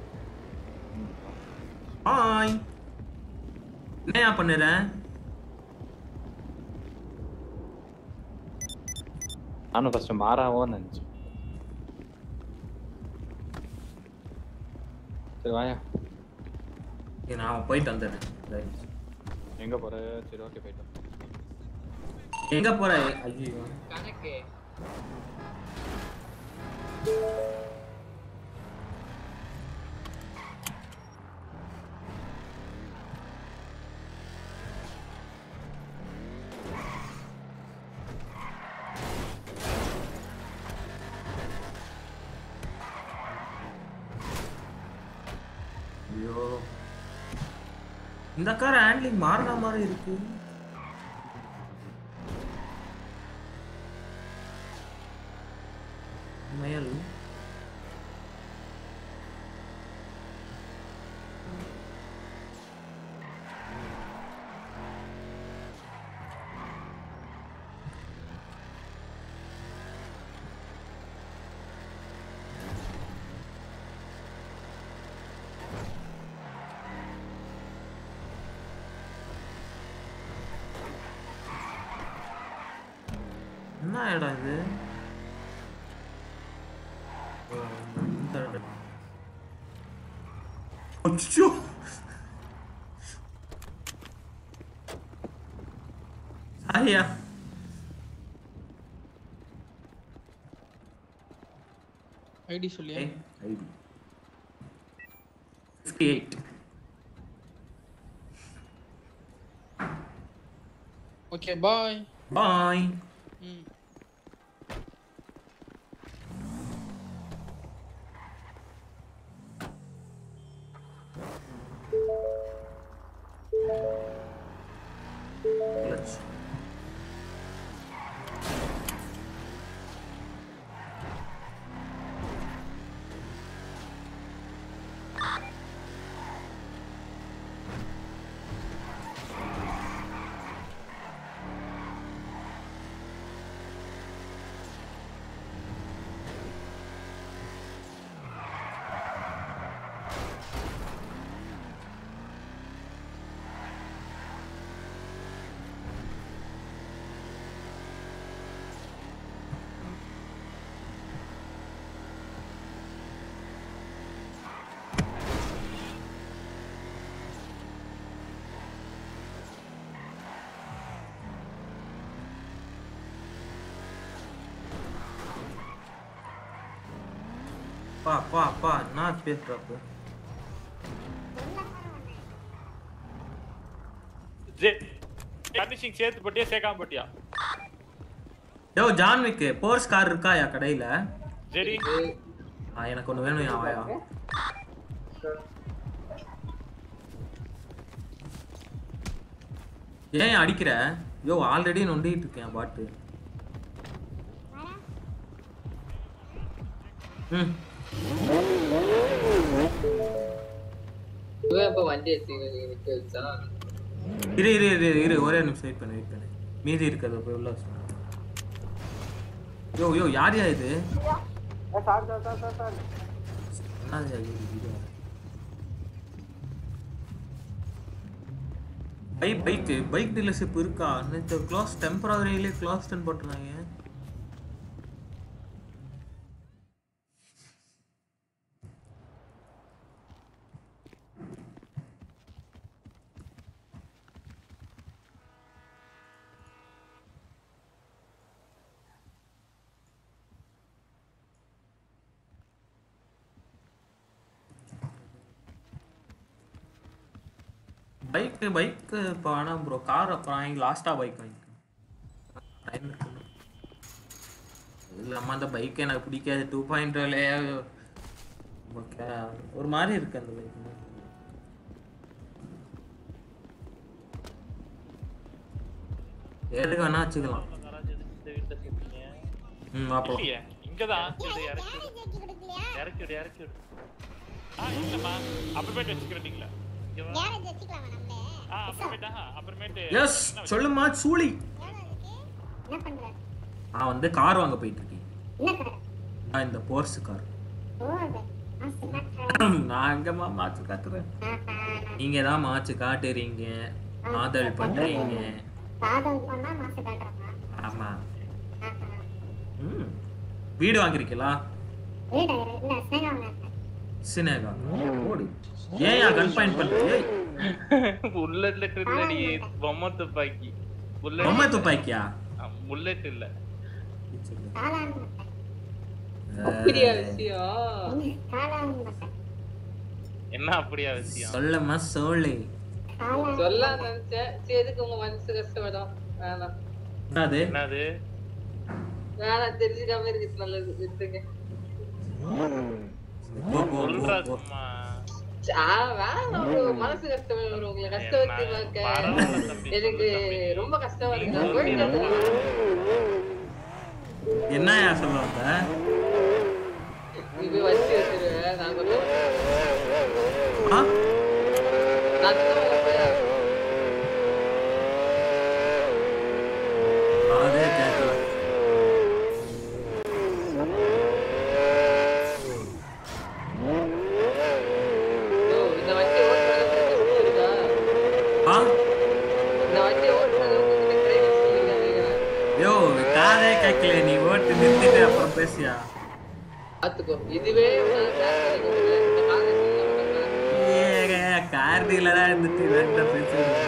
ஹாய் என்னையா பண்ணுறேன் நானும் ஃபர்ஸ்ட் மாறாவோன்னு நினைச்சேன் சரி வாயா நான் போயிட்டு வந்துடுறேன் Right. எங்க போற சரி ஓகே போயிட்டு வா. எங்க போற ஐயோ கணக்கு ஐயோ இந்த கார் ஹேண்ட்லிங் மாறின மாதிரி இருக்கு மயல் என்ன இடம் இது ஓ, இந்த இடம். அச்சோ சாரியா ஐடி சொல்லியா ID fifty eight okay bye bye ம் கிளச் அப்பா அப்பா அப்பா என்ன பேசுறப்ப கண்டிஷன் சேர்த்து போட்டியா சேர்க்காம போட்டியா யோ ஜான்விக்கு போர்ஸ் கார் இருக்காயா கடையில சரி ஆ, எனக்கு ஒண்ணு வேணும் ஆயா ஏன் அடிக்கிற யோ ஆல்ரெடி நொண்டிட்டு இருக்கேன் பாட்டு ம் இவன் இப்ப வண்டி எடுத்து நிக்க வச்சா இரு இரு இரு இரு ஒரே நிமிஷம் வெயிட் பண்ணு வெயிட் பண்ணு மீதி இருக்கிறத போய் உள்ள வச்சு யோ யோ யார் யா இது sir sir sir sir sir என்னது இது? இது பைக் பைக் பைக் டீலர்ஷிப் இருக்கா நேற்று க்ளாஸ் டெம்பரரியிலே க்ளாஸ் டென் போட்டுருந்தாங்க பைக் பைக் இப்போ வேணாம் ப்ரோ கார் அப்புறம் வாங்கி லாஸ்ட்டாக பைக் வாங்கிக்கணும் டைம் இருக்கு இல்லாமல் அந்த பைக் எனக்கு பிடிக்காது டூ பாயிண்ட் ஓகே ஒரு மாதிரி இருக்கு அந்த பைக் எதுக்கு வேணா வச்சுக்கலாம் ம் அப்போ இல்லையே இங்கதான் இது இறக்கி விடு. இறக்கி விடு இறக்கி விடு ஆ இல்லம்மா அப்புறமேட்டு வச்சுக்கிறீங்களா ஆ அப்புறமேட்டா அப்புறமேட்டு எஸ் சொல்லுமா சூளி நான் வந்து கார் வாங்க போயிட்டு இருக்கேன் நான் இந்த போர்ஸ் கார் நான் எங்கம்மா மாச்சு காட்டுறேன் நீங்க தான் மாச்சு காட்டுறீங்க காதல் பண்றீங்க காதல் பண்ணா மாசு காட்டுறாங்க ஆமா ம் வீடு வாங்கிருக்கீங்களா வீடு இல்ல ஸ்னேகா சினேகா ஓடி ஏன் கன் பாயிண்ட் பண்றீங்க புல்லட்ல இல்லடி பொம்மை துப்பாக்கி புல்லட் பொம்மை துப்பாக்கியா புல்லட் இல்ல அப்படியா விஷயம் என்ன அப்படியா விஷயம் சொல்லம்மா சோழி சொல்லலாம் நினைச்சேன் சரி எதுக்கு உங்க மனசு கஷ்டப்படும் வேணாம் என்னது என்னது வேணாம் தெரிஞ்சுக்காம இருக்கு நல்லது விட்டுங்க போ, போ, சொல்றா போ, போ. சும்மா ஆ, வேணாம் bro. மனசு கஷ்டம் வரும் உங்களை கஷ்டப்பட்டு பார்க்க எனக்கு ரொம்ப கஷ்டமா இருக்கு நான் போயிட்டு வந்துடுறேன். என்னயா சொல்ல வந்த நீ போய் வச்சு வச்சிருவேன் நான் கொஞ்சம் ஆ? நான் சுத்தமா போய் அதே கேட்கல ஐயோ, இந்த வண்டி ஓட்டுறது உங்களுக்கு இருக்கா ஆ இந்த வண்டி ஓட்டுறது உங்களுக்கு டிரைவிங் ஸ்கில் இருக்கா கேக்குறேன் யோ காதே கேட்கல நீ ஓட்டு நிறுத்திட்டு அப்புறம் பேசியா பாத்துக்கோ இதுவே உன்னால பேக் பண்ணிக்க முடியல இந்த காரை ஏங்க கார் டீலரா இருந்துட்டு வேண்டாம் பேசுறேன்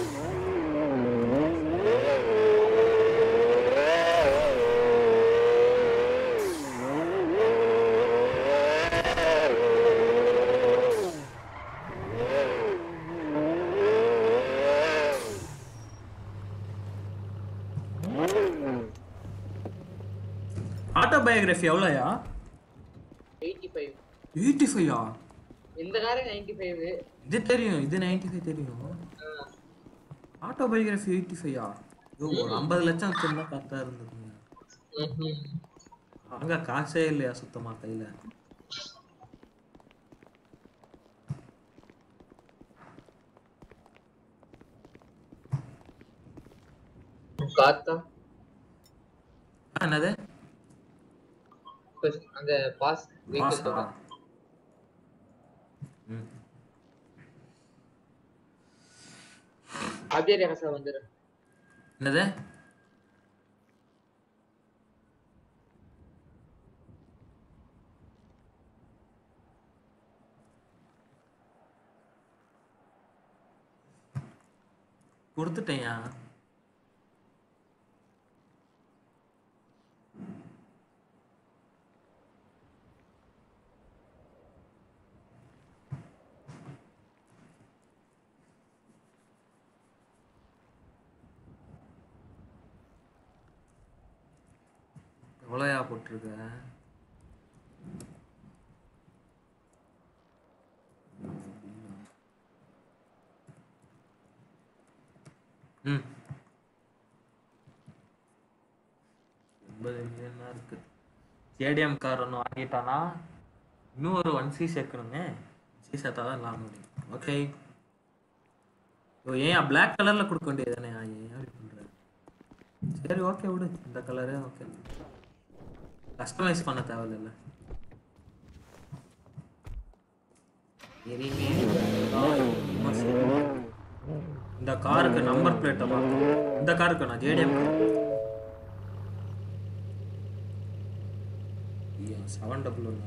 ஆட்டோபயோகிராஃபி எவ்வளோயா எயிட்டி ஃபைவ் எயிட்டி ஃபைவா இந்த காரே நைன்டி ஃபைவ் இது தெரியும் இது நைன்டி ஃபைவ் தெரியும் ஆட்டோபயோகிராஃபி எயிட்டி ஃபைவா ஐயோ ஒரு ஐம்பது லட்சம் வச்சிருந்தா கரெக்டாக இருந்திருக்குங்க அங்க காசே இல்லையா சுத்தமா கையில காத்தா ஆ, என்னது அந்த பாஸ் பாஸ்டா அதே ரகசா வந்துரு என்னது கொடுத்துட்டேயா எவ்வளோயா போட்டிருக்க ம் எண்பது மில்லியன் தான் இருக்கு ஜேடிஎம் கார் ஒன்று வாங்கிட்டானா இன்னும் ஒரு ஒன் சி சேர்க்கணுமே சி சேர்த்தா தான் இல்லாம முடியும் ஓகே ஓ ஏன் பிளாக் கலரில் கொடுக்க வேண்டியது தானே ஏன் அப்படி பண்ணுற சரி ஓகே விடு இந்த கலரே ஓகே கஸ்டமைஸ் பண்ண தேவையில்ல எரியுமே இந்த காருக்கு நம்பர் பிளேட்டை பார்க்கணும் இந்த காருக்கு நான் ஜேடிஎம் செவன் டபுள் ஒன்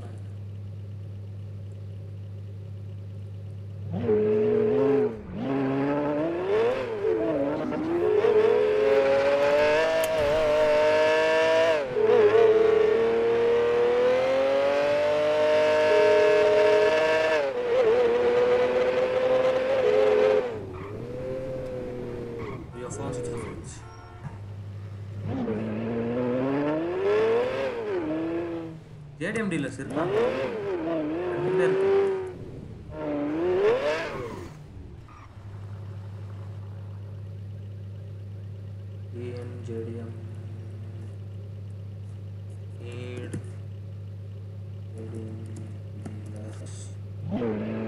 ஐயோ ஃபோன் சுவிட்ச் ஆஃப் ஆயிடுச்சு ஜேடிஎம் டீலர்ஸ் இருக்காங்க ரெண்டு பேர் இருக்காங்க. EN JDM need JDM dealers.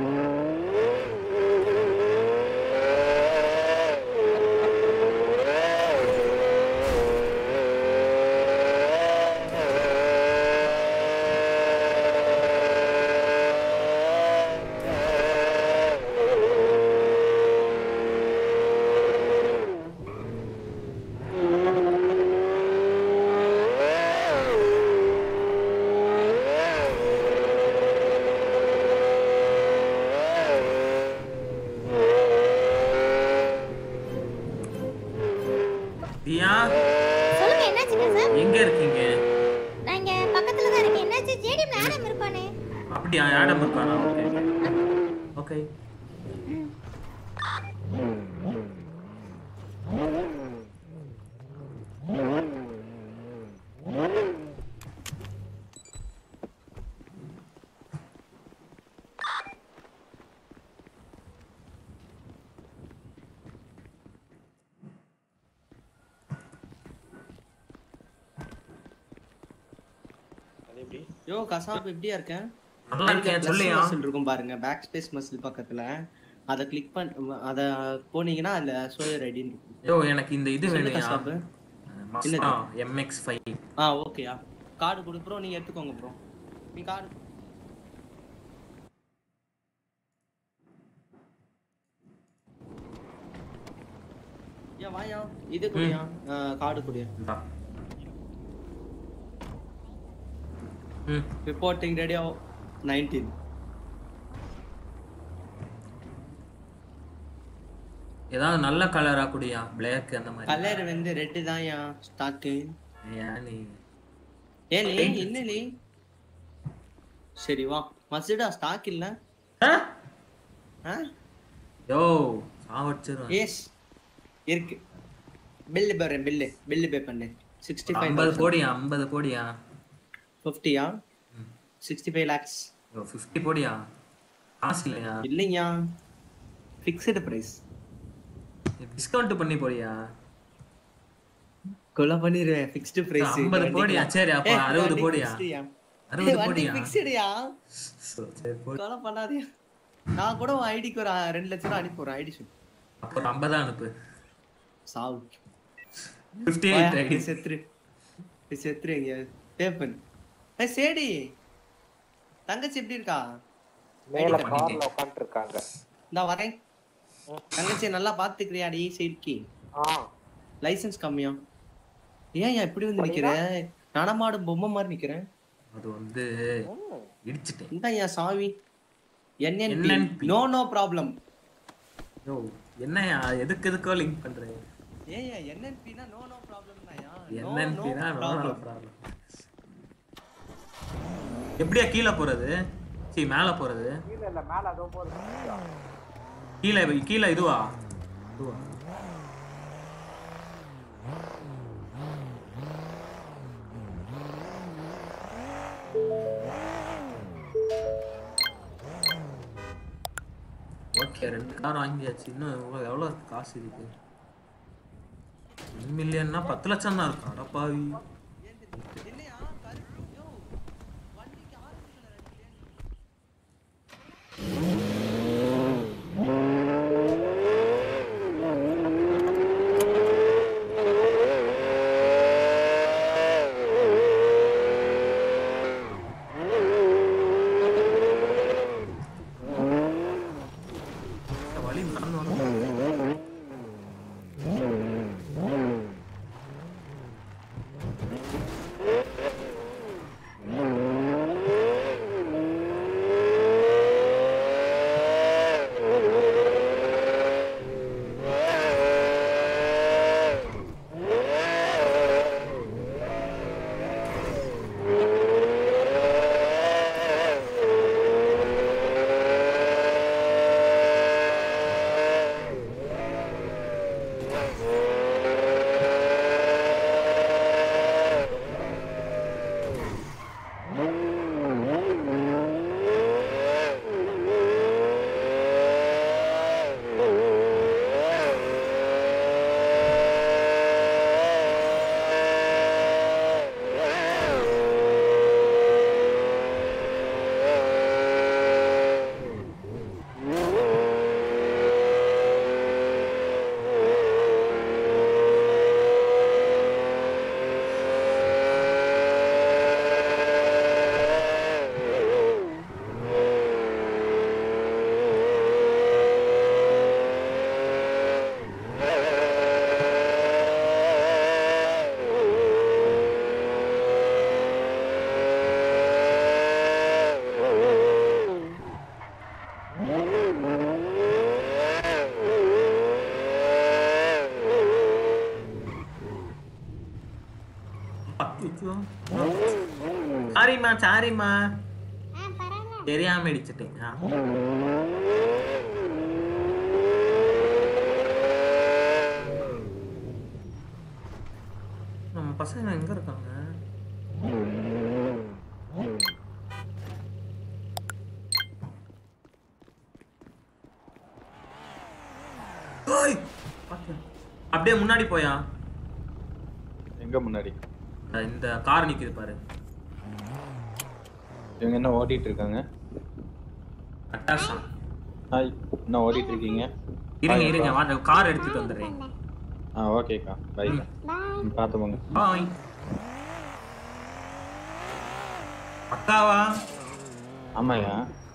தியா சொல்லுங்க என்னாச்சுங்க சார் எங்க இருக்கீங்க நான் இங்க பக்கத்துல தான் இருக்கேன் என்னாச்சு ஜேடிஎம்ல ஆடம் இருப்பானே அப்படியா ஆடம் இருக்கானா ஓகே ஓகே யோ கசாப் எப்படியா இருக்கேன் நல்லா இருக்கேன், சொல்லுயா. மசில் இருக்கும் பாருங்க பேக் ஸ்பேஸ் மசில் பக்கத்துல அத கிளிக் பண்ண அத போனீங்கன்னா அதுல சோயர் ஐடின்னு இருக்கும் யோ எனக்கு இந்த இது சொல்லு வேணும்யா கசாப்பு. மஸ்தா எம்எக்ஸ் ஃபைவ் ஆ ஓகேயா கார்டு கொடு ப்ரோ நீங்க எடுத்துக்கோங்க ப்ரோ நீ கார்டு ஏன் வாயா இது குடியா கார்டு குடியா ரிப்போர்ட்டிங் ரேடியோ நைன்டீன் ஏதாவது நல்ல கலரா குடியா பிளாக் அந்த மாதிரி கலர் வந்து ரெட்டு தான் யா ஸ்டாக்கு ஏன் நீ ஏன் நீ என்ன நீ சரி வா மஸ்டா ஸ்டாக் இல்ல ஆ யோ சாவடிச்சிருவேன் எஸ் இருக்கு பில்லு பாரு பில்லு பில்லு பே பண்ணு சிக்ஸ்டி ஃபைவ் ஐம்பது கோடியா ஐம்பது கோடியா ஃபிஃப்டியா sixty five lakhs yo fifty கோடியா காசு இல்லையா இல்லையா ஃபிக்ஸ்டு பிரைஸ் டிஸ்கவுண்ட் பண்ணி போடியா கொலை பண்ணிடுவேன் ஃபிக்ஸ்டு பிரைஸ் 50 கோடியா? சரி, அப்ப 60 கோடியா? 60 கோடியா? ஃபிக்ஸ்டுயா சரி போடு. கொலை பண்ணாதயா நான் கூட உன் ஐடிக்கு ஒரு அஹ், ரெண்டு லட்ச ரூபா அனுப்பி போறேன் ஐடி சொல்லு அப்போ ஒரு ஐம்பதா அனுப்பு சாவு 58 வாயா, ID. நீ செத்துரு நீ செத்துரு எங்கேயாவது பே பண்ணு ஏய் சேடி தங்கச்சி எப்படி இருக்கா மேல ID card கார்ல உட்காந்துட்டு இருக்காங்க இந்தா வரேன் தங்கச்சி நல்லா பாத்துக்கிறியாடி சைடுக்கு லைசென்ஸ் கம்மியா ஏன் ஏன் இப்படி வந்து நிக்கிற நடமாடும் பொம்மை மாதிரி நிக்கிறேன் அது வந்து இடிச்சிட்டேன் இந்த ஏன் சாவி NNP. NNP no no problem yo என்னையா எதுக்கு எதுக்கோ லிங்க் பண்ற ஏன் ஏன் NNP-னா நோ நோ ப்ராப்ளம் தான்யா என்னன்னு ப்ராப்ளம் எப்படியா கீழே போறது சீ மேல போறது கீழ இல்ல மேல அதோ போறது கீழே கீழே இதுவா இதுவா ஓகே ரெண்டு கார் வாங்கியாச்சு இன்னும் எவ்வளோ எவ்வளோ காசு இருக்கு ஒன் மில்லியன்னா பத்து லட்சம் தான் இருக்கும் அடப்பாவி வழி நடந்து சாரிம்மா சாரிம்மா தெரியாம இடிச்சிட்டேன் ஆ. நம்ம பசங்க எங்க இருக்காங்க ஓய்! பாத்தேன். அப்படியே முன்னாடி போயா எங்க முன்னாடி இந்த கார் நிக்குது பாரு இவங்க என்ன ஓட்டிட்டு இருக்காங்க அட்டாசா ஹாய் என்ன ஓட்டிட்டு இருக்கீங்க இருங்க Hi, இருங்க அக்கா. வாங்க கார் எடுத்துட்டு வந்துடுறேன் ஆ ஓகேக்கா பை பார்த்து போங்க பாய் அக்காவா ஆமாயா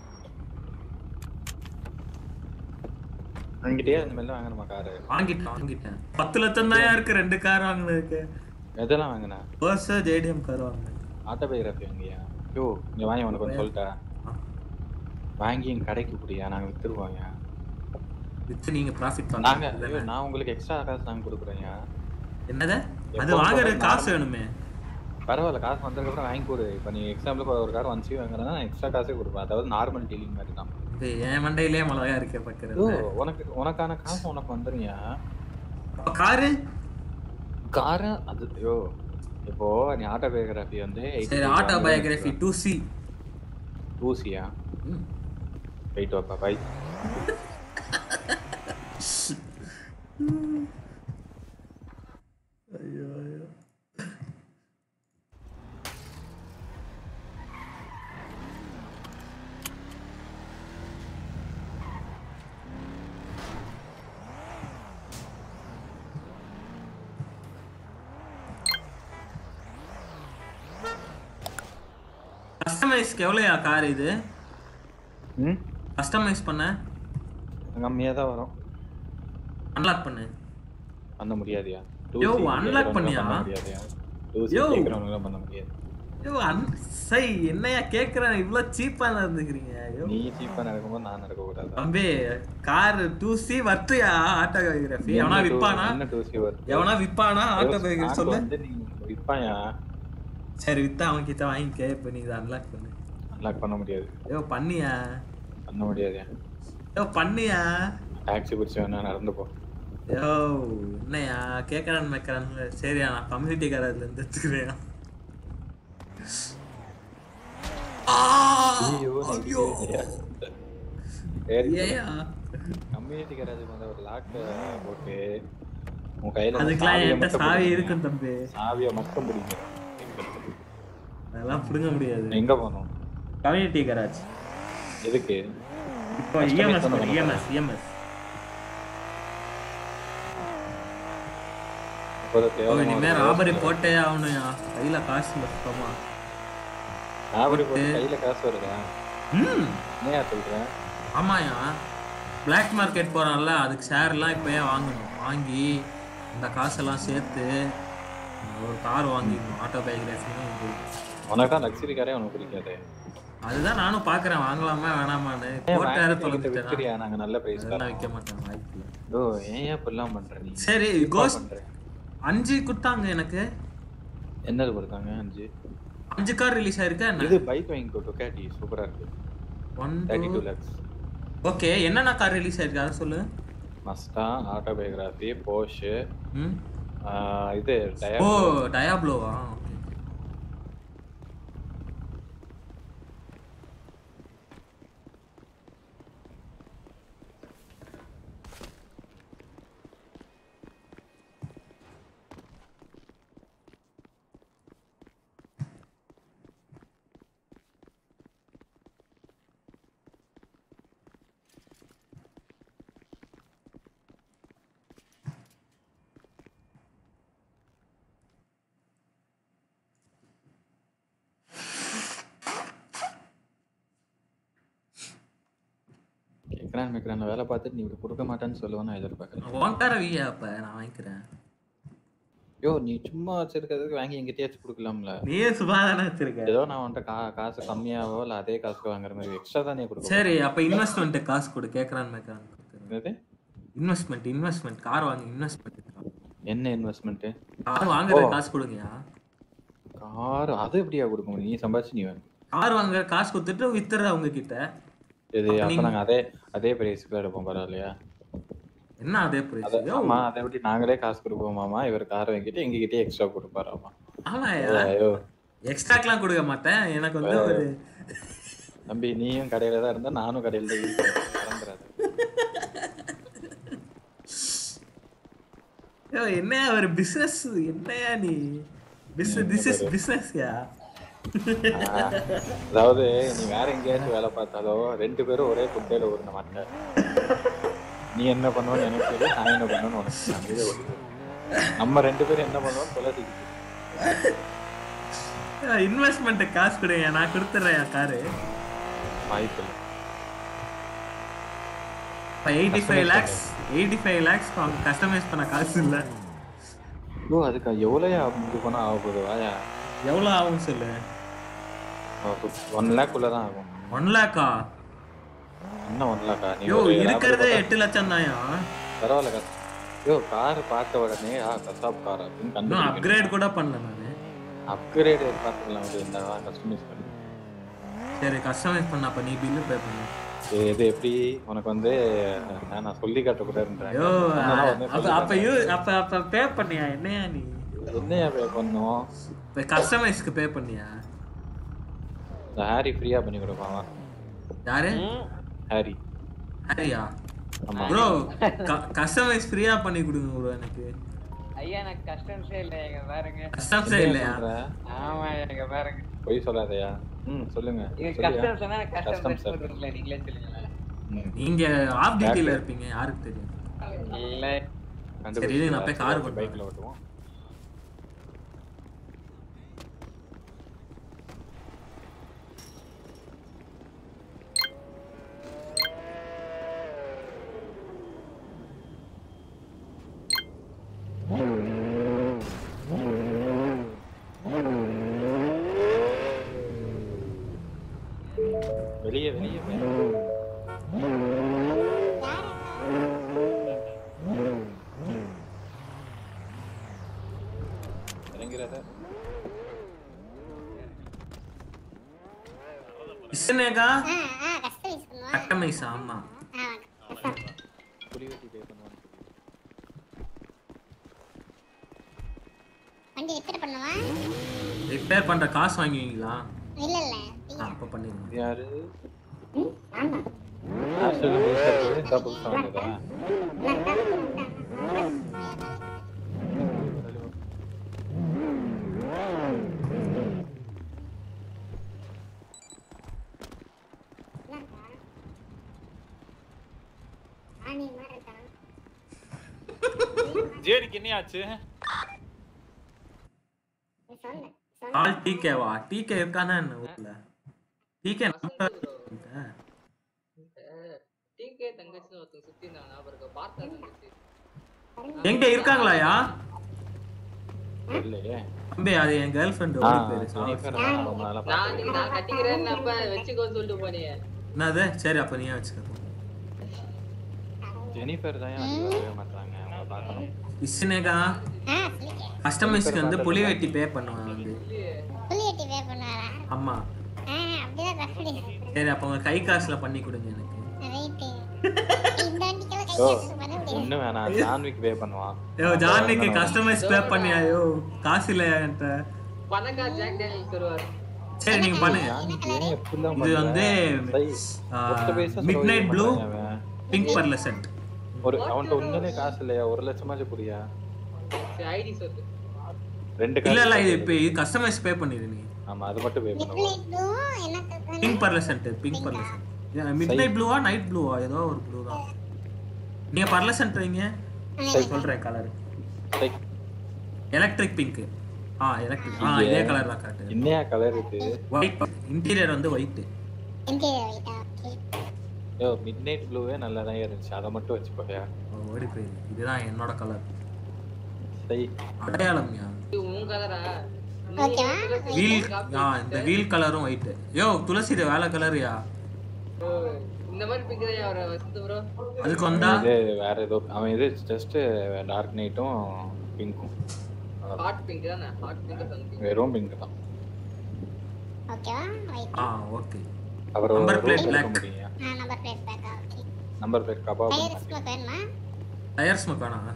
அங்கிட்டே அந்த மாதிரிலாம் வாங்கணுமா காரு வாங்கிட்டேன் வாங்கிட்டேன் பத்து லட்சம் தான் இருக்கு ரெண்டு கார் வாங்கினதுக்கு எதெல்லாம் வாங்கினா பர்ஸ் ஜேடிஎம் கார் வாங்கினேன் ஆட்டோபயோகிராஃபி வாங்கியா யோ இங்க வாங்கி உனக்கு ஒன்று சொல்லிட்டா வாங்கி எங்க கடைக்கு குடியா நாங்க வித்துருவோம்யா வித்து நீங்க ப்ராஃபிட் நாங்க பண்ணுங்க ஐயோ, நான் உங்களுக்கு எக்ஸ்ட்ரா காசு நாங்க கொடுக்குறோம்யா என்னது அது எப்போ வாங்குறது போல காசு normal- வேணுமே பரவாயில்ல காசு வந்ததுக்கு அப்புறம் வாங்கி கொடு இப்போ நீ எக்ஸாம்பிளுக்கு ஒரு கார் ஒன் சி வாங்குறதுனா நான் எக்ஸ்ட்ரா காசே கொடுப்பேன் அதாவது நார்மல் டீலிங் மாதிரி தான் இது என் மண்டையிலே மிளகா இருக்க ஓ பாக்குறது உனக்கு உனக்கான காசு உனக்கு வந்துருங்க காரு காரு அது ஐயோ இப்போ நீ ஆட்டோபயோகிராஃபி வந்து சரி ஆட்டோபயோகிராஃபி டூ சி ஊசியா வெயிட் வாப்பா பை ஐயோ ஐயோ கஸ்டமைஸ்க்கு எவ்வளோயா கார் இது ம் கஸ்டமைஸ் பண்ண கம்மியாக தான் வரும் அன்லாக் பண்ணு பண்ண முடியாதியா யோ, unlock பண்ணியா? பண்ண முடியாதியா டூசி யோ. கேட்குறவங்களாம் பண்ண முடியாது ஐயோ அன் சை என்னையா கேக்குறேன் இவ்ளோ சீப்பா நடந்துக்கிறீங்க ஐயோ நீ சீப்பாக நடக்கும்போது நான் நடக்கக்கூடாது தம்பி கார் டூ சி வர்த்தியா ஆட்டோகிராஃபி எவனா என்ன two- விப்பானா என்ன டூசி வருது எவனா விப்பானா ஐயோ, ஆட்டோகிராஃபி stock சொல்லு வந்து நீ விற்பாயா சரி வித்தா அவன் கிட்ட வாங்கிக்க இப்ப நீ இதை அன்லாக் பண்ணு அன்லாக் பண்ண முடியாது ஐயோ பண்ணியா பண்ண முடியாதியா ஐயோ பண்ணியா டாக்ஸி பிடிச்சி வேணா நடந்து போ ஐயோ என்னையா கேட்கறான் மேய்க்கிறான்னு சரியா நான் கம்யூனிட்டி காரர்ல இருந்து எடுத்துக்கிறேன் ஐயோ, ஐயோ சரி ஏயா கம்யூனிட்டி கராஜ் வந்து ஒரு லாக் போட்டு உன் கையில இந்த அதுக்கெல்லாம் சாவியை என்கிட்ட மட்டும் சாவி பிடிங்க. இருக்கும் தம்பி சாவியை மட்டும் பிடிங்க அதெல்லாம் பிடுங்க முடியாது எங்க போகணும் கம்யூனிட்டி கராஜ் எதுக்கு இப்போ Customize இஎம்எஸ் தானே பண்ண இஎம்எஸ் இஎம்எஸ் அப்போதான் ஓ தேவையான இனிமே ஒரு ராபரி யோசனை. போட்டே ஆகணும்யா கையில காசு இல்ல சுத்தமா ராபரி போட்டு கையில காசு வருதா ம் என்னையா சொல்றேன் ஆமாயா பிளாக் மார்க்கெட் போறான்ல அதுக்கு ஷேர்லாம் இப்போயே வாங்கணும் வாங்கி இந்த காசெல்லாம் சேர்த்து ஒரு கார் வாங்கிக்கணும் ஆட்டோ பயோகிராஃபி உனக்கு தான் லக்ஸரி காரே உனக்கு பிடிக்காது அதுதான் நானும் பாக்குறேன் வாங்கலாமா வேணாமான்னு ஏன் போட்டாரு வாங்கிட்டு தொலைஞ்சிட்டேன் விக்கிறியா? நாங்க நல்ல பிரைஸ் அதெல்லாம் விற்க மாட்டேன் வாய்ப்பு இல்லை ஓ ஏன் ஏன் இப்படிலாம் பண்ற நீ சரி தப்பா கோஸ்ட் பண்ற. அஞ்சு கொடுத்தாங்க எனக்கு என்னது கொடுத்தாங்க அஞ்சு அஞ்சு கார் ரிலீஸ் ஆயிருக்கா என்ன இது பைக் வாங்கிக்கோ டொக்காட்டி சூப்பரா இருக்கு one thirty two lakhs okay என்னென்ன கார் ரிலீஸ் ஆயிருக்கு அதை சொல்லு மஸ்டா ஆட்டோபயோகிராஃபி போஷு ம் இது ஓ டயர் டயாப்ளோவா கேட்கறான் மேய்க்கிறான் வேலை பார்த்துட்டு நீ இப்படி கொடுக்க மாட்டேன்னு சொல்லுவேன் நான் எதிர்பார்க்கறேன் உன் கார வியா அப்ப நான் வாங்கிக்கிறேன் யோ நீ சும்மா வச்சிருக்கிறதுக்கு வாங்கி எங்கிட்டயாச்சும் கொடுக்கலாம்ல நீயே சும்மா தானே வச்சிருக்க ஏதோ நான் உன்கிட்ட கா காசு கம்மியாவோ இல்ல அதே காசுக்கு வாங்குற மாதிரி எக்ஸ்ட்ரா தானே கொடுக்கும் சரி அப்ப இன்வெஸ்ட்மெண்ட் காசு கொடு கேக்குறான் மேய்க்கிறான் என்னது இன்வெஸ்ட்மெண்ட் இன்வெஸ்ட்மெண்ட் கார் வாங்கி இன்வெஸ்ட்மெண்ட் என்ன இன்வெஸ்ட்மெண்ட் கார் வாங்குறது காசு கொடுங்கயா கார் அது எப்படியா கொடுக்க முடியும் நீ சம்பாதிச்சு நீ வேணும் கார் வாங்க காசு கொடுத்துட்டு வித்துற அவங்க கிட்ட இது அப்ப அப்ப நீங்க- நாங்க அதே அதே பிரைஸ்க்கு எடுப்போம் பரவாயில்லையா என்ன அதே அத- பிரைஸ் ஆமா அதை எப்படி நாங்களே காசு கொடுப்போமாமா இவர் கார் வாங்கிட்டு எங்ககிட்டயே எக்ஸ்ட்ரா கொடுப்பாராமா ஆமாயா ஐயோ எக்ஸ்ட்ராக்கெல்லாம் கொடுக்க மாட்டேன் எனக்கு வந்து ஒரு தம்பி நீயும் கடையில தான் இருந்தா நானும் கடையில தான் இருக்கேன் மறந்துடாத ஐயோ, என்னையா ஒரு பிசினஸ் என்னையா நீ பிசினஸ் திஸ் இஸ் பிசினஸ்யா ஆஹ், அதாவது நீ வேற எங்கேயாச்சும் வேலை பார்த்தாலோ ரெண்டு பேரும் ஒரே குட்டையில ஊர்ன மாட்டேன் நீ என்ன பண்ணுவோன்னு எனக்கு தெரியும் நான் என்ன பண்ணுவேன்னு உனக்கு தெரியும். இதை ஒத்துக்கோ. நம்ம ரெண்டு பேரும் என்ன பண்ணுவோம் தொலைச்சிக்கிட்டு இன்வெஸ்ட்மெண்ட் காசு கொடுங்க நான் கொடுத்துட்றேன் காரு வாய்ப்பு இல்லை இப்போ eighty five lakhs eighty five lakhs அவங்க கஸ்டமைஸ் பண்ண காசு இல்லை ஓ அதுக்கு எவ்வளோயா இது பண்ணா ஆக போகுது வாயா எவ்வளோ ஆகும் சொல்லு ஒன் லேக் உள்ள தான் ஆகும் ஒன் லேக்கா என்ன ஒன் லேக்கா நீ யோ ஒரு இருக்கிறதே லேபர் எட்டு லட்சம் தான்யா பரவாயில்ல காசு யோ கார் பார்த்த உடனே ஆ கசாப் கார் அப்படின்னு இன்னும் கண்டுபிடிக்கணும் அப்கிரேட் கூட பண்ணல நான் அப்கிரேட் பார்த்துக்கலாம் அது இந்த கஸ்டமைஸ் பண்ணி சரி கஸ்டமைஸ் பண்ண அப்ப நீ பில்லு பே பண்ணு இது இது எப்படி உனக்கு வந்து நான் நான் சொல்லி காட்டக்கூடாதுன்றேன் ஐயோ சொன்னா உடனே அப்ப சொல்லி அப்ப யூ அப்ப அப்ப பே பண்ணியா என்னையா நீ காட்டு. என்னையா பே பண்ணோம் இப்ப கஸ்டமைஸ்க்கு பே பண்ணியா இந்த ஹாரி ஃப்ரீயா பண்ணி கொடுப்பான் வா. யாரு ஹாரி ஹரியா ஆமா. ப்ரோ கஸ்டமைஸ் ஃப்ரீயா பண்ணி கொடுங்க ப்ரோ எனக்கு ஐயா எனக்கு கஸ்டம்ஸே இல்லை எங்க பாருங்க கஸ்டம்ஸே இல்லையா சொல்ற? ஆமா எங்க பாருங்க பொய் சொல்லாதயா ம் சொல்லுங்க இது சொல்லுயா. கஸ்டம் சொன்னா கஸ்டம் Customs sir. போட்டுருக்கல நீங்களே சொல்லுங்களேன் ம். நீங்க ஆஃப் டியூட்டில Back. இருப்பீங்க யாருக்கு தெரியும் இல்ல சரி இருங்க, நான் போய் கார் கொண்டு பைக்ல ஓட்டுவோம் வெளியே வெளியே இறங்கிறத இஸ்னேகா ஆ ஆ கஸ்டமைஸ் பண்ணுவா கட்டமைஸ் ஆமா ஆ புடி வெட்டி பே பண்ணுவாங்க வண்டி ரிப்பேர் பண்ணுவா ரிப்பேர் பண்ற காசு வாங்குவீங்களா இல்ல இல்ல ஆ, அப்ப பண்ணிடுங்க யாரு ஆமா ஹாஸ்டல் இந்த புதுசா வந்ததா ஆணி மாதிரி இருக்கான் ஜேடிக்கு என்ன ஆச்சு நீ சொன்ன ஆல் டிகேவா டிகே இருக்கானா என்ன ஊர்ல டிகே டிகே தங்கச்சி ஒருத்தன் சுத்தி இருந்தாங்க ஞாபகம் இருக்கா பார்த்தா தங்கச்சி எங்க இருக்காங்களாயா இல்லையே தம்பி அது என் கேர்ள் ஃப்ரெண்ட் ஆ, பேரு ஜெனிஃபர் தான் ரொம்ப நாளா நான் நீ நான் கட்டிக்கிறேன்னு அப்ப வச்சுக்கோன்னு சொல்லிட்டு போனியே என்னது சரி அப்ப நீயே வச்சுக்க ஜெனிஃபர் தான் எனக்கு வரவே மாட்டாங்க அவங்கள பார்க்கணும் இஸ்னேகா கஸ்டமைஸ்க்கு வந்து புலி வெட்டி பே பண்ணுவாங்க வந்து புள்ளியட்டி பே பண்ணுவாரா ஆமா ஆ அப்படிதான் ரஃபடி சரி அப்ப உங்க கை காசுல பண்ணி கொடுங்க எனக்கு ரைட்டு இந்த வண்டிக்கெல்லாம் கை ஓ காசு பண்ண முடியாது ஒண்ணு வேணாம் ஜான்விக் பே பண்ணுவான் யோ ஜான்விக்கு கஸ்டமைஸ் பே பண்ணியா யோ காசு இல்லையா என்கிட்ட பணக்கா ஜாக் டேனியல் தருவார் சரி நீங்க பண்ணுங்க ஏன் எப்படிலாம் இது வந்து ஒத்த பைசா மிட் நைட் செலவு ப்ளூ பண்றாங்க அவன். பிங்க் பர்லசன்ட் ஒரு அவன்கிட்ட உண்மையிலே காசு இல்லையா ஒரு லட்சமாச்சும் புரியா ஐடி சொல்லு ரெண்டு இல்ல இல்ல காசு இது இப்ப கஸ்டமைஸ் பே பண்ணிடு நீ ஆமா அது மட்டும் பே பண்ணுவோம் எனக்கு pink pearlescent pink pearlescent midnight ப்ளூவா நைட் ப்ளூவா ஏதோ ஒரு ப்ளூ தான் நீங்க பர்லசன்ட் வைங்க சொல்றேன் கலர் எலக்ட்ரிக் பிங்க் ஆ எலக்ட்ரிக் ஆ இதே கலர் தான் கரெக்ட் என்னையா கலர் இருக்கு ஒயிட் இன்டீரியர் வந்து ஒயிட் இன்டீரியர் வைட்டா ஓகே யோ மிட் நைட் ப்ளூவே நல்லா தான் இருந்துச்சு அதை மட்டும் வச்சுக்கோயா ஓடி போயிரு இதுதான் என்னோட கலர் சரி அடையாளம்யா இது உன் கலரா வீல் ஆ இந்த வீல் கலரும் ஒயிட் யோ துளசி இது வேலை கலர்யா இந்த மாதிரி பிக்கிறே அவரை வசந்து ப்ரோ அதுக்கு வந்தா இது வேற ஏதோ அவன் இது ஜஸ்ட் டார்க் நைட்டும் பிங்க்கும் ஹாட் பிங்க் தானே ஹாட் பிங்க் சம்திங் வெறும் பிங்க் தான் ஓகேவா வைட் ஆ ஓகே அப்புறம் Number plate room black. எடுக்க முடியும் ஆ நம்பர் பிளேட் பேக்கா ஓகே நம்பர் பிளேட் கபாப் டயர் ஸ்மோக் வேணுமா டயர் ஸ்மோக் வேணாம்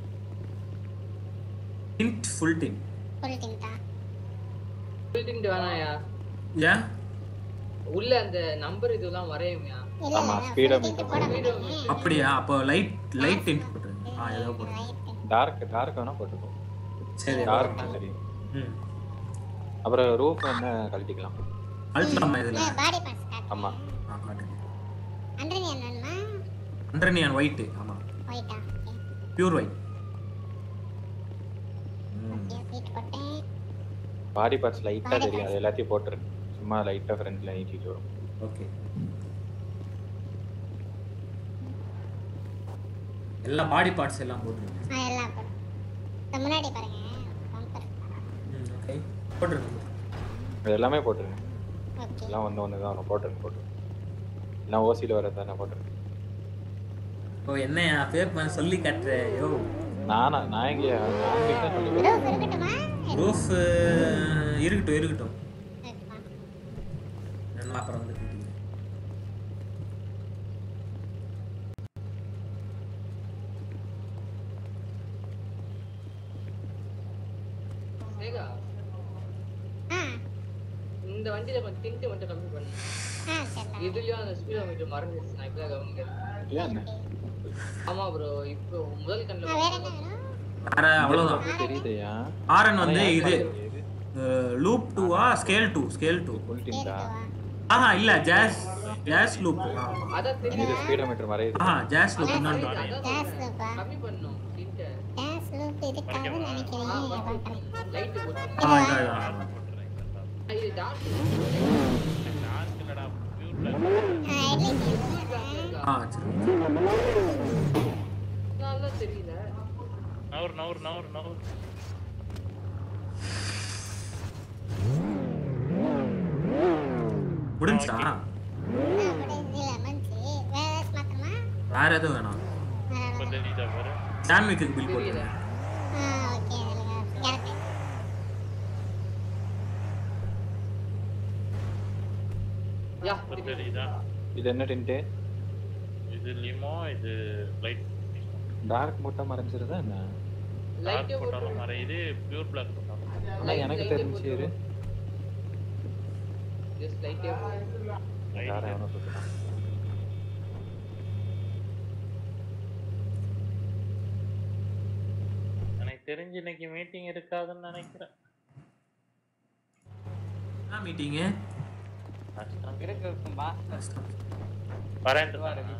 டிண்ட் ஃபுல் டின் ஃபுல் டிங்கா பில்டிங் வேணாயா ஏன் உள்ள அந்த நம்பர் இதெல்லாம் வரையும்யா ஆமா ஸ்பீடா மீட்டர் அப்படியா அப்போ லைட் லைட் டிண்ட் போட்டுருங்க ஆ ஏதோ போடுங்க டார்க் டார்க் வேணா போட்டுக்கோ சரி டார்க்னா சரி ம் அப்புறம் ரூஃப் என்ன கழட்டிக்கலாம் அழுத்தலாமா இதுல பாடி பார்ட்ஸ் காட்டு ஆமா ஆ காட்டுங்க அண்டர்னியன் வேணுமா அண்டர்னியான் ஒயிட் ஆமா ஒயிட்டா okay pure white okay seat போட்டேன் பாடி பார்ட்ஸ் லைட்டா தெரியும் அது எல்லாத்தையும் போட்டுரு சும்மா லைட்டா ஃப்ரண்ட்ல நீட்டிட்டு வரும் ஓகே எல்லா பாடி பார்ட்ஸ் எல்லாம் போட்டுருங்க ஆ எல்லாம் போடு இந்த முன்னாடி பாருங்க பம்பர் ம் ஓகே போட்டுருங்க அது எல்லாமே போட்டுருங்க ஓகே எல்லாம் ஒன்று ஒன்று தான் வரும் போட்டுருங்க போட்டுருங்க எல்லாம் ஓசியில் வரது தானே போட்டுருங்க ஓ என்னையா பேர் பண்ண சொல்லி காட்டுற யோ நானா நான் எங்கேயா நான் கிட்ட சொல்லி ரூஃப் இருக்கட்டுமா ரூஃப் இருக்கட்டும் இருக்கட்டும் நான் அப்புறம் வந்து கூட்டிக்கிறேன். சேகா ஆ இந்த வண்டியில கொஞ்சம் டிண்ட் மட்டும் கம்மி பண்ணு ஆ சரி இதுலயும் அந்த ஸ்பீடோமீட்டர் மறந்துச்சு நான் இப்பதான் கவனிக்கிறேன் ஏன் ஆமா ப்ரோ இப்போ முதல் கண்ணில் வேற என்ன வேணும் வேற அவ்வளவுதான் தெரியுதையா ஆர்என் வந்து இது லூப் டூவா ஸ்கேல் டூ ஸ்கேல் டூ ஆஹா இல்ல ஜாஸ் ஜாஸ் லூப் அதான் இது ஸ்பீடோமீட்டர் மறையுது ஆஹா ஜாஸ் லூப் இன்னொன்று கேஸ் லூப்பா கம்மி பண்ணும் டிண்ட்டை கேஸ் லூப் இதுக்காக நினைக்கிறேன் பண்றேன் லைட் போட்டு ஆ இதான் இதான் இது டார்க் ஆ ஹெட்லைட் ஆ சரி நல்லா தெரியல நவர் நவர் நவர் நவர் முடிஞ்சா இல்ல மஞ்சு வேற ஏதாச்சும் மாத்தணுமா வேற எதுவும் வேணாம் இப்போ தெரியுதா பாரு சாண்ட்விக்கு பில் போட்டு ஆ ஓகே கரெக்ட் யா இப்போ தெரியுதா இது என்ன டின்ட்டு இது லிமோ இது லைட் டார்க் மட்டும் மறைஞ்சிருதா என்ன டார்க் போட்டாலும் மறையுது பியூர் பிளாக் போட்டாலும் ஆனா எனக்கு தெரிஞ்சு இரு ஜஸ்ட் லைட்டே யாரும் எவனோ சுத்துறான் தெரிஞ்சு இன்னைக்கு மீட்டிங் இருக்காதுன்னு நினைக்கிறேன் என்ன மீட்டிங்கு இருக்கும்பா வரேன்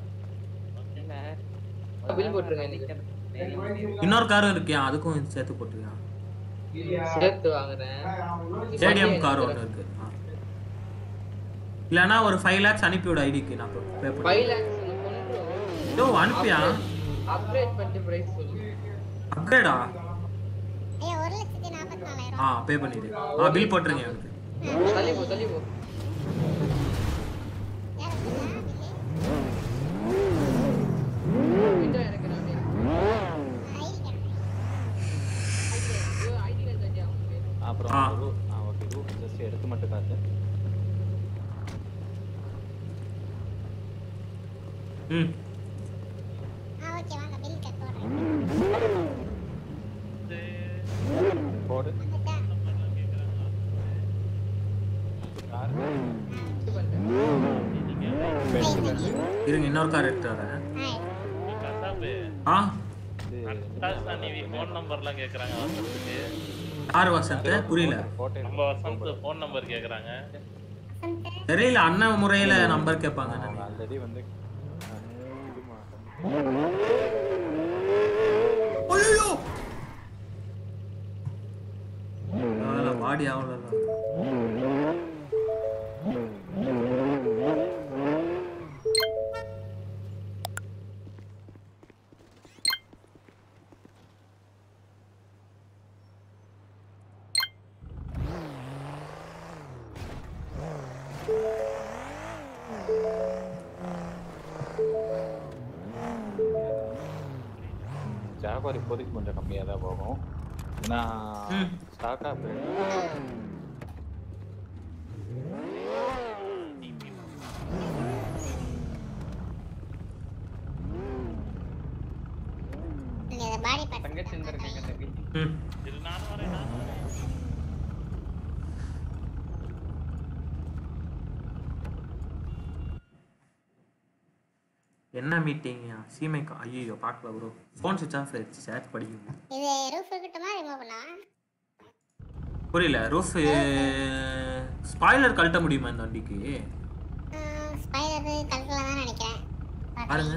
பில் போட்டுருங்க இன்னைக்கு இன்னொரு காரும் இருக்கியா அதுக்கும் இது சேர்த்து போட்டுருக்கியா சேர்த்து வாங்குறேன் ஸ்டேடியம் கார் ஒன்று இருக்கு ஆ. இல்லைன்னா ஒரு ஃபைவ் லேக்ஸ் அனுப்பிவிடு ஐடிக்கு நான் பே ஃபைவ் பண்ணி லேக்ஸ் யோ அனுப்பியா அப்கிரேட் பண்ணிட்டு பிரைஸ் சொல்லு அப்கிரேடா ஐயா ஒரு லட்சத்தி நாற்பத்தி நாலாயிரம் ஆ பே பண்ணிடு ஆ பில் போட்டுருங்க எனக்கு தள்ளி போ தள்ளி போ விண்டோ எனக்கு அப்புறம் ஆ. ரூ- ஆ ஓகே ரூ ஜஸ்ட் எடுத்து மட்டும் காட்டு ம் ஆ ஓகே வாங்க பில் கட் போடுறேன் போடு இருங்க இன்னொரு கார் எடுத்து வரேன் கசாபு ஆ அட்டாசா நீவி ஃபோன் நம்பர்லாம் கேக்குறாங்க வசந்துக்கு யார் வசந்த் புரியல நம்ம வசந்த் ஃபோன் நம்பர் கேக்குறாங்க தெரியல அண்ணன் முறையில நம்பர் கேட்பாங்க ஆல்ரெடி வந்து அதெல்லாம் பாடி ஆகல ஜாகுவார் இப்போதைக்கு கொஞ்சம் கம்மியாக தான் போகும் ஏன்னா ஸ்டாக்காக நீங்க இதை பாடி பார்த்து தங்கச்சி இருந்திருக்கீங்க தம்பி ம் இது நானும் வரேன் நானும் வரேன். என்ன மீட்டிங் சீமைக்கா ஐயோ பார்க்கல ப்ரோ ஃபோன் சுவிச் ஆஃப் ஆயிடுச்சு சேட் படிக்கணும் இது ரூஃப் இருக்கட்டுமா ரிமூவ் பண்ணவா புரியல ரூஃப் ஸ்பாய்லர் கழட்ட முடியுமா இந்த வண்டிக்கு ஸ்பைடர் கலக்கலாம் தான் நினைக்கிறேன் பாருங்க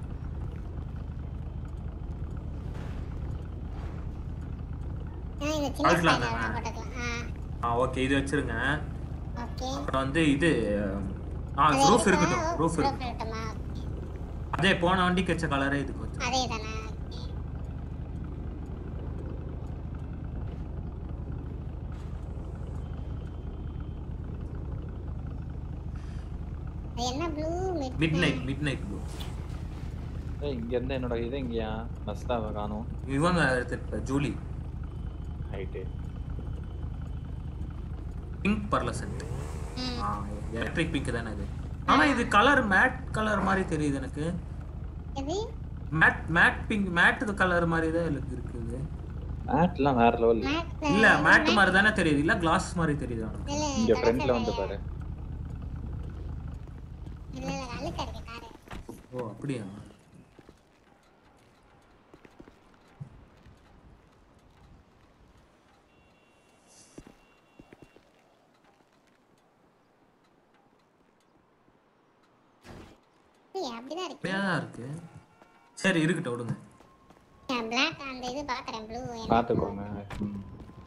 ஆ, இந்த சின்ன கழட்டலாம் ஸ்பைடர் தானே? போட்டுக்கலாம் ஆ ஆ ஓகே இது வச்சிருங்க ஓகே அப்புறம் வந்து இது ஆ அது ரூஃப் இருக்கா? இருக்கட்டும் ரூஃப் roof இருக்கட்டும் இருக்கட்டுமா அதே போன வண்டிக்கு வச்ச கலரே இதுக்கு வச்சு அதே தானே அது என்ன blue midnight midnight blue ஏய் இங்க இருந்து என்னோட இது இங்கயா மஸ்தாவை காணும் இவங்க எடுத்துட்டு ஜூலி ஹைட்டு பிங்க் பர்லசன்ட் ஆ எலக்ட்ரிக் பிங்க் தானே இது ஆனா இது கலர் மேட் கலர் மாதிரி தெரியுது எனக்கு எது matte matte pink matte colour மாதிரி தான் எனக்கு இருக்குது மேட்லாம் வேற லெவல் இல்ல மேட் மாதிரி தானே தெரியுது இல்ல கிளாஸ் மாதிரி தெரியுது ஆனா. இங்க ஃப்ரண்ட்ல வந்து பாரு இல்ல இல்ல அழுக்கா இருக்கு காரு ஓ அப்படியா ஏய், அப்படிதான் இருக்கு அப்படியா தான் இருக்கு சரி இருக்கட்டும் விடுங்க பிளாக் அந்த இது பாக்குறேன் ப்ளூ பாத்துக்கோங்க ம்.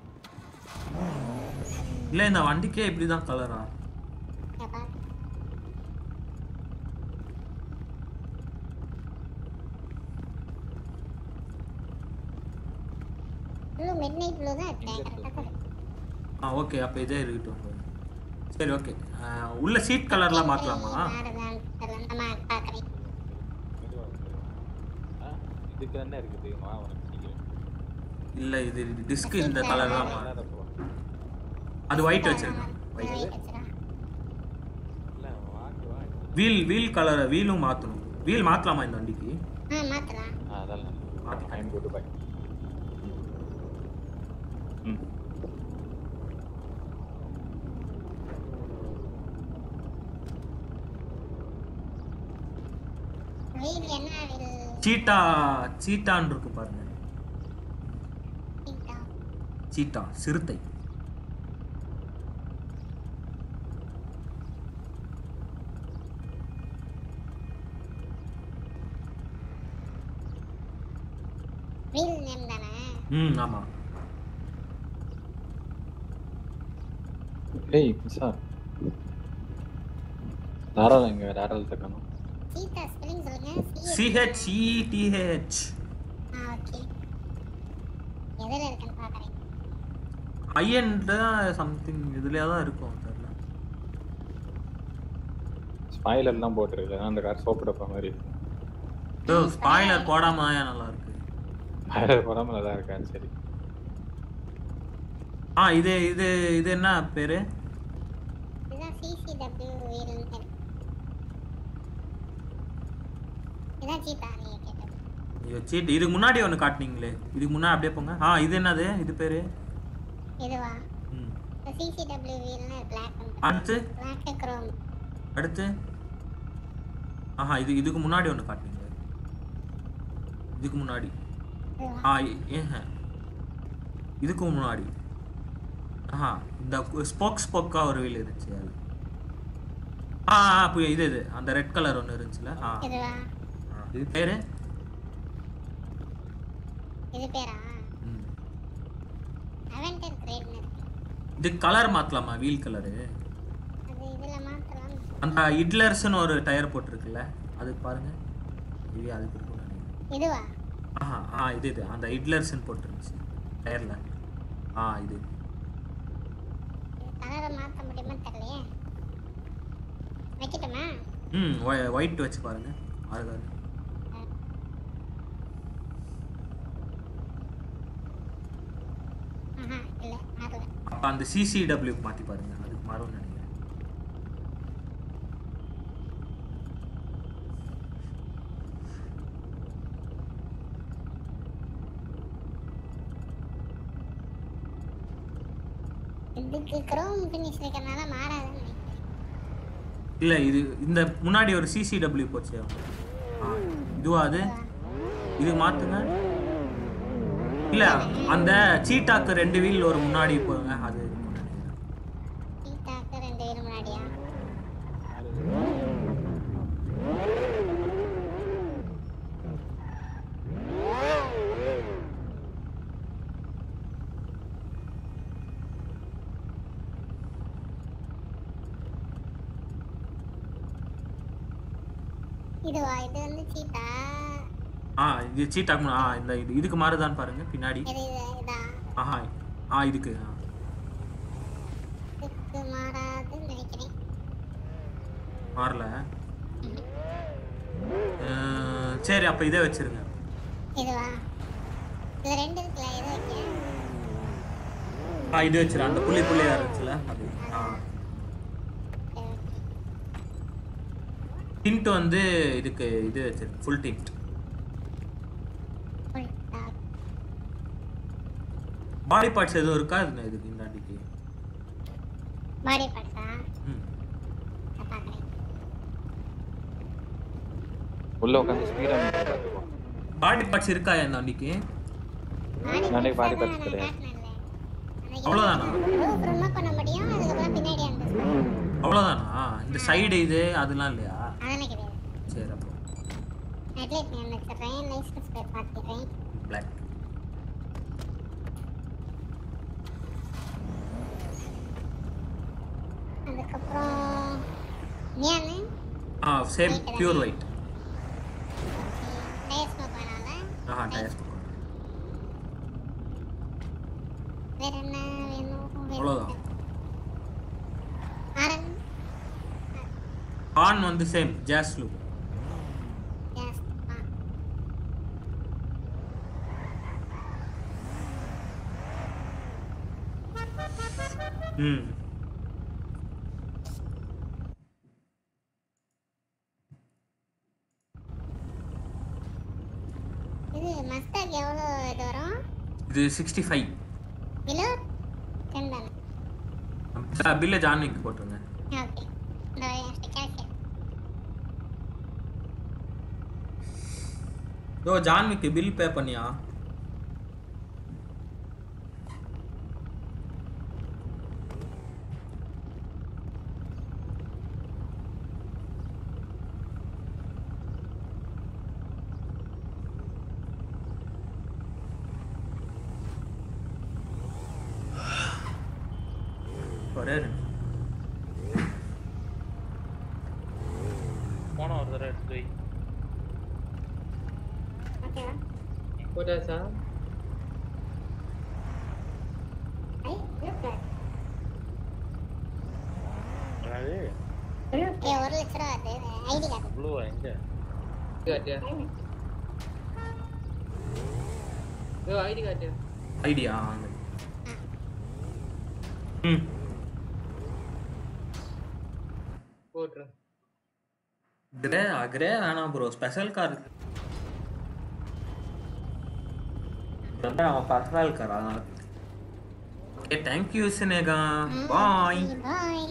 இல்ல இந்த வண்டிக்கே இப்படிதான் கலரா ப்ளூ மிட் நைட் ப்ளூ தான் இருக்கு கரெக்டா தான் இருக்கு ஆ ஓகே அப்ப இதே இருக்கட்டும் சரி ஓகே உள்ள சீட் கலர்லாம் மாத்தலாமா மாறுதான்னு தெரியல நம்ம பாக்குறேன் மெதுவா இருக்கு. ஆ, இதுக்கு என்ன இருக்குது வா உனக்கு பிடிக்கும். இல்ல இது டிஸ்க் இந்த கலர்லாம் மாறும் அது ஒயிட் வச்சிருங்க ஒயிட் இல்ல வாங்க வா வீல் வீல் கலர் வீலும் மாத்தணும் வீல் மாத்தலாமா இந்த வண்டிக்கு ஆ மாத்தலாம் ஆ, அதெல்லாம் ஐம் குட் பை ம் வீல் என்ன வீல் சீட்டா சீட்டான் இருக்கு பாருங்க சீட்டா சிறுத்தை வீல் நேம் தானே ம் ஆமா ஏய் சார் தாராளம் இங்க தாராளத்தை காணும் சீதா ஸ்பெல்லிங் சொல்லுங்க சிஹெச்இடிஹெச் ஆ ஓகே எதில் இருக்குன்னு பார்க்குறேன் ஐஎன்ல சம்திங் இதுலயே தான் இருக்கும் தெரியல ஸ்பாயிலர்லாம் போட்டிருக்கு ஆனா அந்த கார் சோப்பு டப்பா மாதிரி இருக்கும் ஸோ ஸ்பாய்லர் போடாம தான் நல்லா இருக்கு ஸ்பாயிலர் போடாம நல்லா இருக்கா சரி ஆ இது இது இது என்ன பேரு இதுதான் சிசிடபிள்யூ வீல் நேம் இதான் சீதா நீங்க கேட்டது ஐயோ சீட் இதுக்கு முன்னாடி ஒன்று காட்டுனீங்களே இதுக்கு முன்னாடி அப்படியே போங்க ஆ இது என்னது இது பேரு இதுவா ம். சிசிடபிள்யூ வீல்னா பிளாக் அடுத்து பிளாக் குரோம் அடுத்து ஆஹா இது இதுக்கு முன்னாடி ஒன்று காட்டுனீங்க இதுக்கு முன்னாடி ஆ ஏன் இதுக்கு முன்னாடி ஆஹா இந்த ஸ்போக் ஸ்போக்கா ஒரு வீல் இருந்துச்சு அது ஆ ஆ, புரிய இது இது அந்த ரெட் கலர் ஒன்று இருந்துச்சுல ஆ இதுவா ஆ, இது பேரு இது பேரா ம். அவென்டர் கிரேட்னு இருக்கு இது கலர் மாத்தலாமா வீல் கலரு அது இதுல மாத்தலாம் அந்த இட்லர்ஸ்னு ஒரு டயர் போட்டிருக்குல்ல அது பாருங்க இது அதுக்கு இருக்கும்னு நினைக்கிறேன் இதுவா ஆஹா ஆ இது இது அந்த இட்லர்ஸ்னு போட்டிருந்துச்சு டயர்ல ஆ இது கலரை மாத்த முடியுமா தெரியலையே வைக்கட்டுமா ம் ஒயிட் வச்சு பாருங்க அழகா இருக்கு. ஆஹா இல்ல மாறல அப்ப அந்த சிசிடபிள்யூ மாத்தி பாருங்க அதுக்கு மாறும்னு நினைக்கிறேன் இதுக்கு குரோம் ஃபினிஷ் இருக்கறனால மாறாதுன்னு நினைக்கிறேன் இல்ல இது இந்த முன்னாடி ஒரு சிசிடபிள்யூ போச்சு ஆ, இதுவா அது இது மாத்துங்க இல்ல அந்த சீட்டாக்கு ரெண்டு வீல் ஒரு முன்னாடி போங்க அது இருக்கும்னு நினைக்கிறேன். சீட்டாக்கு ரெண்டு வீல் முன்னாடியா இதுவா இது வந்து சீட்டா ஆ இது சீட்டாக்கு முன்னா- ஆ இந்த இது இதுக்கு மாறுதான்னு பாருங்க பின்னாடி இது இது இதா ஆஹா ஆ இதுக்கு ஆ. இதுக்கு மாறாதுன்னு நினைக்கிறேன் மாறல அஹ், சரி அப்ப இதே வச்சிருங்க இதுவா இது ரெண்டு இருக்குல்ல இது வைக்கிறேன் ஆ இது வச்சிரு அந்த புள்ளி புள்ளியா இருந்துச்சுல அது ஆ டிண்ட் வந்து இதுக்கு இது வச்சிரு ஃபுல் டிண்ட் பாடி பார்ட்ஸ் எதுவும் இருக்கா இது இதுக்கு இந்த அடிக்கு பாடி பார்ட்ஸா ம். நான் பார்க்குறேன் உள்ள உட்காந்து ஸ்பீடா பாடி பார்ட்ஸ் இருக்கா இந்த வண்டிக்கு நானே பாடி பார்த்து கிடையாது அவ்வளவுதானா ரூஃப் ரிமூவ் பண்ண முடியும் அதுக்கப்புறம் பின்னாடி அந்த அவ்வளவுதானா இந்த சைடு இது அதெல்லாம் இல்லையா அதெல்லாம் கிடையாது சரி அப்போ ஹெட்லைட் நான் வச்சிடுறேன் லைசன்ஸ் பேர் பார்த்துக்கிறேன் பிளாக் அதுக்கப்புறம் ஏன்னு ஆ same pure white tyre smoke வேணாம்ல ஆஹா டயர் வேற என்ன வேணும் அவ்வளவுதான் ஆரன் ஆன் வந்து சேம் ஜாஸ் லுக் எஸ் ம் இது மஸ்டாக் எவ்வளோ இது வரும் இது சிக்ஸ்டி ஃபைவ் கிலோ டென் தானே பில்ல ஜான்விக்கு போட்டுருங்க ஓகே இந்த கேஷ் யோ ஜான்விக்கு பில் பே பண்ணியா ஒரே நிமிஷம். போன ஒரு தடவை எடுத்து வை ஓகேவா போட்டாச்சா ஐ ப்ளூ கலர் அது ஏ ஒரு லட்ச ரூபா அது ஐடி கார்டு ப்ளூ எங்க காட்டியா யோ ஐடி காட்டியா ஐடியா ம் போட்டுறேன் கிரே கிரே வேணாம் ப்ரோ ஸ்பெஷல் கார் வந்து அவன் பர்சனல் கார் அதான் okay thank you Sneha bye bye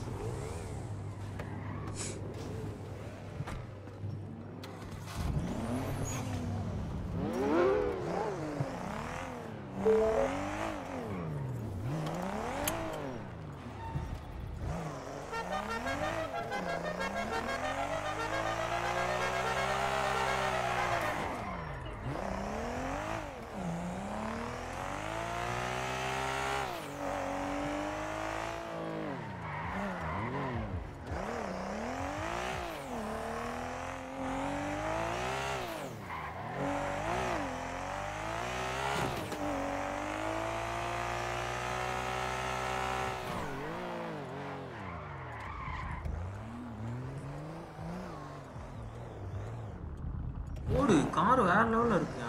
ஓடு கார் வேற லெவல்ல இருக்குயா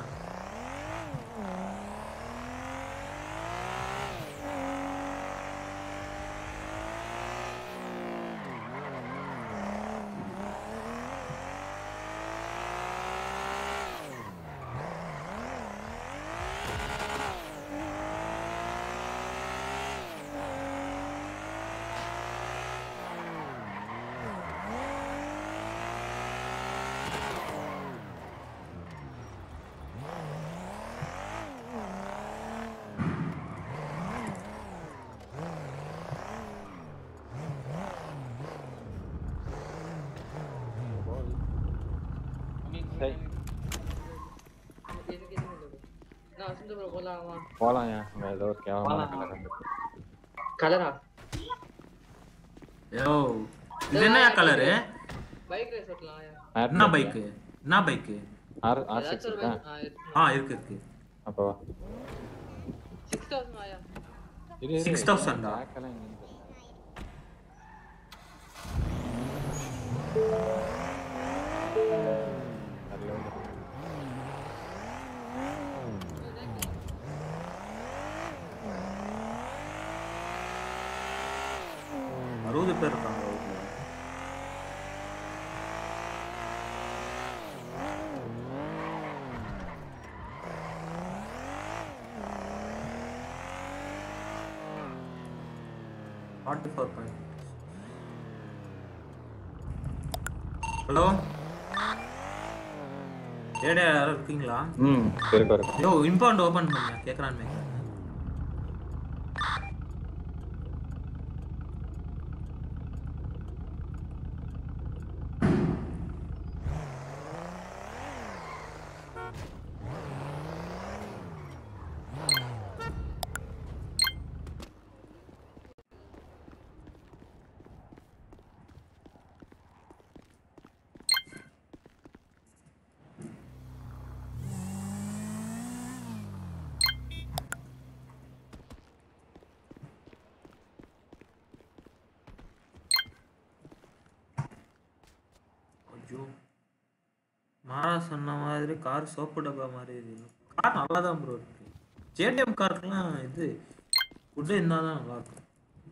நான் வசந்த ப்ரோ போலாமா போலாம் ஏன் அங்க ஏதோ ஒரு கேவலமான கலர் இருக்கு கலரா யோ இது என்ன கலரு பைக் ரேஸ் ஓட்டலாம் என்ன பைக்கு என்ன பைக்கு ஆர் ஆர் சிக்ஸ் இருக்கா ஆ இருக்கு இருக்கு அப்போ வா சிக்ஸ் தௌசண்ட் ஆயா இரு, இரு. 6000 -ஆ? Black எல்லாம் எங்கன்னு தெரியல. அதுல வந்து அறுபது பேர் இருக்காங்க ஊர்ல. ஃபார்ட்டி ஃபோர் பாயிண்ட் ஹலோ ஏடா யாரும் இருக்கீங்களா ம் இருக்கு இருக்கு யோ இம்பவுண்ட் ஓபன் பண்ண கேக்குறான்னு ஐயோ மாறா சொன்ன மாதிரி கார் சோப்பு டப்பா மாதிரி இருக்கு கார் நல்லா தான் ப்ரோ இருக்கு ஜேடிஎம் காருக்குலாம் இது ஃபுட்டு இருந்தால் தான் நல்லா இருக்கும்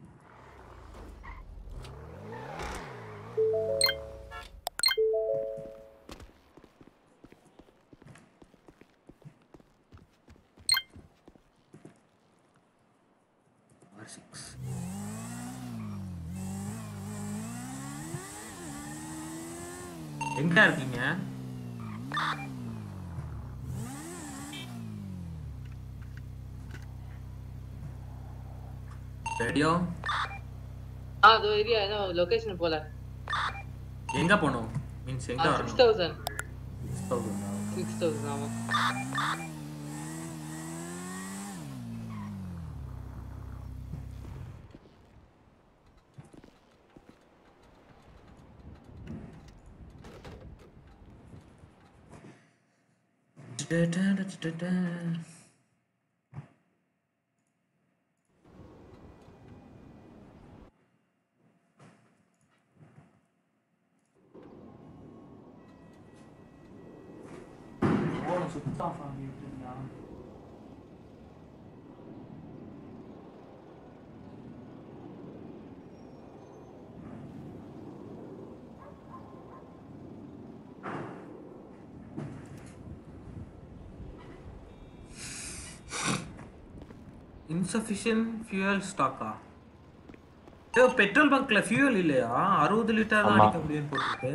R6. எங்க இருக்கீங்க ரேடியோ ஆ அதோ ஏரியா ஏதோ லொகேஷன் போல எங்க போகணும் மீன்ஸ் எங்க சிக்ஸ் வரணும் thousand six thousand six thousand ஆமா போன சுவிட்ச் ஆஃப் ஆகிட்டு இருந்தா இன்சஃபிஷியன்ட் ஃபியூயல் ஸ்டாக்கா ஏ பெட்ரோல் பங்க்ல ஃபியூயல் இல்லையா அறுபது லிட்டர் தான் ஆமா. அடிக்க முடியும்னு போட்டுருக்கு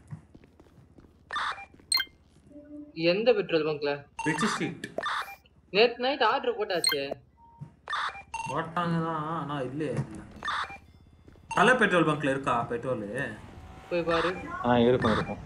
எந்த பெட்ரோல் பங்க்ல ரிச் ஸ்ட்ரீட் நேத்து நைட் ஆர்டர் போட்டாச்சு போட்டாங்க தான் ஆனா இல்லையே இல்ல கலர் பெட்ரோல் பங்க்ல இருக்கா பெட்ரோல் போய் பாரு ஆ இருக்கும் இருக்கும்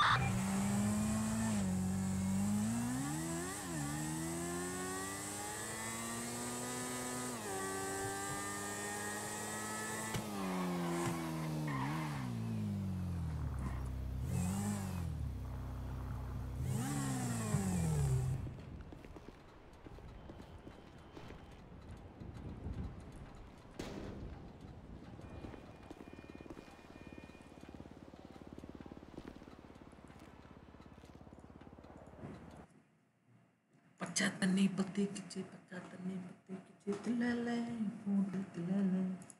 பச்சை தண்ணி பத்திக்கிச்சு பச்சை தண்ணி பத்திக்கிச்சு தில்லல போட்டு தில்லல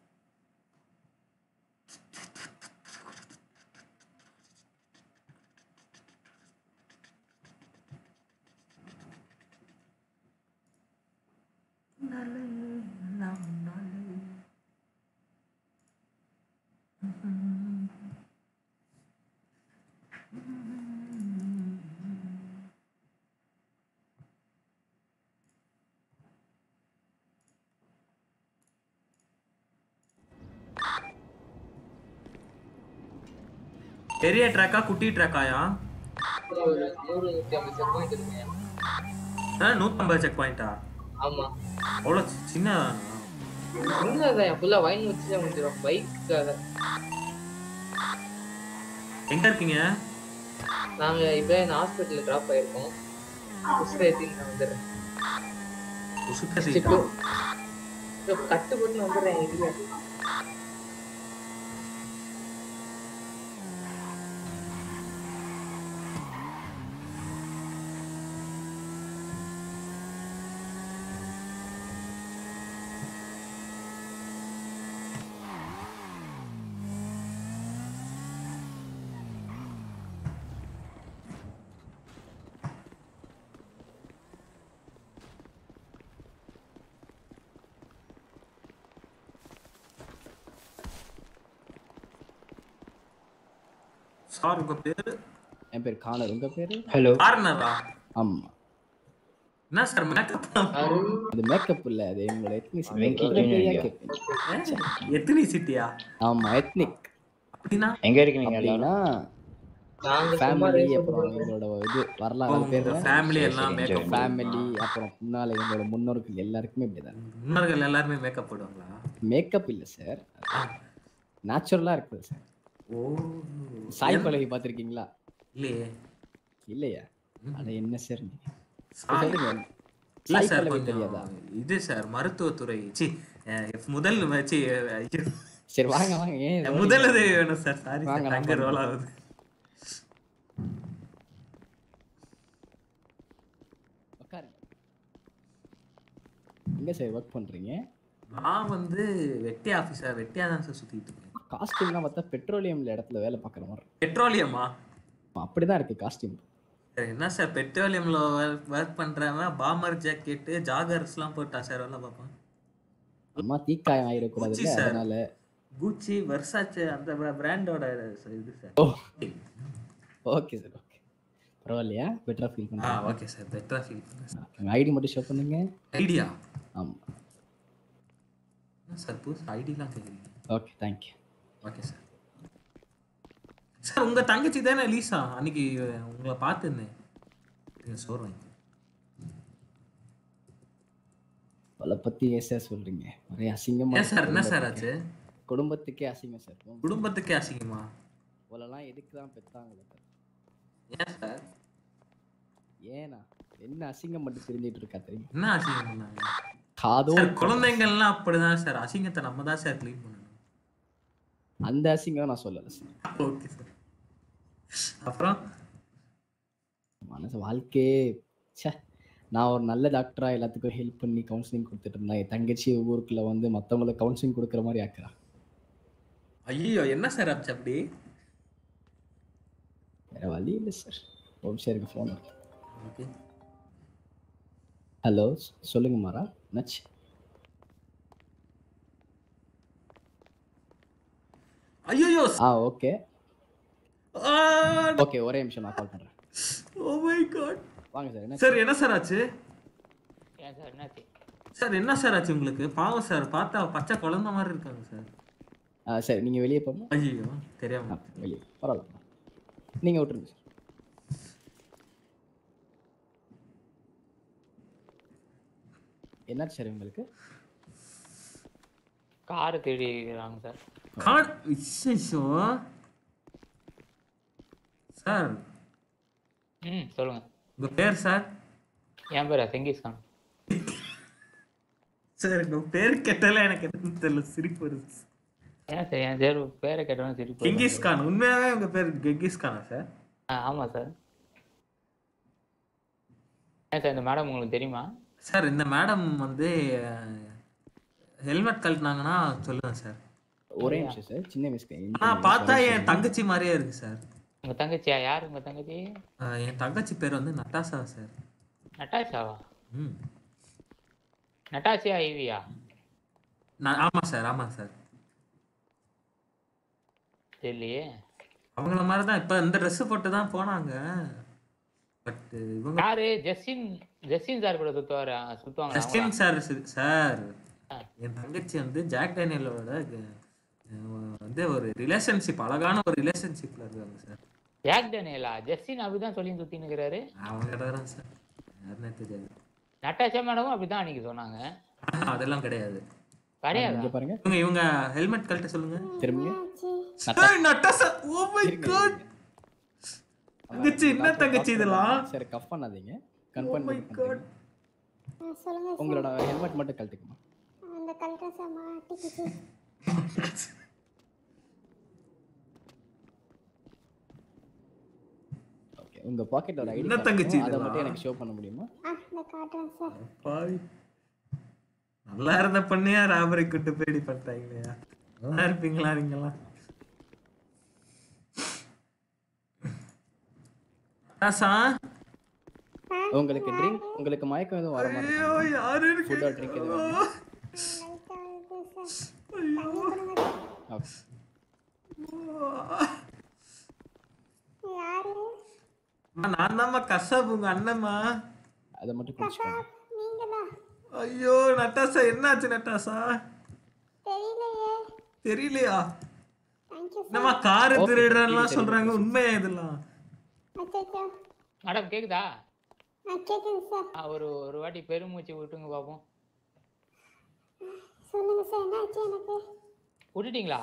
உன்னாலே, எல்லாம் உன்னாலே. பெரிய ட்ராக்கா குட்டி ட்ராக்காயா ஒரு நூறு நூத்தி ஐம்பது செக் பாயிண்ட் இருக்குங்க நூத்தம்பது செக் பாயிண்டா ஆமா அவ்வளோ சின்ன சின்னதான் ஃபுல்லா வைன் வச்சு தான் முடிச்சிடும் பைக்காக எங்க இருக்கீங்க நாங்க இப்ப இந்த ஹாஸ்பிட்டல்ல டிராப் ஆயிருக்கோம் உஸ்ரேத்தி நான் வந்துடுறேன் உசுக்க சிக்கு. இதோ கட்டு போட்டு வந்துடுறேன் இல்ல சார் உங்க பேரு என் பேர் கானர் உங்க பேரு ஹலோ கார்னரா ஆமா என்ன சார் மேக்கப் அது மேக்கப் இல்ல அது எங்களோட எத்னிக் வெங்கி junior இங்க. எத்தனை சிட்டியா ஆமா எத்னிக் அப்படின்னா எங்க இருக்கீங்க அப்படின்னா நாங்க சும்மா ஃபேமிலி race அப்புறம் ஓட்டுறோம். எங்களோட இது ஓ, வரலாறு உங்க பேர் family எல்லாம் makeup ஃபேமிலி அப்புறம் முன்னால எங்களோட முன்னோர்கள் எல்லாருக்குமே இப்படிதான் முன்னோர்கள் எல்லாருமே மேக்கப் போடுவாங்களா மேக்கப் இல்ல சார் நேச்சுரலா இருக்குது சார் ஓ சாய் பழகி பார்த்திருக்கீங்களா இல்லையே இல்லையா அட என்ன சார் நீங்க சாய் சொல்லுங்க இல்ல சாய் சார் பல்லவி கொஞ்சம் தெரியாதா இது சார் மருத்துவத்துறை சி முதல் சி ஐயோ. சரி வாங்க வாங்க ஏன் அஹ், முதல் உதவி வேணும் சார் சாரி வாங்க, சார் நான் அங்க ரோல் பண்றேன். ஆகுது உட்காருங்க எங்க சார் ஒர்க் பண்றீங்க நான் வந்து வெட்டி ஆஃபீஸர் வெட்டியா தான் சார் சுத்திட்டு இருக்கேன் காஸ்டியூம்லாம் பார்த்தா பெட்ரோலியம்ல இடத்துல வேலை பார்க்குற மாதிரி இருக்கு. பெட்ரோலியமா அப்படிதான் இருக்கு காஸ்டியூம் சார் என்ன சார் பெட்ரோலியம்ல ஒர்க் பண்றவன் பாமர் ஜாக்கெட்டு ஜாகர்ஸ்லாம் போட்டா சார் வேலை பார்ப்பான் அம்மா தீக்காயம் ஆயிடக்கூடாது Gucci sir. அதனால குச்சி வர்சாச்சு அந்த பிராண்டோட இது சார் ஓகே சார் ஓகே பரவாயில்லையா பெட்டரா ஃபீல் ஆ பண்ணுறேன் ஓகே சார் பெட்டரா ஃபீல் பண்ணுறேன் சார் உங்கள் ஐடி மட்டும் ஷோ பண்ணுங்க ஐடியா ஆமாம் என்ன சார் புதுசு ஐடிலாம் கேட்குறீங்க okay thank you okay sir sir உங்க தங்கச்சி தானே லீசா அன்னைக்கு உங்களை பார்த்துருந்தேன் நீங்க சொல்றேன் அவளை பற்றி ஏன் சார் சொல்கிறீங்க நிறைய அசிங்கமாக ஏன் சார் என்ன சார் ஆச்சு குடும்பத்துக்கே அசிங்கம் சார் போங்க. குடும்பத்துக்கே அசிங்கமா இவளெல்லாம் எதுக்கு தான் பெத்தாங்களோ ஏன் சார் ஏனா என்ன அசிங்கம் மட்டும் தெரிஞ்சிட்டு இருக்கா தெரியும் என்ன அசிங்கம் பண்ணாங்க காதோ சார் குழந்தைங்கள்லாம் அப்படிதான் சார் அசிங்கத்தை நம்ம தான் சார் க்ளீன் பண்ணணும் அந்த அசிங்கம் நான் சொல்லல சார் ஓகே சார் அப்புறம் மனசு வாழ்க்கையே ச்சே நான் ஒரு நல்ல டாக்டரா எல்லாத்துக்கும் ஹெல்ப் பண்ணி கவுன்சிலிங் கொடுத்துட்டு இருந்தேன் என் தங்கச்சி ஊருக்குள்ள வந்து மத்தவங்களுக்கு கவுன்சிலிங் கொடுக்குற மாதிரி ஆக்குறா ஐயோ என்ன சார் ஆச்சு அப்படி வேற வழி இல்லை சார் ஒரு நிமிஷம் இருக்கு ஃபோன் ஓகே ஹலோ சொல்லுங்க மாரா என்னாச்சு ஐயோ ஆ ஓகே ஓகே ஒரே நிமிஷம் நான் கால் பண்றேன் ஓ மை காட் வாங்க சார் என்ன சார் என்ன சார் ஆச்சு ஏன் சார் என்னாச்சு சார் என்ன சார் ஆச்சு உங்களுக்கு பாவம் சார் பார்த்தா பச்சை குழந்தை மாதிரி இருக்காங்க சார் ஆ சரி நீங்க வெளியே போங்க ஐயோ தெரியாம வெளியே பரவாயில்ல நீங்க விட்டுருங்க சார் என்னாச்சு சார் உங்களுக்கு கார் திருடிக்கிறாங்க சார் காட் ஐயோ சார் ம் சொல்லுங்க உங்க பேர் சார் என் பேரா செங்கிஸ் கான் சார் உங்க பேர் கேட்டாலே எனக்கு என்னன்னு தெரியல சிரிப்பு வருது ஏன் சார் என் பேர் பேரை கேட்டவங்க சிரிப்பு வருது. கிங்கிஸ் கான் உண்மையாவே உங்க பேர் கெங்கிஸ் கானா சார் ஆ ஆமாம் சார் ஏன் சார் இந்த மேடம் உங்களுக்கு தெரியுமா சார் இந்த மேடம் வந்து ஹெல்மெட் கழட்டினாங்கன்னா சொல்லுங்க சார் ஒரே நிமிஷம் சார் சின்ன மிஸ்டேக் ஆனா பார்த்தா என் தங்கச்சி மாதிரியே இருக்கு சார் உங்க தங்கச்சியா யார் உங்க தங்கச்சி ஆஹ் என் தங்கச்சி பேர் வந்து நட்டாசா சார் நட்டாஷாவா ம் நட்டாஷியா ஐவியா நான் ஆமா சார் ஆமா சார் தெரியலையே அவங்கள மாதிரி தான் இப்போ இந்த ட்ரெஸ் போட்டு தான் போனாங்க பட் இவங்க யாரு ஜஸ்டின் ஜஸ்டின் சார் கூட சுத்துவாரு சுத்துவாங்க ஜஸ்டின் சார் சார் என் தங்கச்சி வந்து ஜாக் டேனியலோட அஹ், வந்து ஒரு ரிலேஷன்ஷிப் அழகான ஒரு ரிலேஷன்ஷிப்ல இருக்காங்க சார் ஜாக் டேனியலா ஜஸ்டின் அப்படிதான் சொல்லி சுத்தி நிக்கிறாரு அவங்க தான் சார் யாருன்னே தெரியாது நட்டாஷா மேடமும் அப்படிதான் அன்னைக்கு சொன்னாங்க ஆஹ், அதெல்லாம் கிடையாது கிடையாதா பாருங்க இவங்க இவங்க ஹெல்மெட் கழட்ட சொல்லுங்க திரும்பிங்க ஏய், நட்டாசா ஓ மை காட் தங்கச்சி என்ன தங்கச்சி இதெல்லாம் சரி கஃப் பண்ணாதீங்க Oh கன்ஃபார்ம் my God. சொல்லுங்க சார். உங்களோட ஹெல்மெட் மட்டும் கழட்டுக்குமா அந்த கலெக்டர் சார் மாட்டிக்கிச்சு ஓகே உங்க பாக்கெட்ல ஒரு ஐடி என்ன தங்கச்சி அதை இதெல்லாம்? மட்டும் எனக்கு ஷோ பண்ண முடியுமா ஆ இந்த காட்டுறேன் சார் பாவி நல்லா இருந்த பண்ணியா ராபரி கூட்டு போயிடி பண்ணிட்டாங்களே நல்லா இருப்பீங்களா நீங்களாம் ஆசா உங்களுக்கு ட்ரிங்க் உங்களுக்கு மயக்கம் எதுவும் வர மாதிரி ஐயோ யாரு ஃபுட் ஆர் ட்ரிங்க் எதுவும் வேணுமா? Okay. யாரு நான் தான்மா கசாப் உங்க அண்ணம்மா அதை மட்டும் குடிச்சுக்கோங்க நீங்களா ஐயோ நட்டாசா என்னாச்சு நட்டாசா தெரியலையே தெரியலையா தேங்க்யூ என்னம்மா காரு திருடுறேன்லாம் சொல்றாங்க உண்மையா இதெல்லாம் அச்சோ மேடம் கேக்குதா ஆ கேட்குது சார் ஆ, ஒரு ஒரு வாட்டி பெருமூச்சு விட்டுங்க பாப்போம் சொல்லுங்க சார் என்னாச்சு எனக்கு விட்டுட்டீங்களா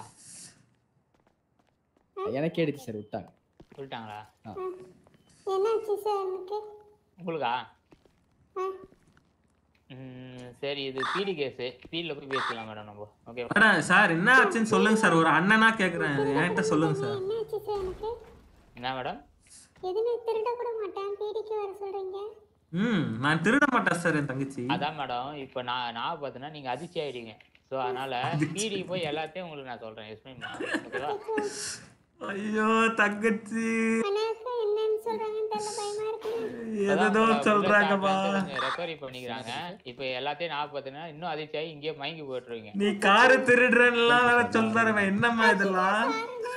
எனக்கே எடுத்து சார் விட்டாங்க விட்டுட்டாங்களா ஆ. என்னாச்சு சார் எனக்கு உங்களுக்கா ஆ ம், சரி இது பீடி கேஸ் பீடியில் போய் பேசிக்கலாம் மேடம் நம்ம ஓகே மேடம் சார் என்ன ஆச்சுன்னு சொல்லுங்க சார் ஒரு அண்ணனா கேக்குறேன் என்கிட்ட சொல்லுங்க சார் என்னாச்சு சார் எனக்கு என்ன மேடம் எதுவுமே திருட கூட மாட்டேன் பீடிக்கு வர சொல்றீங்க ம் நான் திருட மாட்டேன் சார் என் தங்கச்சி அதான் மேடம் இப்போ நான் நான் பார்த்தேன்னா நீங்கள் அதிர்ச்சி ஆயிடுங்க ஸோ அதனால பீடி போய் எல்லாத்தையும் உங்களுக்கு நான் சொல்கிறேன் எக்ஸ்பிளைன் பண்ணுறேன் ஓகேவா ஐயோ தங்கச்சி எனக்கு என்னன்னு சொல்றாங்கன்னு தெரியல பயமா இருக்கு ஏதோ சொல்றாங்கப்பா ரெக்கவரி பண்ணிக்கிறாங்க இப்போ எல்லாத்தையும் நான் பார்த்தீங்கன்னா இன்னும் அதிர்ச்சி ஆகி இங்கேயே மயங்கி போட்டுருவீங்க நீ காரு திருடுறேன்லாம் வேற சொல்றாரு இவன். என்னம்மா இதெல்லாம்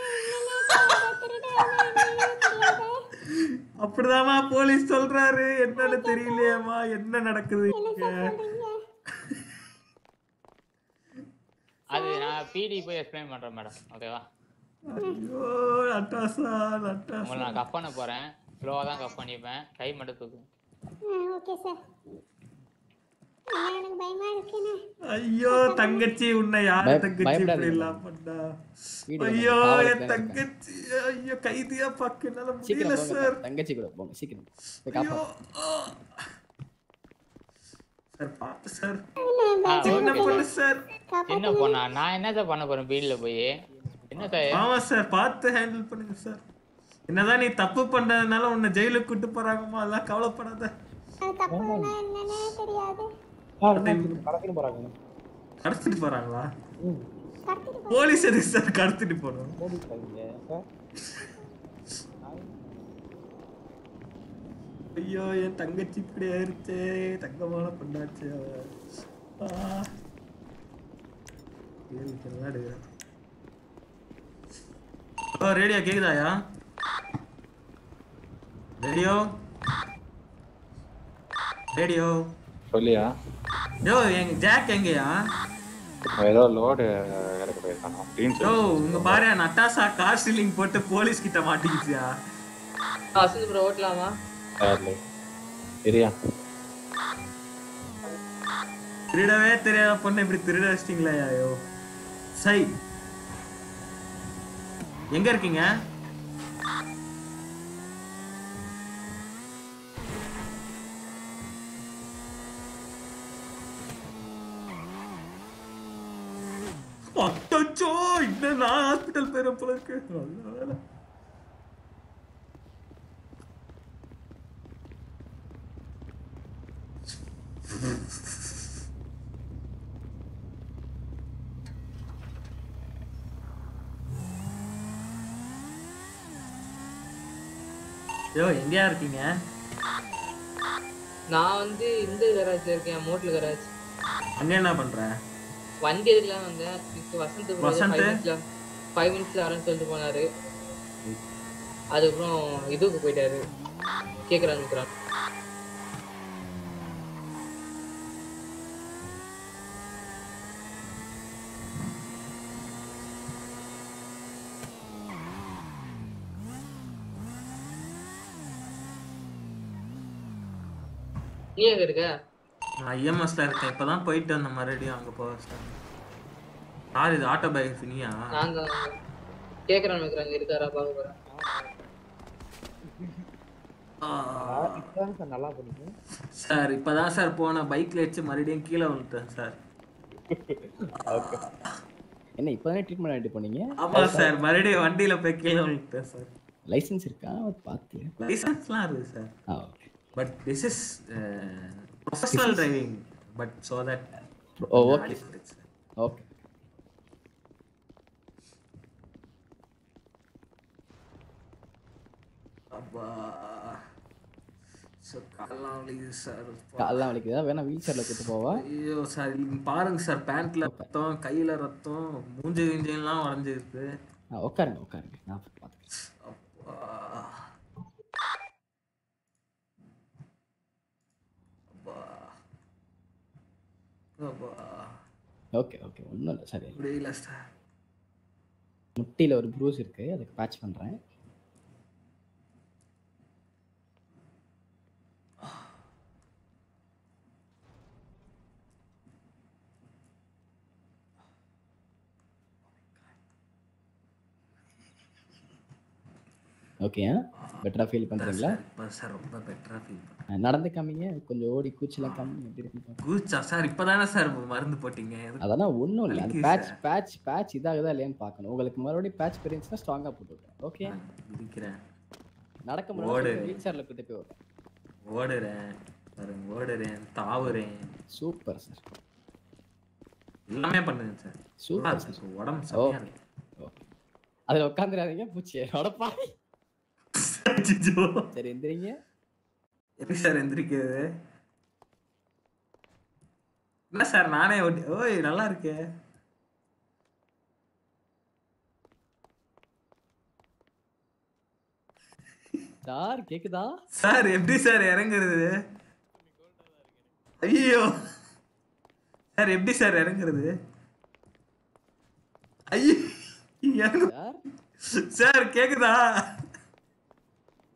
அப்படிதாம்மா போலீஸ் சொல்றாரு என்னன்னு தெரியலையேம்மா என்ன நடக்குது இங்க அது நான் பிடி போய் எக்ஸ்பிளைன் பண்ணுறேன் மேடம் ஓகேவா ஐயோ நட்டாசா நட்டாசா உங்களை நான் கப் பண்ண போகிறேன் ஸ்லோவாக தான் கப் பண்ணிப்பேன் கை மட்டும் தூக்கு ஓகே சார் எனக்கு பயமா இருக்குண்ணே ஐயோ தங்கச்சி உன்னை யார் பய- தங்கச்சி பயப்படாதீங்க. இப்படி எல்லாம் பண்ணா வீடு ஐயோ காவலுக்கு என் தானே தங்கச்சி ஐயோ கைதியா பாக்க என்னால சீக்கிரம் முடியல போங்க சார் தங்கச்சி கூட போங்க சீக்கிரம் போய் காப்பாத்து சார் பாத்து சார் ஆ, சின்ன ஓகே. பொண்ணு சார் என்ன பொண்ணா நான் என்ன சார் பண்ண போறேன் வீட்ல போய் என்ன சார் ஆமா சார் பார்த்து ஹேண்டில் பண்ணுங்க சார் என்னதான் நீ தப்பு பண்ணதுனால உன்னை ஜெயிலுக்கு கூட்டு போறாங்கம்மா அதெல்லாம் கவலைப்படாத அது தப்புன்னா என்னன்னே தெரியாது கடத்திட்டு போறாங்க கடத்திட்டு போறாங்களா போலீஸ் எதுக்கு சார் கடத்திட்டு போறோம் ஐயோ என் தங்கச்சி இப்படி ஆயிருச்சே தங்கமான பொண்ணாச்சு அவ. ஆ. கேள்விக்கு எல்லாம் எடுக்கிறேன். ஓ ரேடியோ கேக்குதாயா ரேடியோ ரேடியோ சொல்லியா யோ எங்க ஜாக் எங்கயா ஏதோ லோடு இறக்க போயிருக்கானா அப்படின்னு யோ சொல்லி உங்க பாரு நட்டாசா கார் சீலிங் போட்டு போலீஸ் கிட்ட மாட்டிக்கிச்சியா வசந்த் ப்ரோ ஓட்டலாமா யாருல சரியா திருடவே தெரியாத பொண்ணு இப்படி திருட வச்சிட்டீங்களா ஐயோ சை எங்க இருக்கீங்க அச்சோ இன்னும் நான் ஹாஸ்பிட்டல் போயிடும் போல இருக்கு நல்ல வேலை. யோ எங்கயா இருக்கீங்க நான் வந்து இந்த கராஜ்ல இருக்கேன் மோட்டல் கராஜ் அங்க என்ன பண்ற வண்டி எதுக்குலாம் வந்தேன் இப்போ வசந்த் bro வசந்த்? ஃபைவ் மினிட்ஸ்ல ஃபைவ் மினிட்ஸ்ல வரேன்னு சொல்லிட்டு போனாரு அதுக்கப்புறம் இதுக்கு போயிட்டாரு கேக்குறான் நிக்கிறான் நீ எங்க இருக்க நான் ஐஎம்எஸ்ல இருக்கேன் இப்பதான் போயிட்டு வந்தேன் மறுபடியும் அங்க போக யார் இது ஆட்டோ பயோகிராஃபி நீயா நாங்க கேக்குறான் நிக்கிறாங்க இருக்காரா பார்க்க போறேன் சார் நல்லா பண்ணுங்க சார் இப்பதான் சார் போன பைக்ல வச்சு மறுபடியும் கீழே விழுந்துட்டேன் சார் என்ன இப்போதானே ட்ரீட்மெண்ட் ஆகிட்டு போனீங்க ஆமா சார் மறுபடியும் வண்டியில போய் கீழே விழுந்துட்டேன் சார் லைசென்ஸ் இருக்கா பார்த்து லைசன்ஸ்லாம் இருக்கு சார் ஆ okay but this is professional driving but so that oh okay okay அப்பா சார் காலெல்லாம் வலிக்குது சார் காலெல்லாம் வலிக்குதா வேணா வீல் சேரில் கூட்டு போவா ஐயோ சார் இங்க பாருங்க சார் பேண்ட்ல ரத்தம் கையில ரத்தம் மூஞ்சி கிஞ்செல்லாம் உடஞ்சிருக்கு ஆ உட்காருங்க உட்காருங்க நான் பார்த்துக்கிறேன் அப்பா. அப்பா. அப்பா. ஓகே ஓகே ஒன்றும் இல்லை சரி முடியல சார் முட்டியில் ஒரு ப்ரூஸ் இருக்கு அதுக்கு பேட்ச் பண்ணுறேன் ஓகே பெட்டராக ஃபீல் பண்ணுறீங்களா இப்போ சார் ரொம்ப பெட்டரா ஃபீல் நடந்து காமிங்க கொஞ்சம் ஓடி கூச்சலாம் காமி எப்படி இருக்கு பாருங்க. கூச்சா சார் இப்பதானே சார் மருந்து போட்டீங்க எதுக்கு? அதெல்லாம் ஒன்றும் இல்லை அந்த வலிக்குது பேட்ச் சார். பேட்ச் பேட்ச் இதாகுதா இல்லையான்னு பார்க்கணும் உங்களுக்கு மறுபடியும் பேட்ச் பெரியன்ஸ்னா ஸ்ட்ராங்காக போட்டு விட்றேன் ஓகே இருக்கிறேன் நடக்க ஓடு. முடியாது வீல் சேரில் கூட்டு போய் விட்றேன் ஓடுறேன் பாருங்க ஓடுறேன் தாவுறேன் சூப்பர் சார் எல்லாமே பண்ணுங்க சார் சூப்பர் நல்லா சார் இருக்கு. உடம்பு ஓ சரியா இருக்கு ஓகே அதில் உட்காந்துடாதீங்க பூச்சி உடப்பா சரி எந்திரிங்க எப்படி சார் எந்திரிக்கிறது என்ன சார் நானே ஓட்டி ஓய் நல்லா இருக்கே சார் கேக்குதா சார் எப்படி சார் இறங்குறது ஐயோ சார் எப்படி சார் இறங்குறது ஐயோ இறங்கு சார் கேக்குதா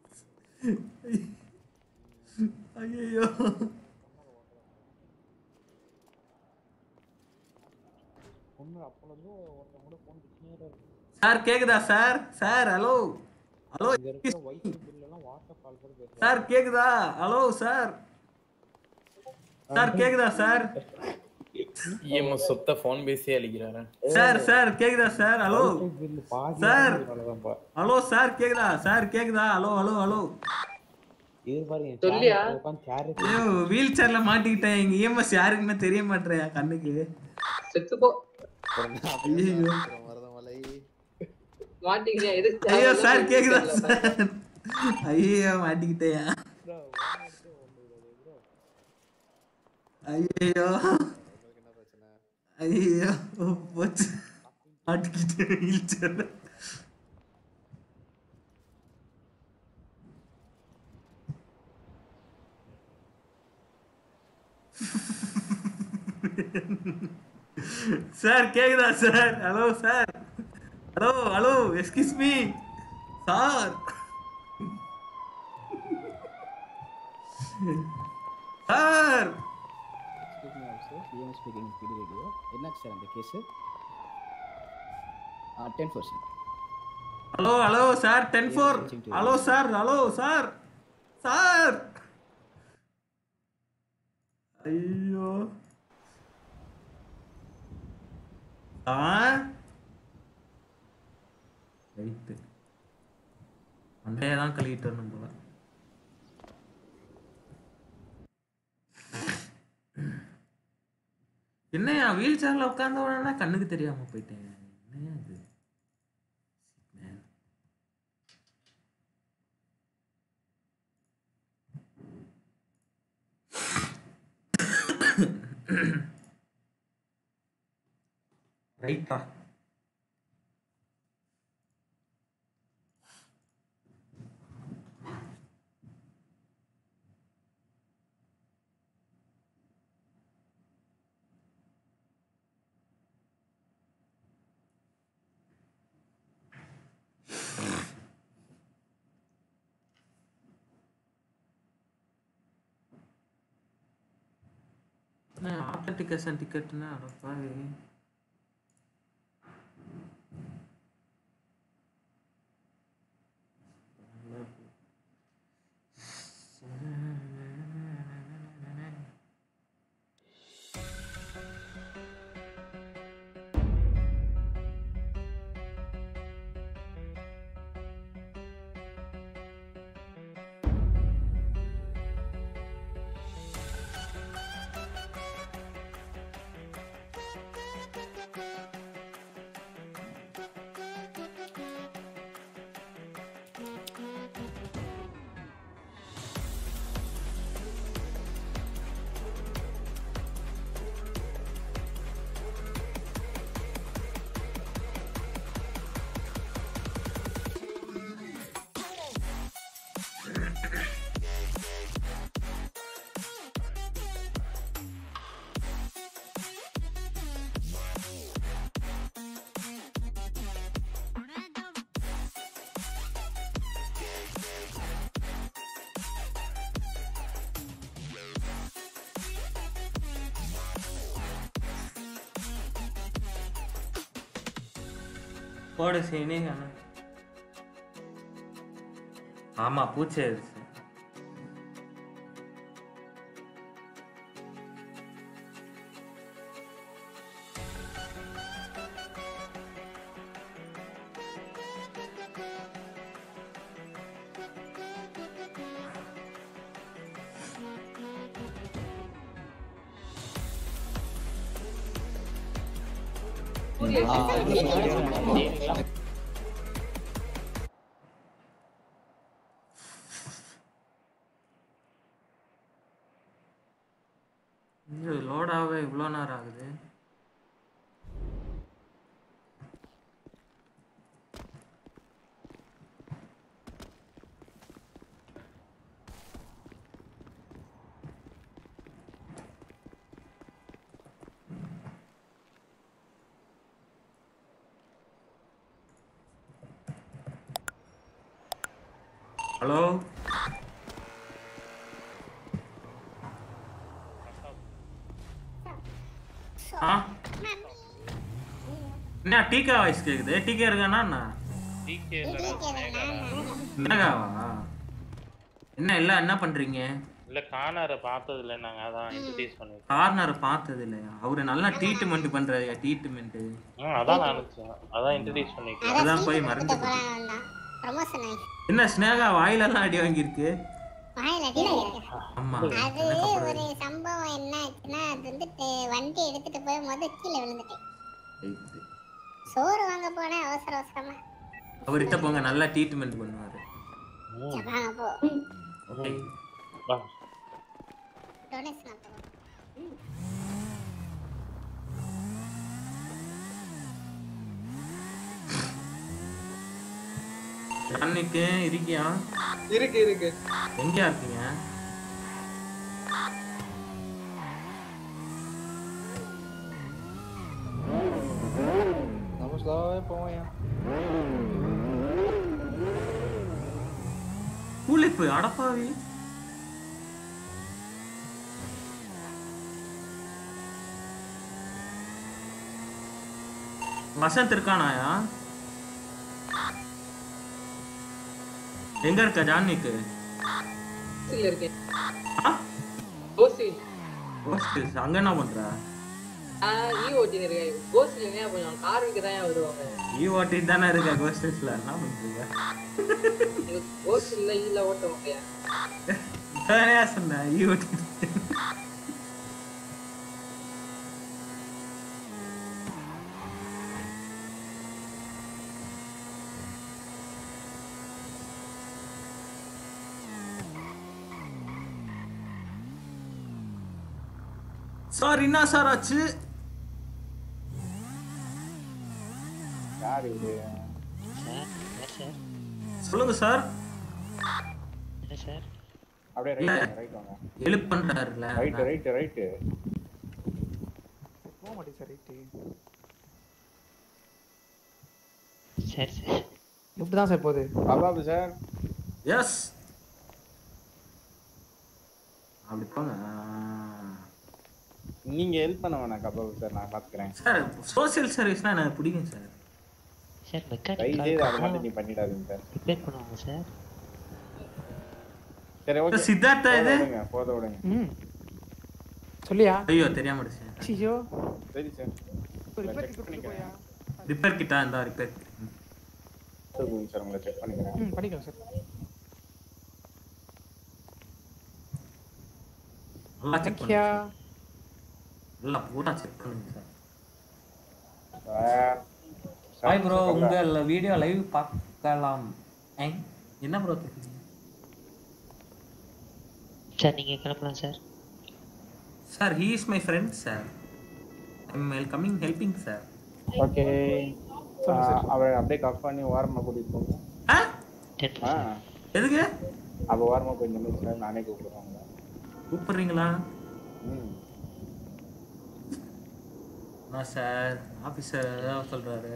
ஐயோ நாங்க அப்பொழுதும் ஒருத்தவங்க கூட ஃபோன் பேசினே இருக்கோம் சார் கேக்குதா சார் சார் ஹலோ ஹலோ இங்க இருக்கிற வைஃபை பில் எல்லாம் வாட்ஸ்அப் கால் கூட பேசுறோம் சார் கேக்குதா ஹலோ சார் சார் கேக்குதா சார் இஎம்எஸ் சொத்த ஃபோன் பேசி அழிக்கிறாரு சார் சார் கேக்குதா சார் ஹலோ சார் அவ்வளவுதான்ப்பா. ஹலோ சார் கேக்குதா சார் கேக்குதா ஹலோ ஹலோ ஹலோ இது பாரு என் சொல்லியா? chair உட்கார்ந்து chair ல ஐயோ வீல் சேர்ல மாட்டிக்கிட்டேன் எங்க இஎம்எஸ் யாருக்குமே தெரிய மாட்டேறியா கண்ணுக்கு செத்து போ ஐயோ மருதமலை மாட்டிக்கிறியா எதுக்கு ஐயோ தேவையில்லாம சார் கேக்குதா தெரியல. சார் ஐயோ மாட்டிக்கிட்டேயா ஐயோ ஐயோ போச்சு மாட்டிக்கிட்டேன் வீல் சேர்ல சார் கேக்குதா sir hello sir hello hello excuse me sir sir Excuse me also, CM speaking PD radio. என்னாச்சு சார் அந்த case ten percent hello hello sir ten four hello sir hello sir sir ஐயோ ஆ right மண்டையை தான் கழுவிட்டு வரணும் போல என்னையா வீல் சேர்ல உட்கார்ந்த உடனே கண்ணுக்கு தெரியாம போயிட்டேன் என்னையா இது Man. ரைட்டா ஆத்தன்டிகேஷன் டிக்கெட்னா அடப்பாவி போடு சீனி ஆமா பூச்சி ஆயிடுச்சு இது லோடாவே இவ்வளோ நேரம் ஆகுது ஹலோ ஆ என்ன டிகே வாய்ஸ் கேக்குது டிகே இருக்கானா என்ன டிகே இல்லடா என்னகாவா என்ன எல்லாம் என்ன பண்றீங்க இல்ல காணார பார்த்தது இல்ல நாங்க அதான் இன்ட்ரோடியூஸ் பண்ணிருக்கோம் கார்னர் பார்த்தது இல்லையா அவரு நல்லா ட்ரீட்மெண்ட் பண்றாரு ட்ரீட்மெண்ட் ஆ, அதான் நான் நினைச்சேன் அதான் இன்ட்ரோடியூஸ் பண்ணிருக்கோம் அதான் போய் மறந்து போச்சு. ப்ரமோஷன் ஆகி என்ன ஸ்னேகா வாயிலெல்லாம் அடி வாங்கியிருக்கு வாயில அடி வாங்கியிருக்கு. ஆமா அது ஒரு சம்பவம் என்ன ஆச்சுன்னா அது வந்துட்டு வண்டி எடுத்துட்டு போய் முத கீழே விழுந்துட்டேன் சோறு வாங்க போனேன் அவசர அவசரமா அவர்கிட்ட போங்க நல்லா ட்ரீட்மெண்ட் பண்ணுவாரு சரி, வாங்க போ ஓகே டொனேஷன் அப்போ அன்னைக்கு இருக்கியா இருக்கு இருக்கு எங்கயா இருக்கீங்க நம்ம ஸ்லோவாவே போவோம் கூலிப்பு அடப்பாவி வசந்த் இருக்கானாயா எங்க இருக்க ஜான்விக்கு ஓசில இருக்கேன் ஓசி ஹோஸ்டல்ஸ் அங்க என்ன பண்ற நான் ஈ ஓட்டின்னு இருக்கேன் ஓசில என்ன பண்ணுவாங்க காருக்கு தான் வருவாங்க ஈ ஓட்டி தானே இருக்க ஹோஸ்டல்ஸ்ல என்ன பண்றீங்க ஓசில ஈல ஓட்ட முடியாது வேறையா சொன்ன ஈ ஓட்டி சார் என்ன சார் ஆச்சு யார் இது சார் என்ன சார் சொல்லுங்க சார் என்ன சார் அப்படியே இல்ல. ரைட் ரைட் வாங்க எழுப் பண்றாருல ரைட் ரைட் ரைட் போக மாட்டேன் சார் ரைட்டு சரி சார் இப்படி தான் சார் போகுது அபாபு சார் எஸ் அப்படி போங்க நீங்க ஹெல்ப் பண்ண வேணாம் கபாபு சார் நான் பாத்துக்கிறேன் சார் சோசியல் சர்வீஸ்னா எனக்கு பிடிக்கும் சார் சார் தயவு செய்து அதை மட்டும் நீ மெக்கானிக் பண்ணிடாதீங்க சார் ரிப்பேர் பண்ணுவாங்க சார் சரி ஓகே சித்தார்த்தா இது? விடுங்க போத விடுங்க ம் சொல்லியா ஐயோ தெரியாம முடிச்சேன் ஐயோ சரி சார் ரிப்பேர் செக் பண்ணிக்கிறேன் ரிப்பேர் கிட்டா இருந்தா ரிப்பேர் சொல்லுங்க சார் உங்களை செக் பண்ணிக்கிறேன் ம் பண்ணிக்கலாம் சார் நல்லா செக் தேங்க்யூ பண்ணுங்க நல்லா பூரா செக் பண்ணுங்க சார் சார் ஹாய் ப்ரோ உங்க வீடியோ லைவ் பார்க்கலாம் ஏய், என்ன ப்ரோ சார் நீங்கள் கிளம்பலாம் sir sir he is my friend sir I'm welcoming helping sir okay அவரை அப்படியே கப் பண்ணி ஓரமா கூட்டிட்டு போங்க ஆ எதுக்கு அவ ஓரமா போய் நின்று சார் நானே கூப்பிடுறேன் உங்களை கூப்பிடுறீங்களா ம் என்ன சார் ஆஃபீஸர் ஏதாவது சொல்றாரு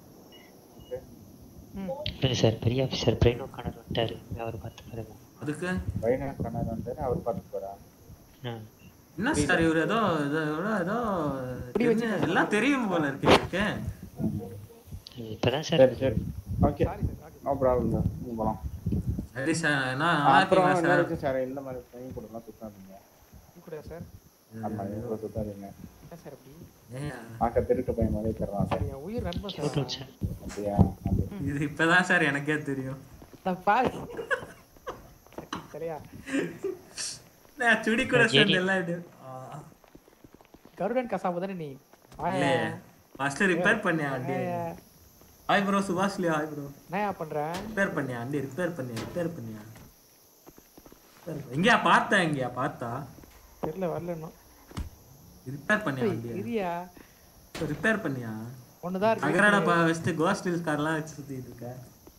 இல்லை சார் பெரிய ஆஃபீஸர் பிரெயின் உட்காந்து வந்துட்டாரு அவர் பார்த்து பாருங்க அதுக்கு பையனை கண்ணாடி வந்துட்டாரு அவர் பார்த்துட்டு போறா ஆ என்ன சார் இவர் ஏதோ ஏதோ ஏதோ தெரிஞ்ச- எல்லாம் தெரியும் போல இருக்கு இவருக்கு இப்போதான் சார் சரி சரி ஓகே நோ ப்ராப்ளம் சார் நீங்க போலாம் சரி சார் என்ன நல்லா அப்புறம் இருக்கீங்களா என்ன சார் இருக்கு சார் இந்த மாதிரி ட்ரைனிங் கொடுக்கலாம் சுத்தாதீங்க கூடயா சார் ஆமா இவ்வளோ சுத்தாதீங்க என்ன சார் அப்படி பார்க்க திருட்டு பையன் மாதிரி தர்றான் சார் என் உயிர் நண்பன் சார் அப்படியா அது இது இப்பதான் சார் எனக்கே தெரியும் நான் பாரு சரியா நான் சுடி கூட சேர்ந்து எல்லாம் இது கருடன் கசாபு தானே நீ இல்லையே ஃபர்ஸ்ட் ரிப்பேர் பண்ணியா வண்டி ஹாய் ப்ரோ சுபாஷ்லியா ஹாய் ப்ரோ என்னயா பண்ற ரிப்பேர் பண்ணியா வண்டி ரிப்பேர் பண்ணியா ரிப்பேர் பண்ணியா எங்கயா பார்த்தா எங்கயா பார்த்தா தெரியல வரல இன்னும் ரிப்பேர் பண்ணியா ஏய், வண்டி இரியா ரிப்பேர் பண்ணியா ஒண்ணுதான் இருக்கு. அகராட பா வச்சுட்டு கோஸ்ட் ஹில்ஸ் கார்லாம் வச்சு சுத்திட்டு இருக்க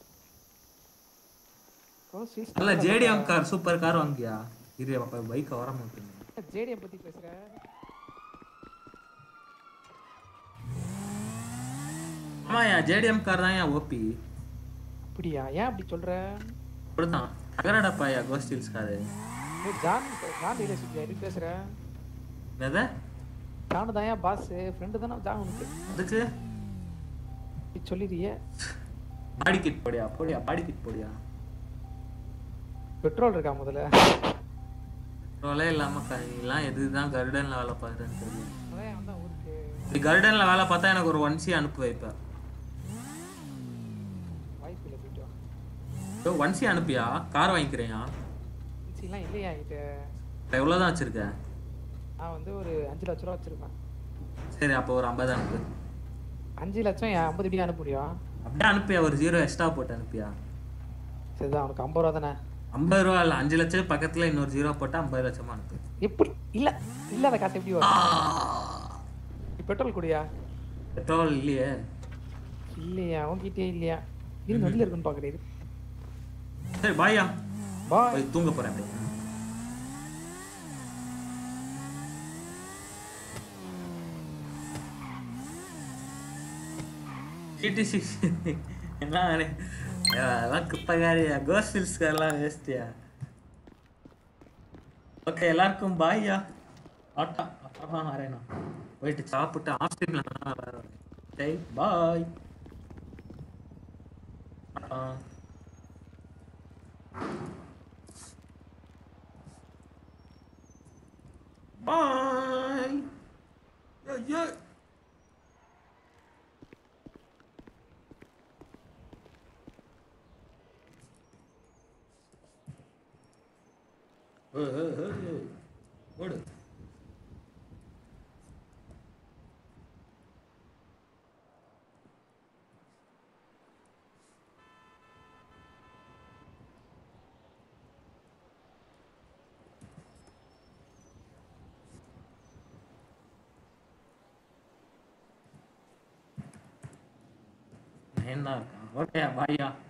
ஓ, சீஸ் நல்ல ஜேடிஎம் கார் சூப்பர் கார் வாங்கியா இரு அப்ப பைக் வர மாட்டேங்க ஜேடிஎம் பத்தி பேசுற ஆமாயா ஜேடிஎம் கார் தான் ஏன் ஓபி அப்படியா ஏன் அப்படி சொல்ற அப்படிதான் அகராட பாயா கோஸ்ட் ஹில்ஸ் காரு ஏய், ஜான் ஜான் டீலர்ஷிப் யாரு பேசுற என்னது ஜானு தான் ஏன் பாஸ் ஃப்ரெண்டு தானே ஜான் உனக்கு அதுக்கு சொல்லிடுறியே பாடி கிட் போடியா போடியா பாடி கிட் போடியா பெட்ரோல் இருக்கா முதல்ல பெட்ரோலே இல்லாம க- நீலாம் எதுதான் கருடன்ல வேலை பார்க்குறேன்னு தெரியல அதான் வந்தா ஊருக்கு இப்படி கருடன்ல வேலை பார்த்தா எனக்கு ஒரு ஒன் சி அனுப்பு வைப்ப வாய்ப்பு இல்லை போயிட்டு வா ஒன் சி அனுப்பியா கார் வாங்கிக்கிறியா எல்லாம் இல்லையா என்கிட்ட எவ்வளோதான் வச்சிருக்க நான் வந்து ஒரு அஞ்சு லட்ச ரூபா வச்சிருப்பேன் சரி அப்போ ஒரு ஐம்பது அனுப்பு அஞ்சு லட்சம் என் ஐம்பது இப்படி அனுப்ப முடியும் அப்படியே அனுப்பியா ஒரு ஜீரோ எக்ஸ்ட்ரா போட்டு அனுப்பியா சரிதான் உனக்கு ஐம்பது ரூபா தானே ஐம்பது ரூபா இல்லை அஞ்சு லட்சம் பக்கத்துல இன்னொரு ஜீரோ போட்டு ஐம்பது லட்சமா அனுப்பு எப்படி இல்ல இல்லாத காசு எப்படி வரும் நீ பெட்ரோல் குடியா பெட்ரோல் இல்லையே இல்லையா உன்கிட்டயே இல்லையா இருந்து வெளில இருக்குன்னு பாக்குறேன் சரி பாயா பாய் போய் தூங்க போறேன் அப்படியே சிட்டி சிக்ஸ் என்ன ஆளு? ஐயோ, அதெல்லாம் குப்பைக்காரியா கோஸ்ட் ஹில்ஸ்காரெல்லாம் வேஸ்டியா ஓகே எல்லாருக்கும் பாய்யா ஆட்டா அப்புறமா வரேண்ணா போயிட்டு சாப்பிட்டு ஹாஸ்பிட்டல் சரி பாய் ஆ Bye. Yeah, yeah. Hey, hey, hey, hey. ஓடு என்ன இருக்கா ஓகே பாய்யா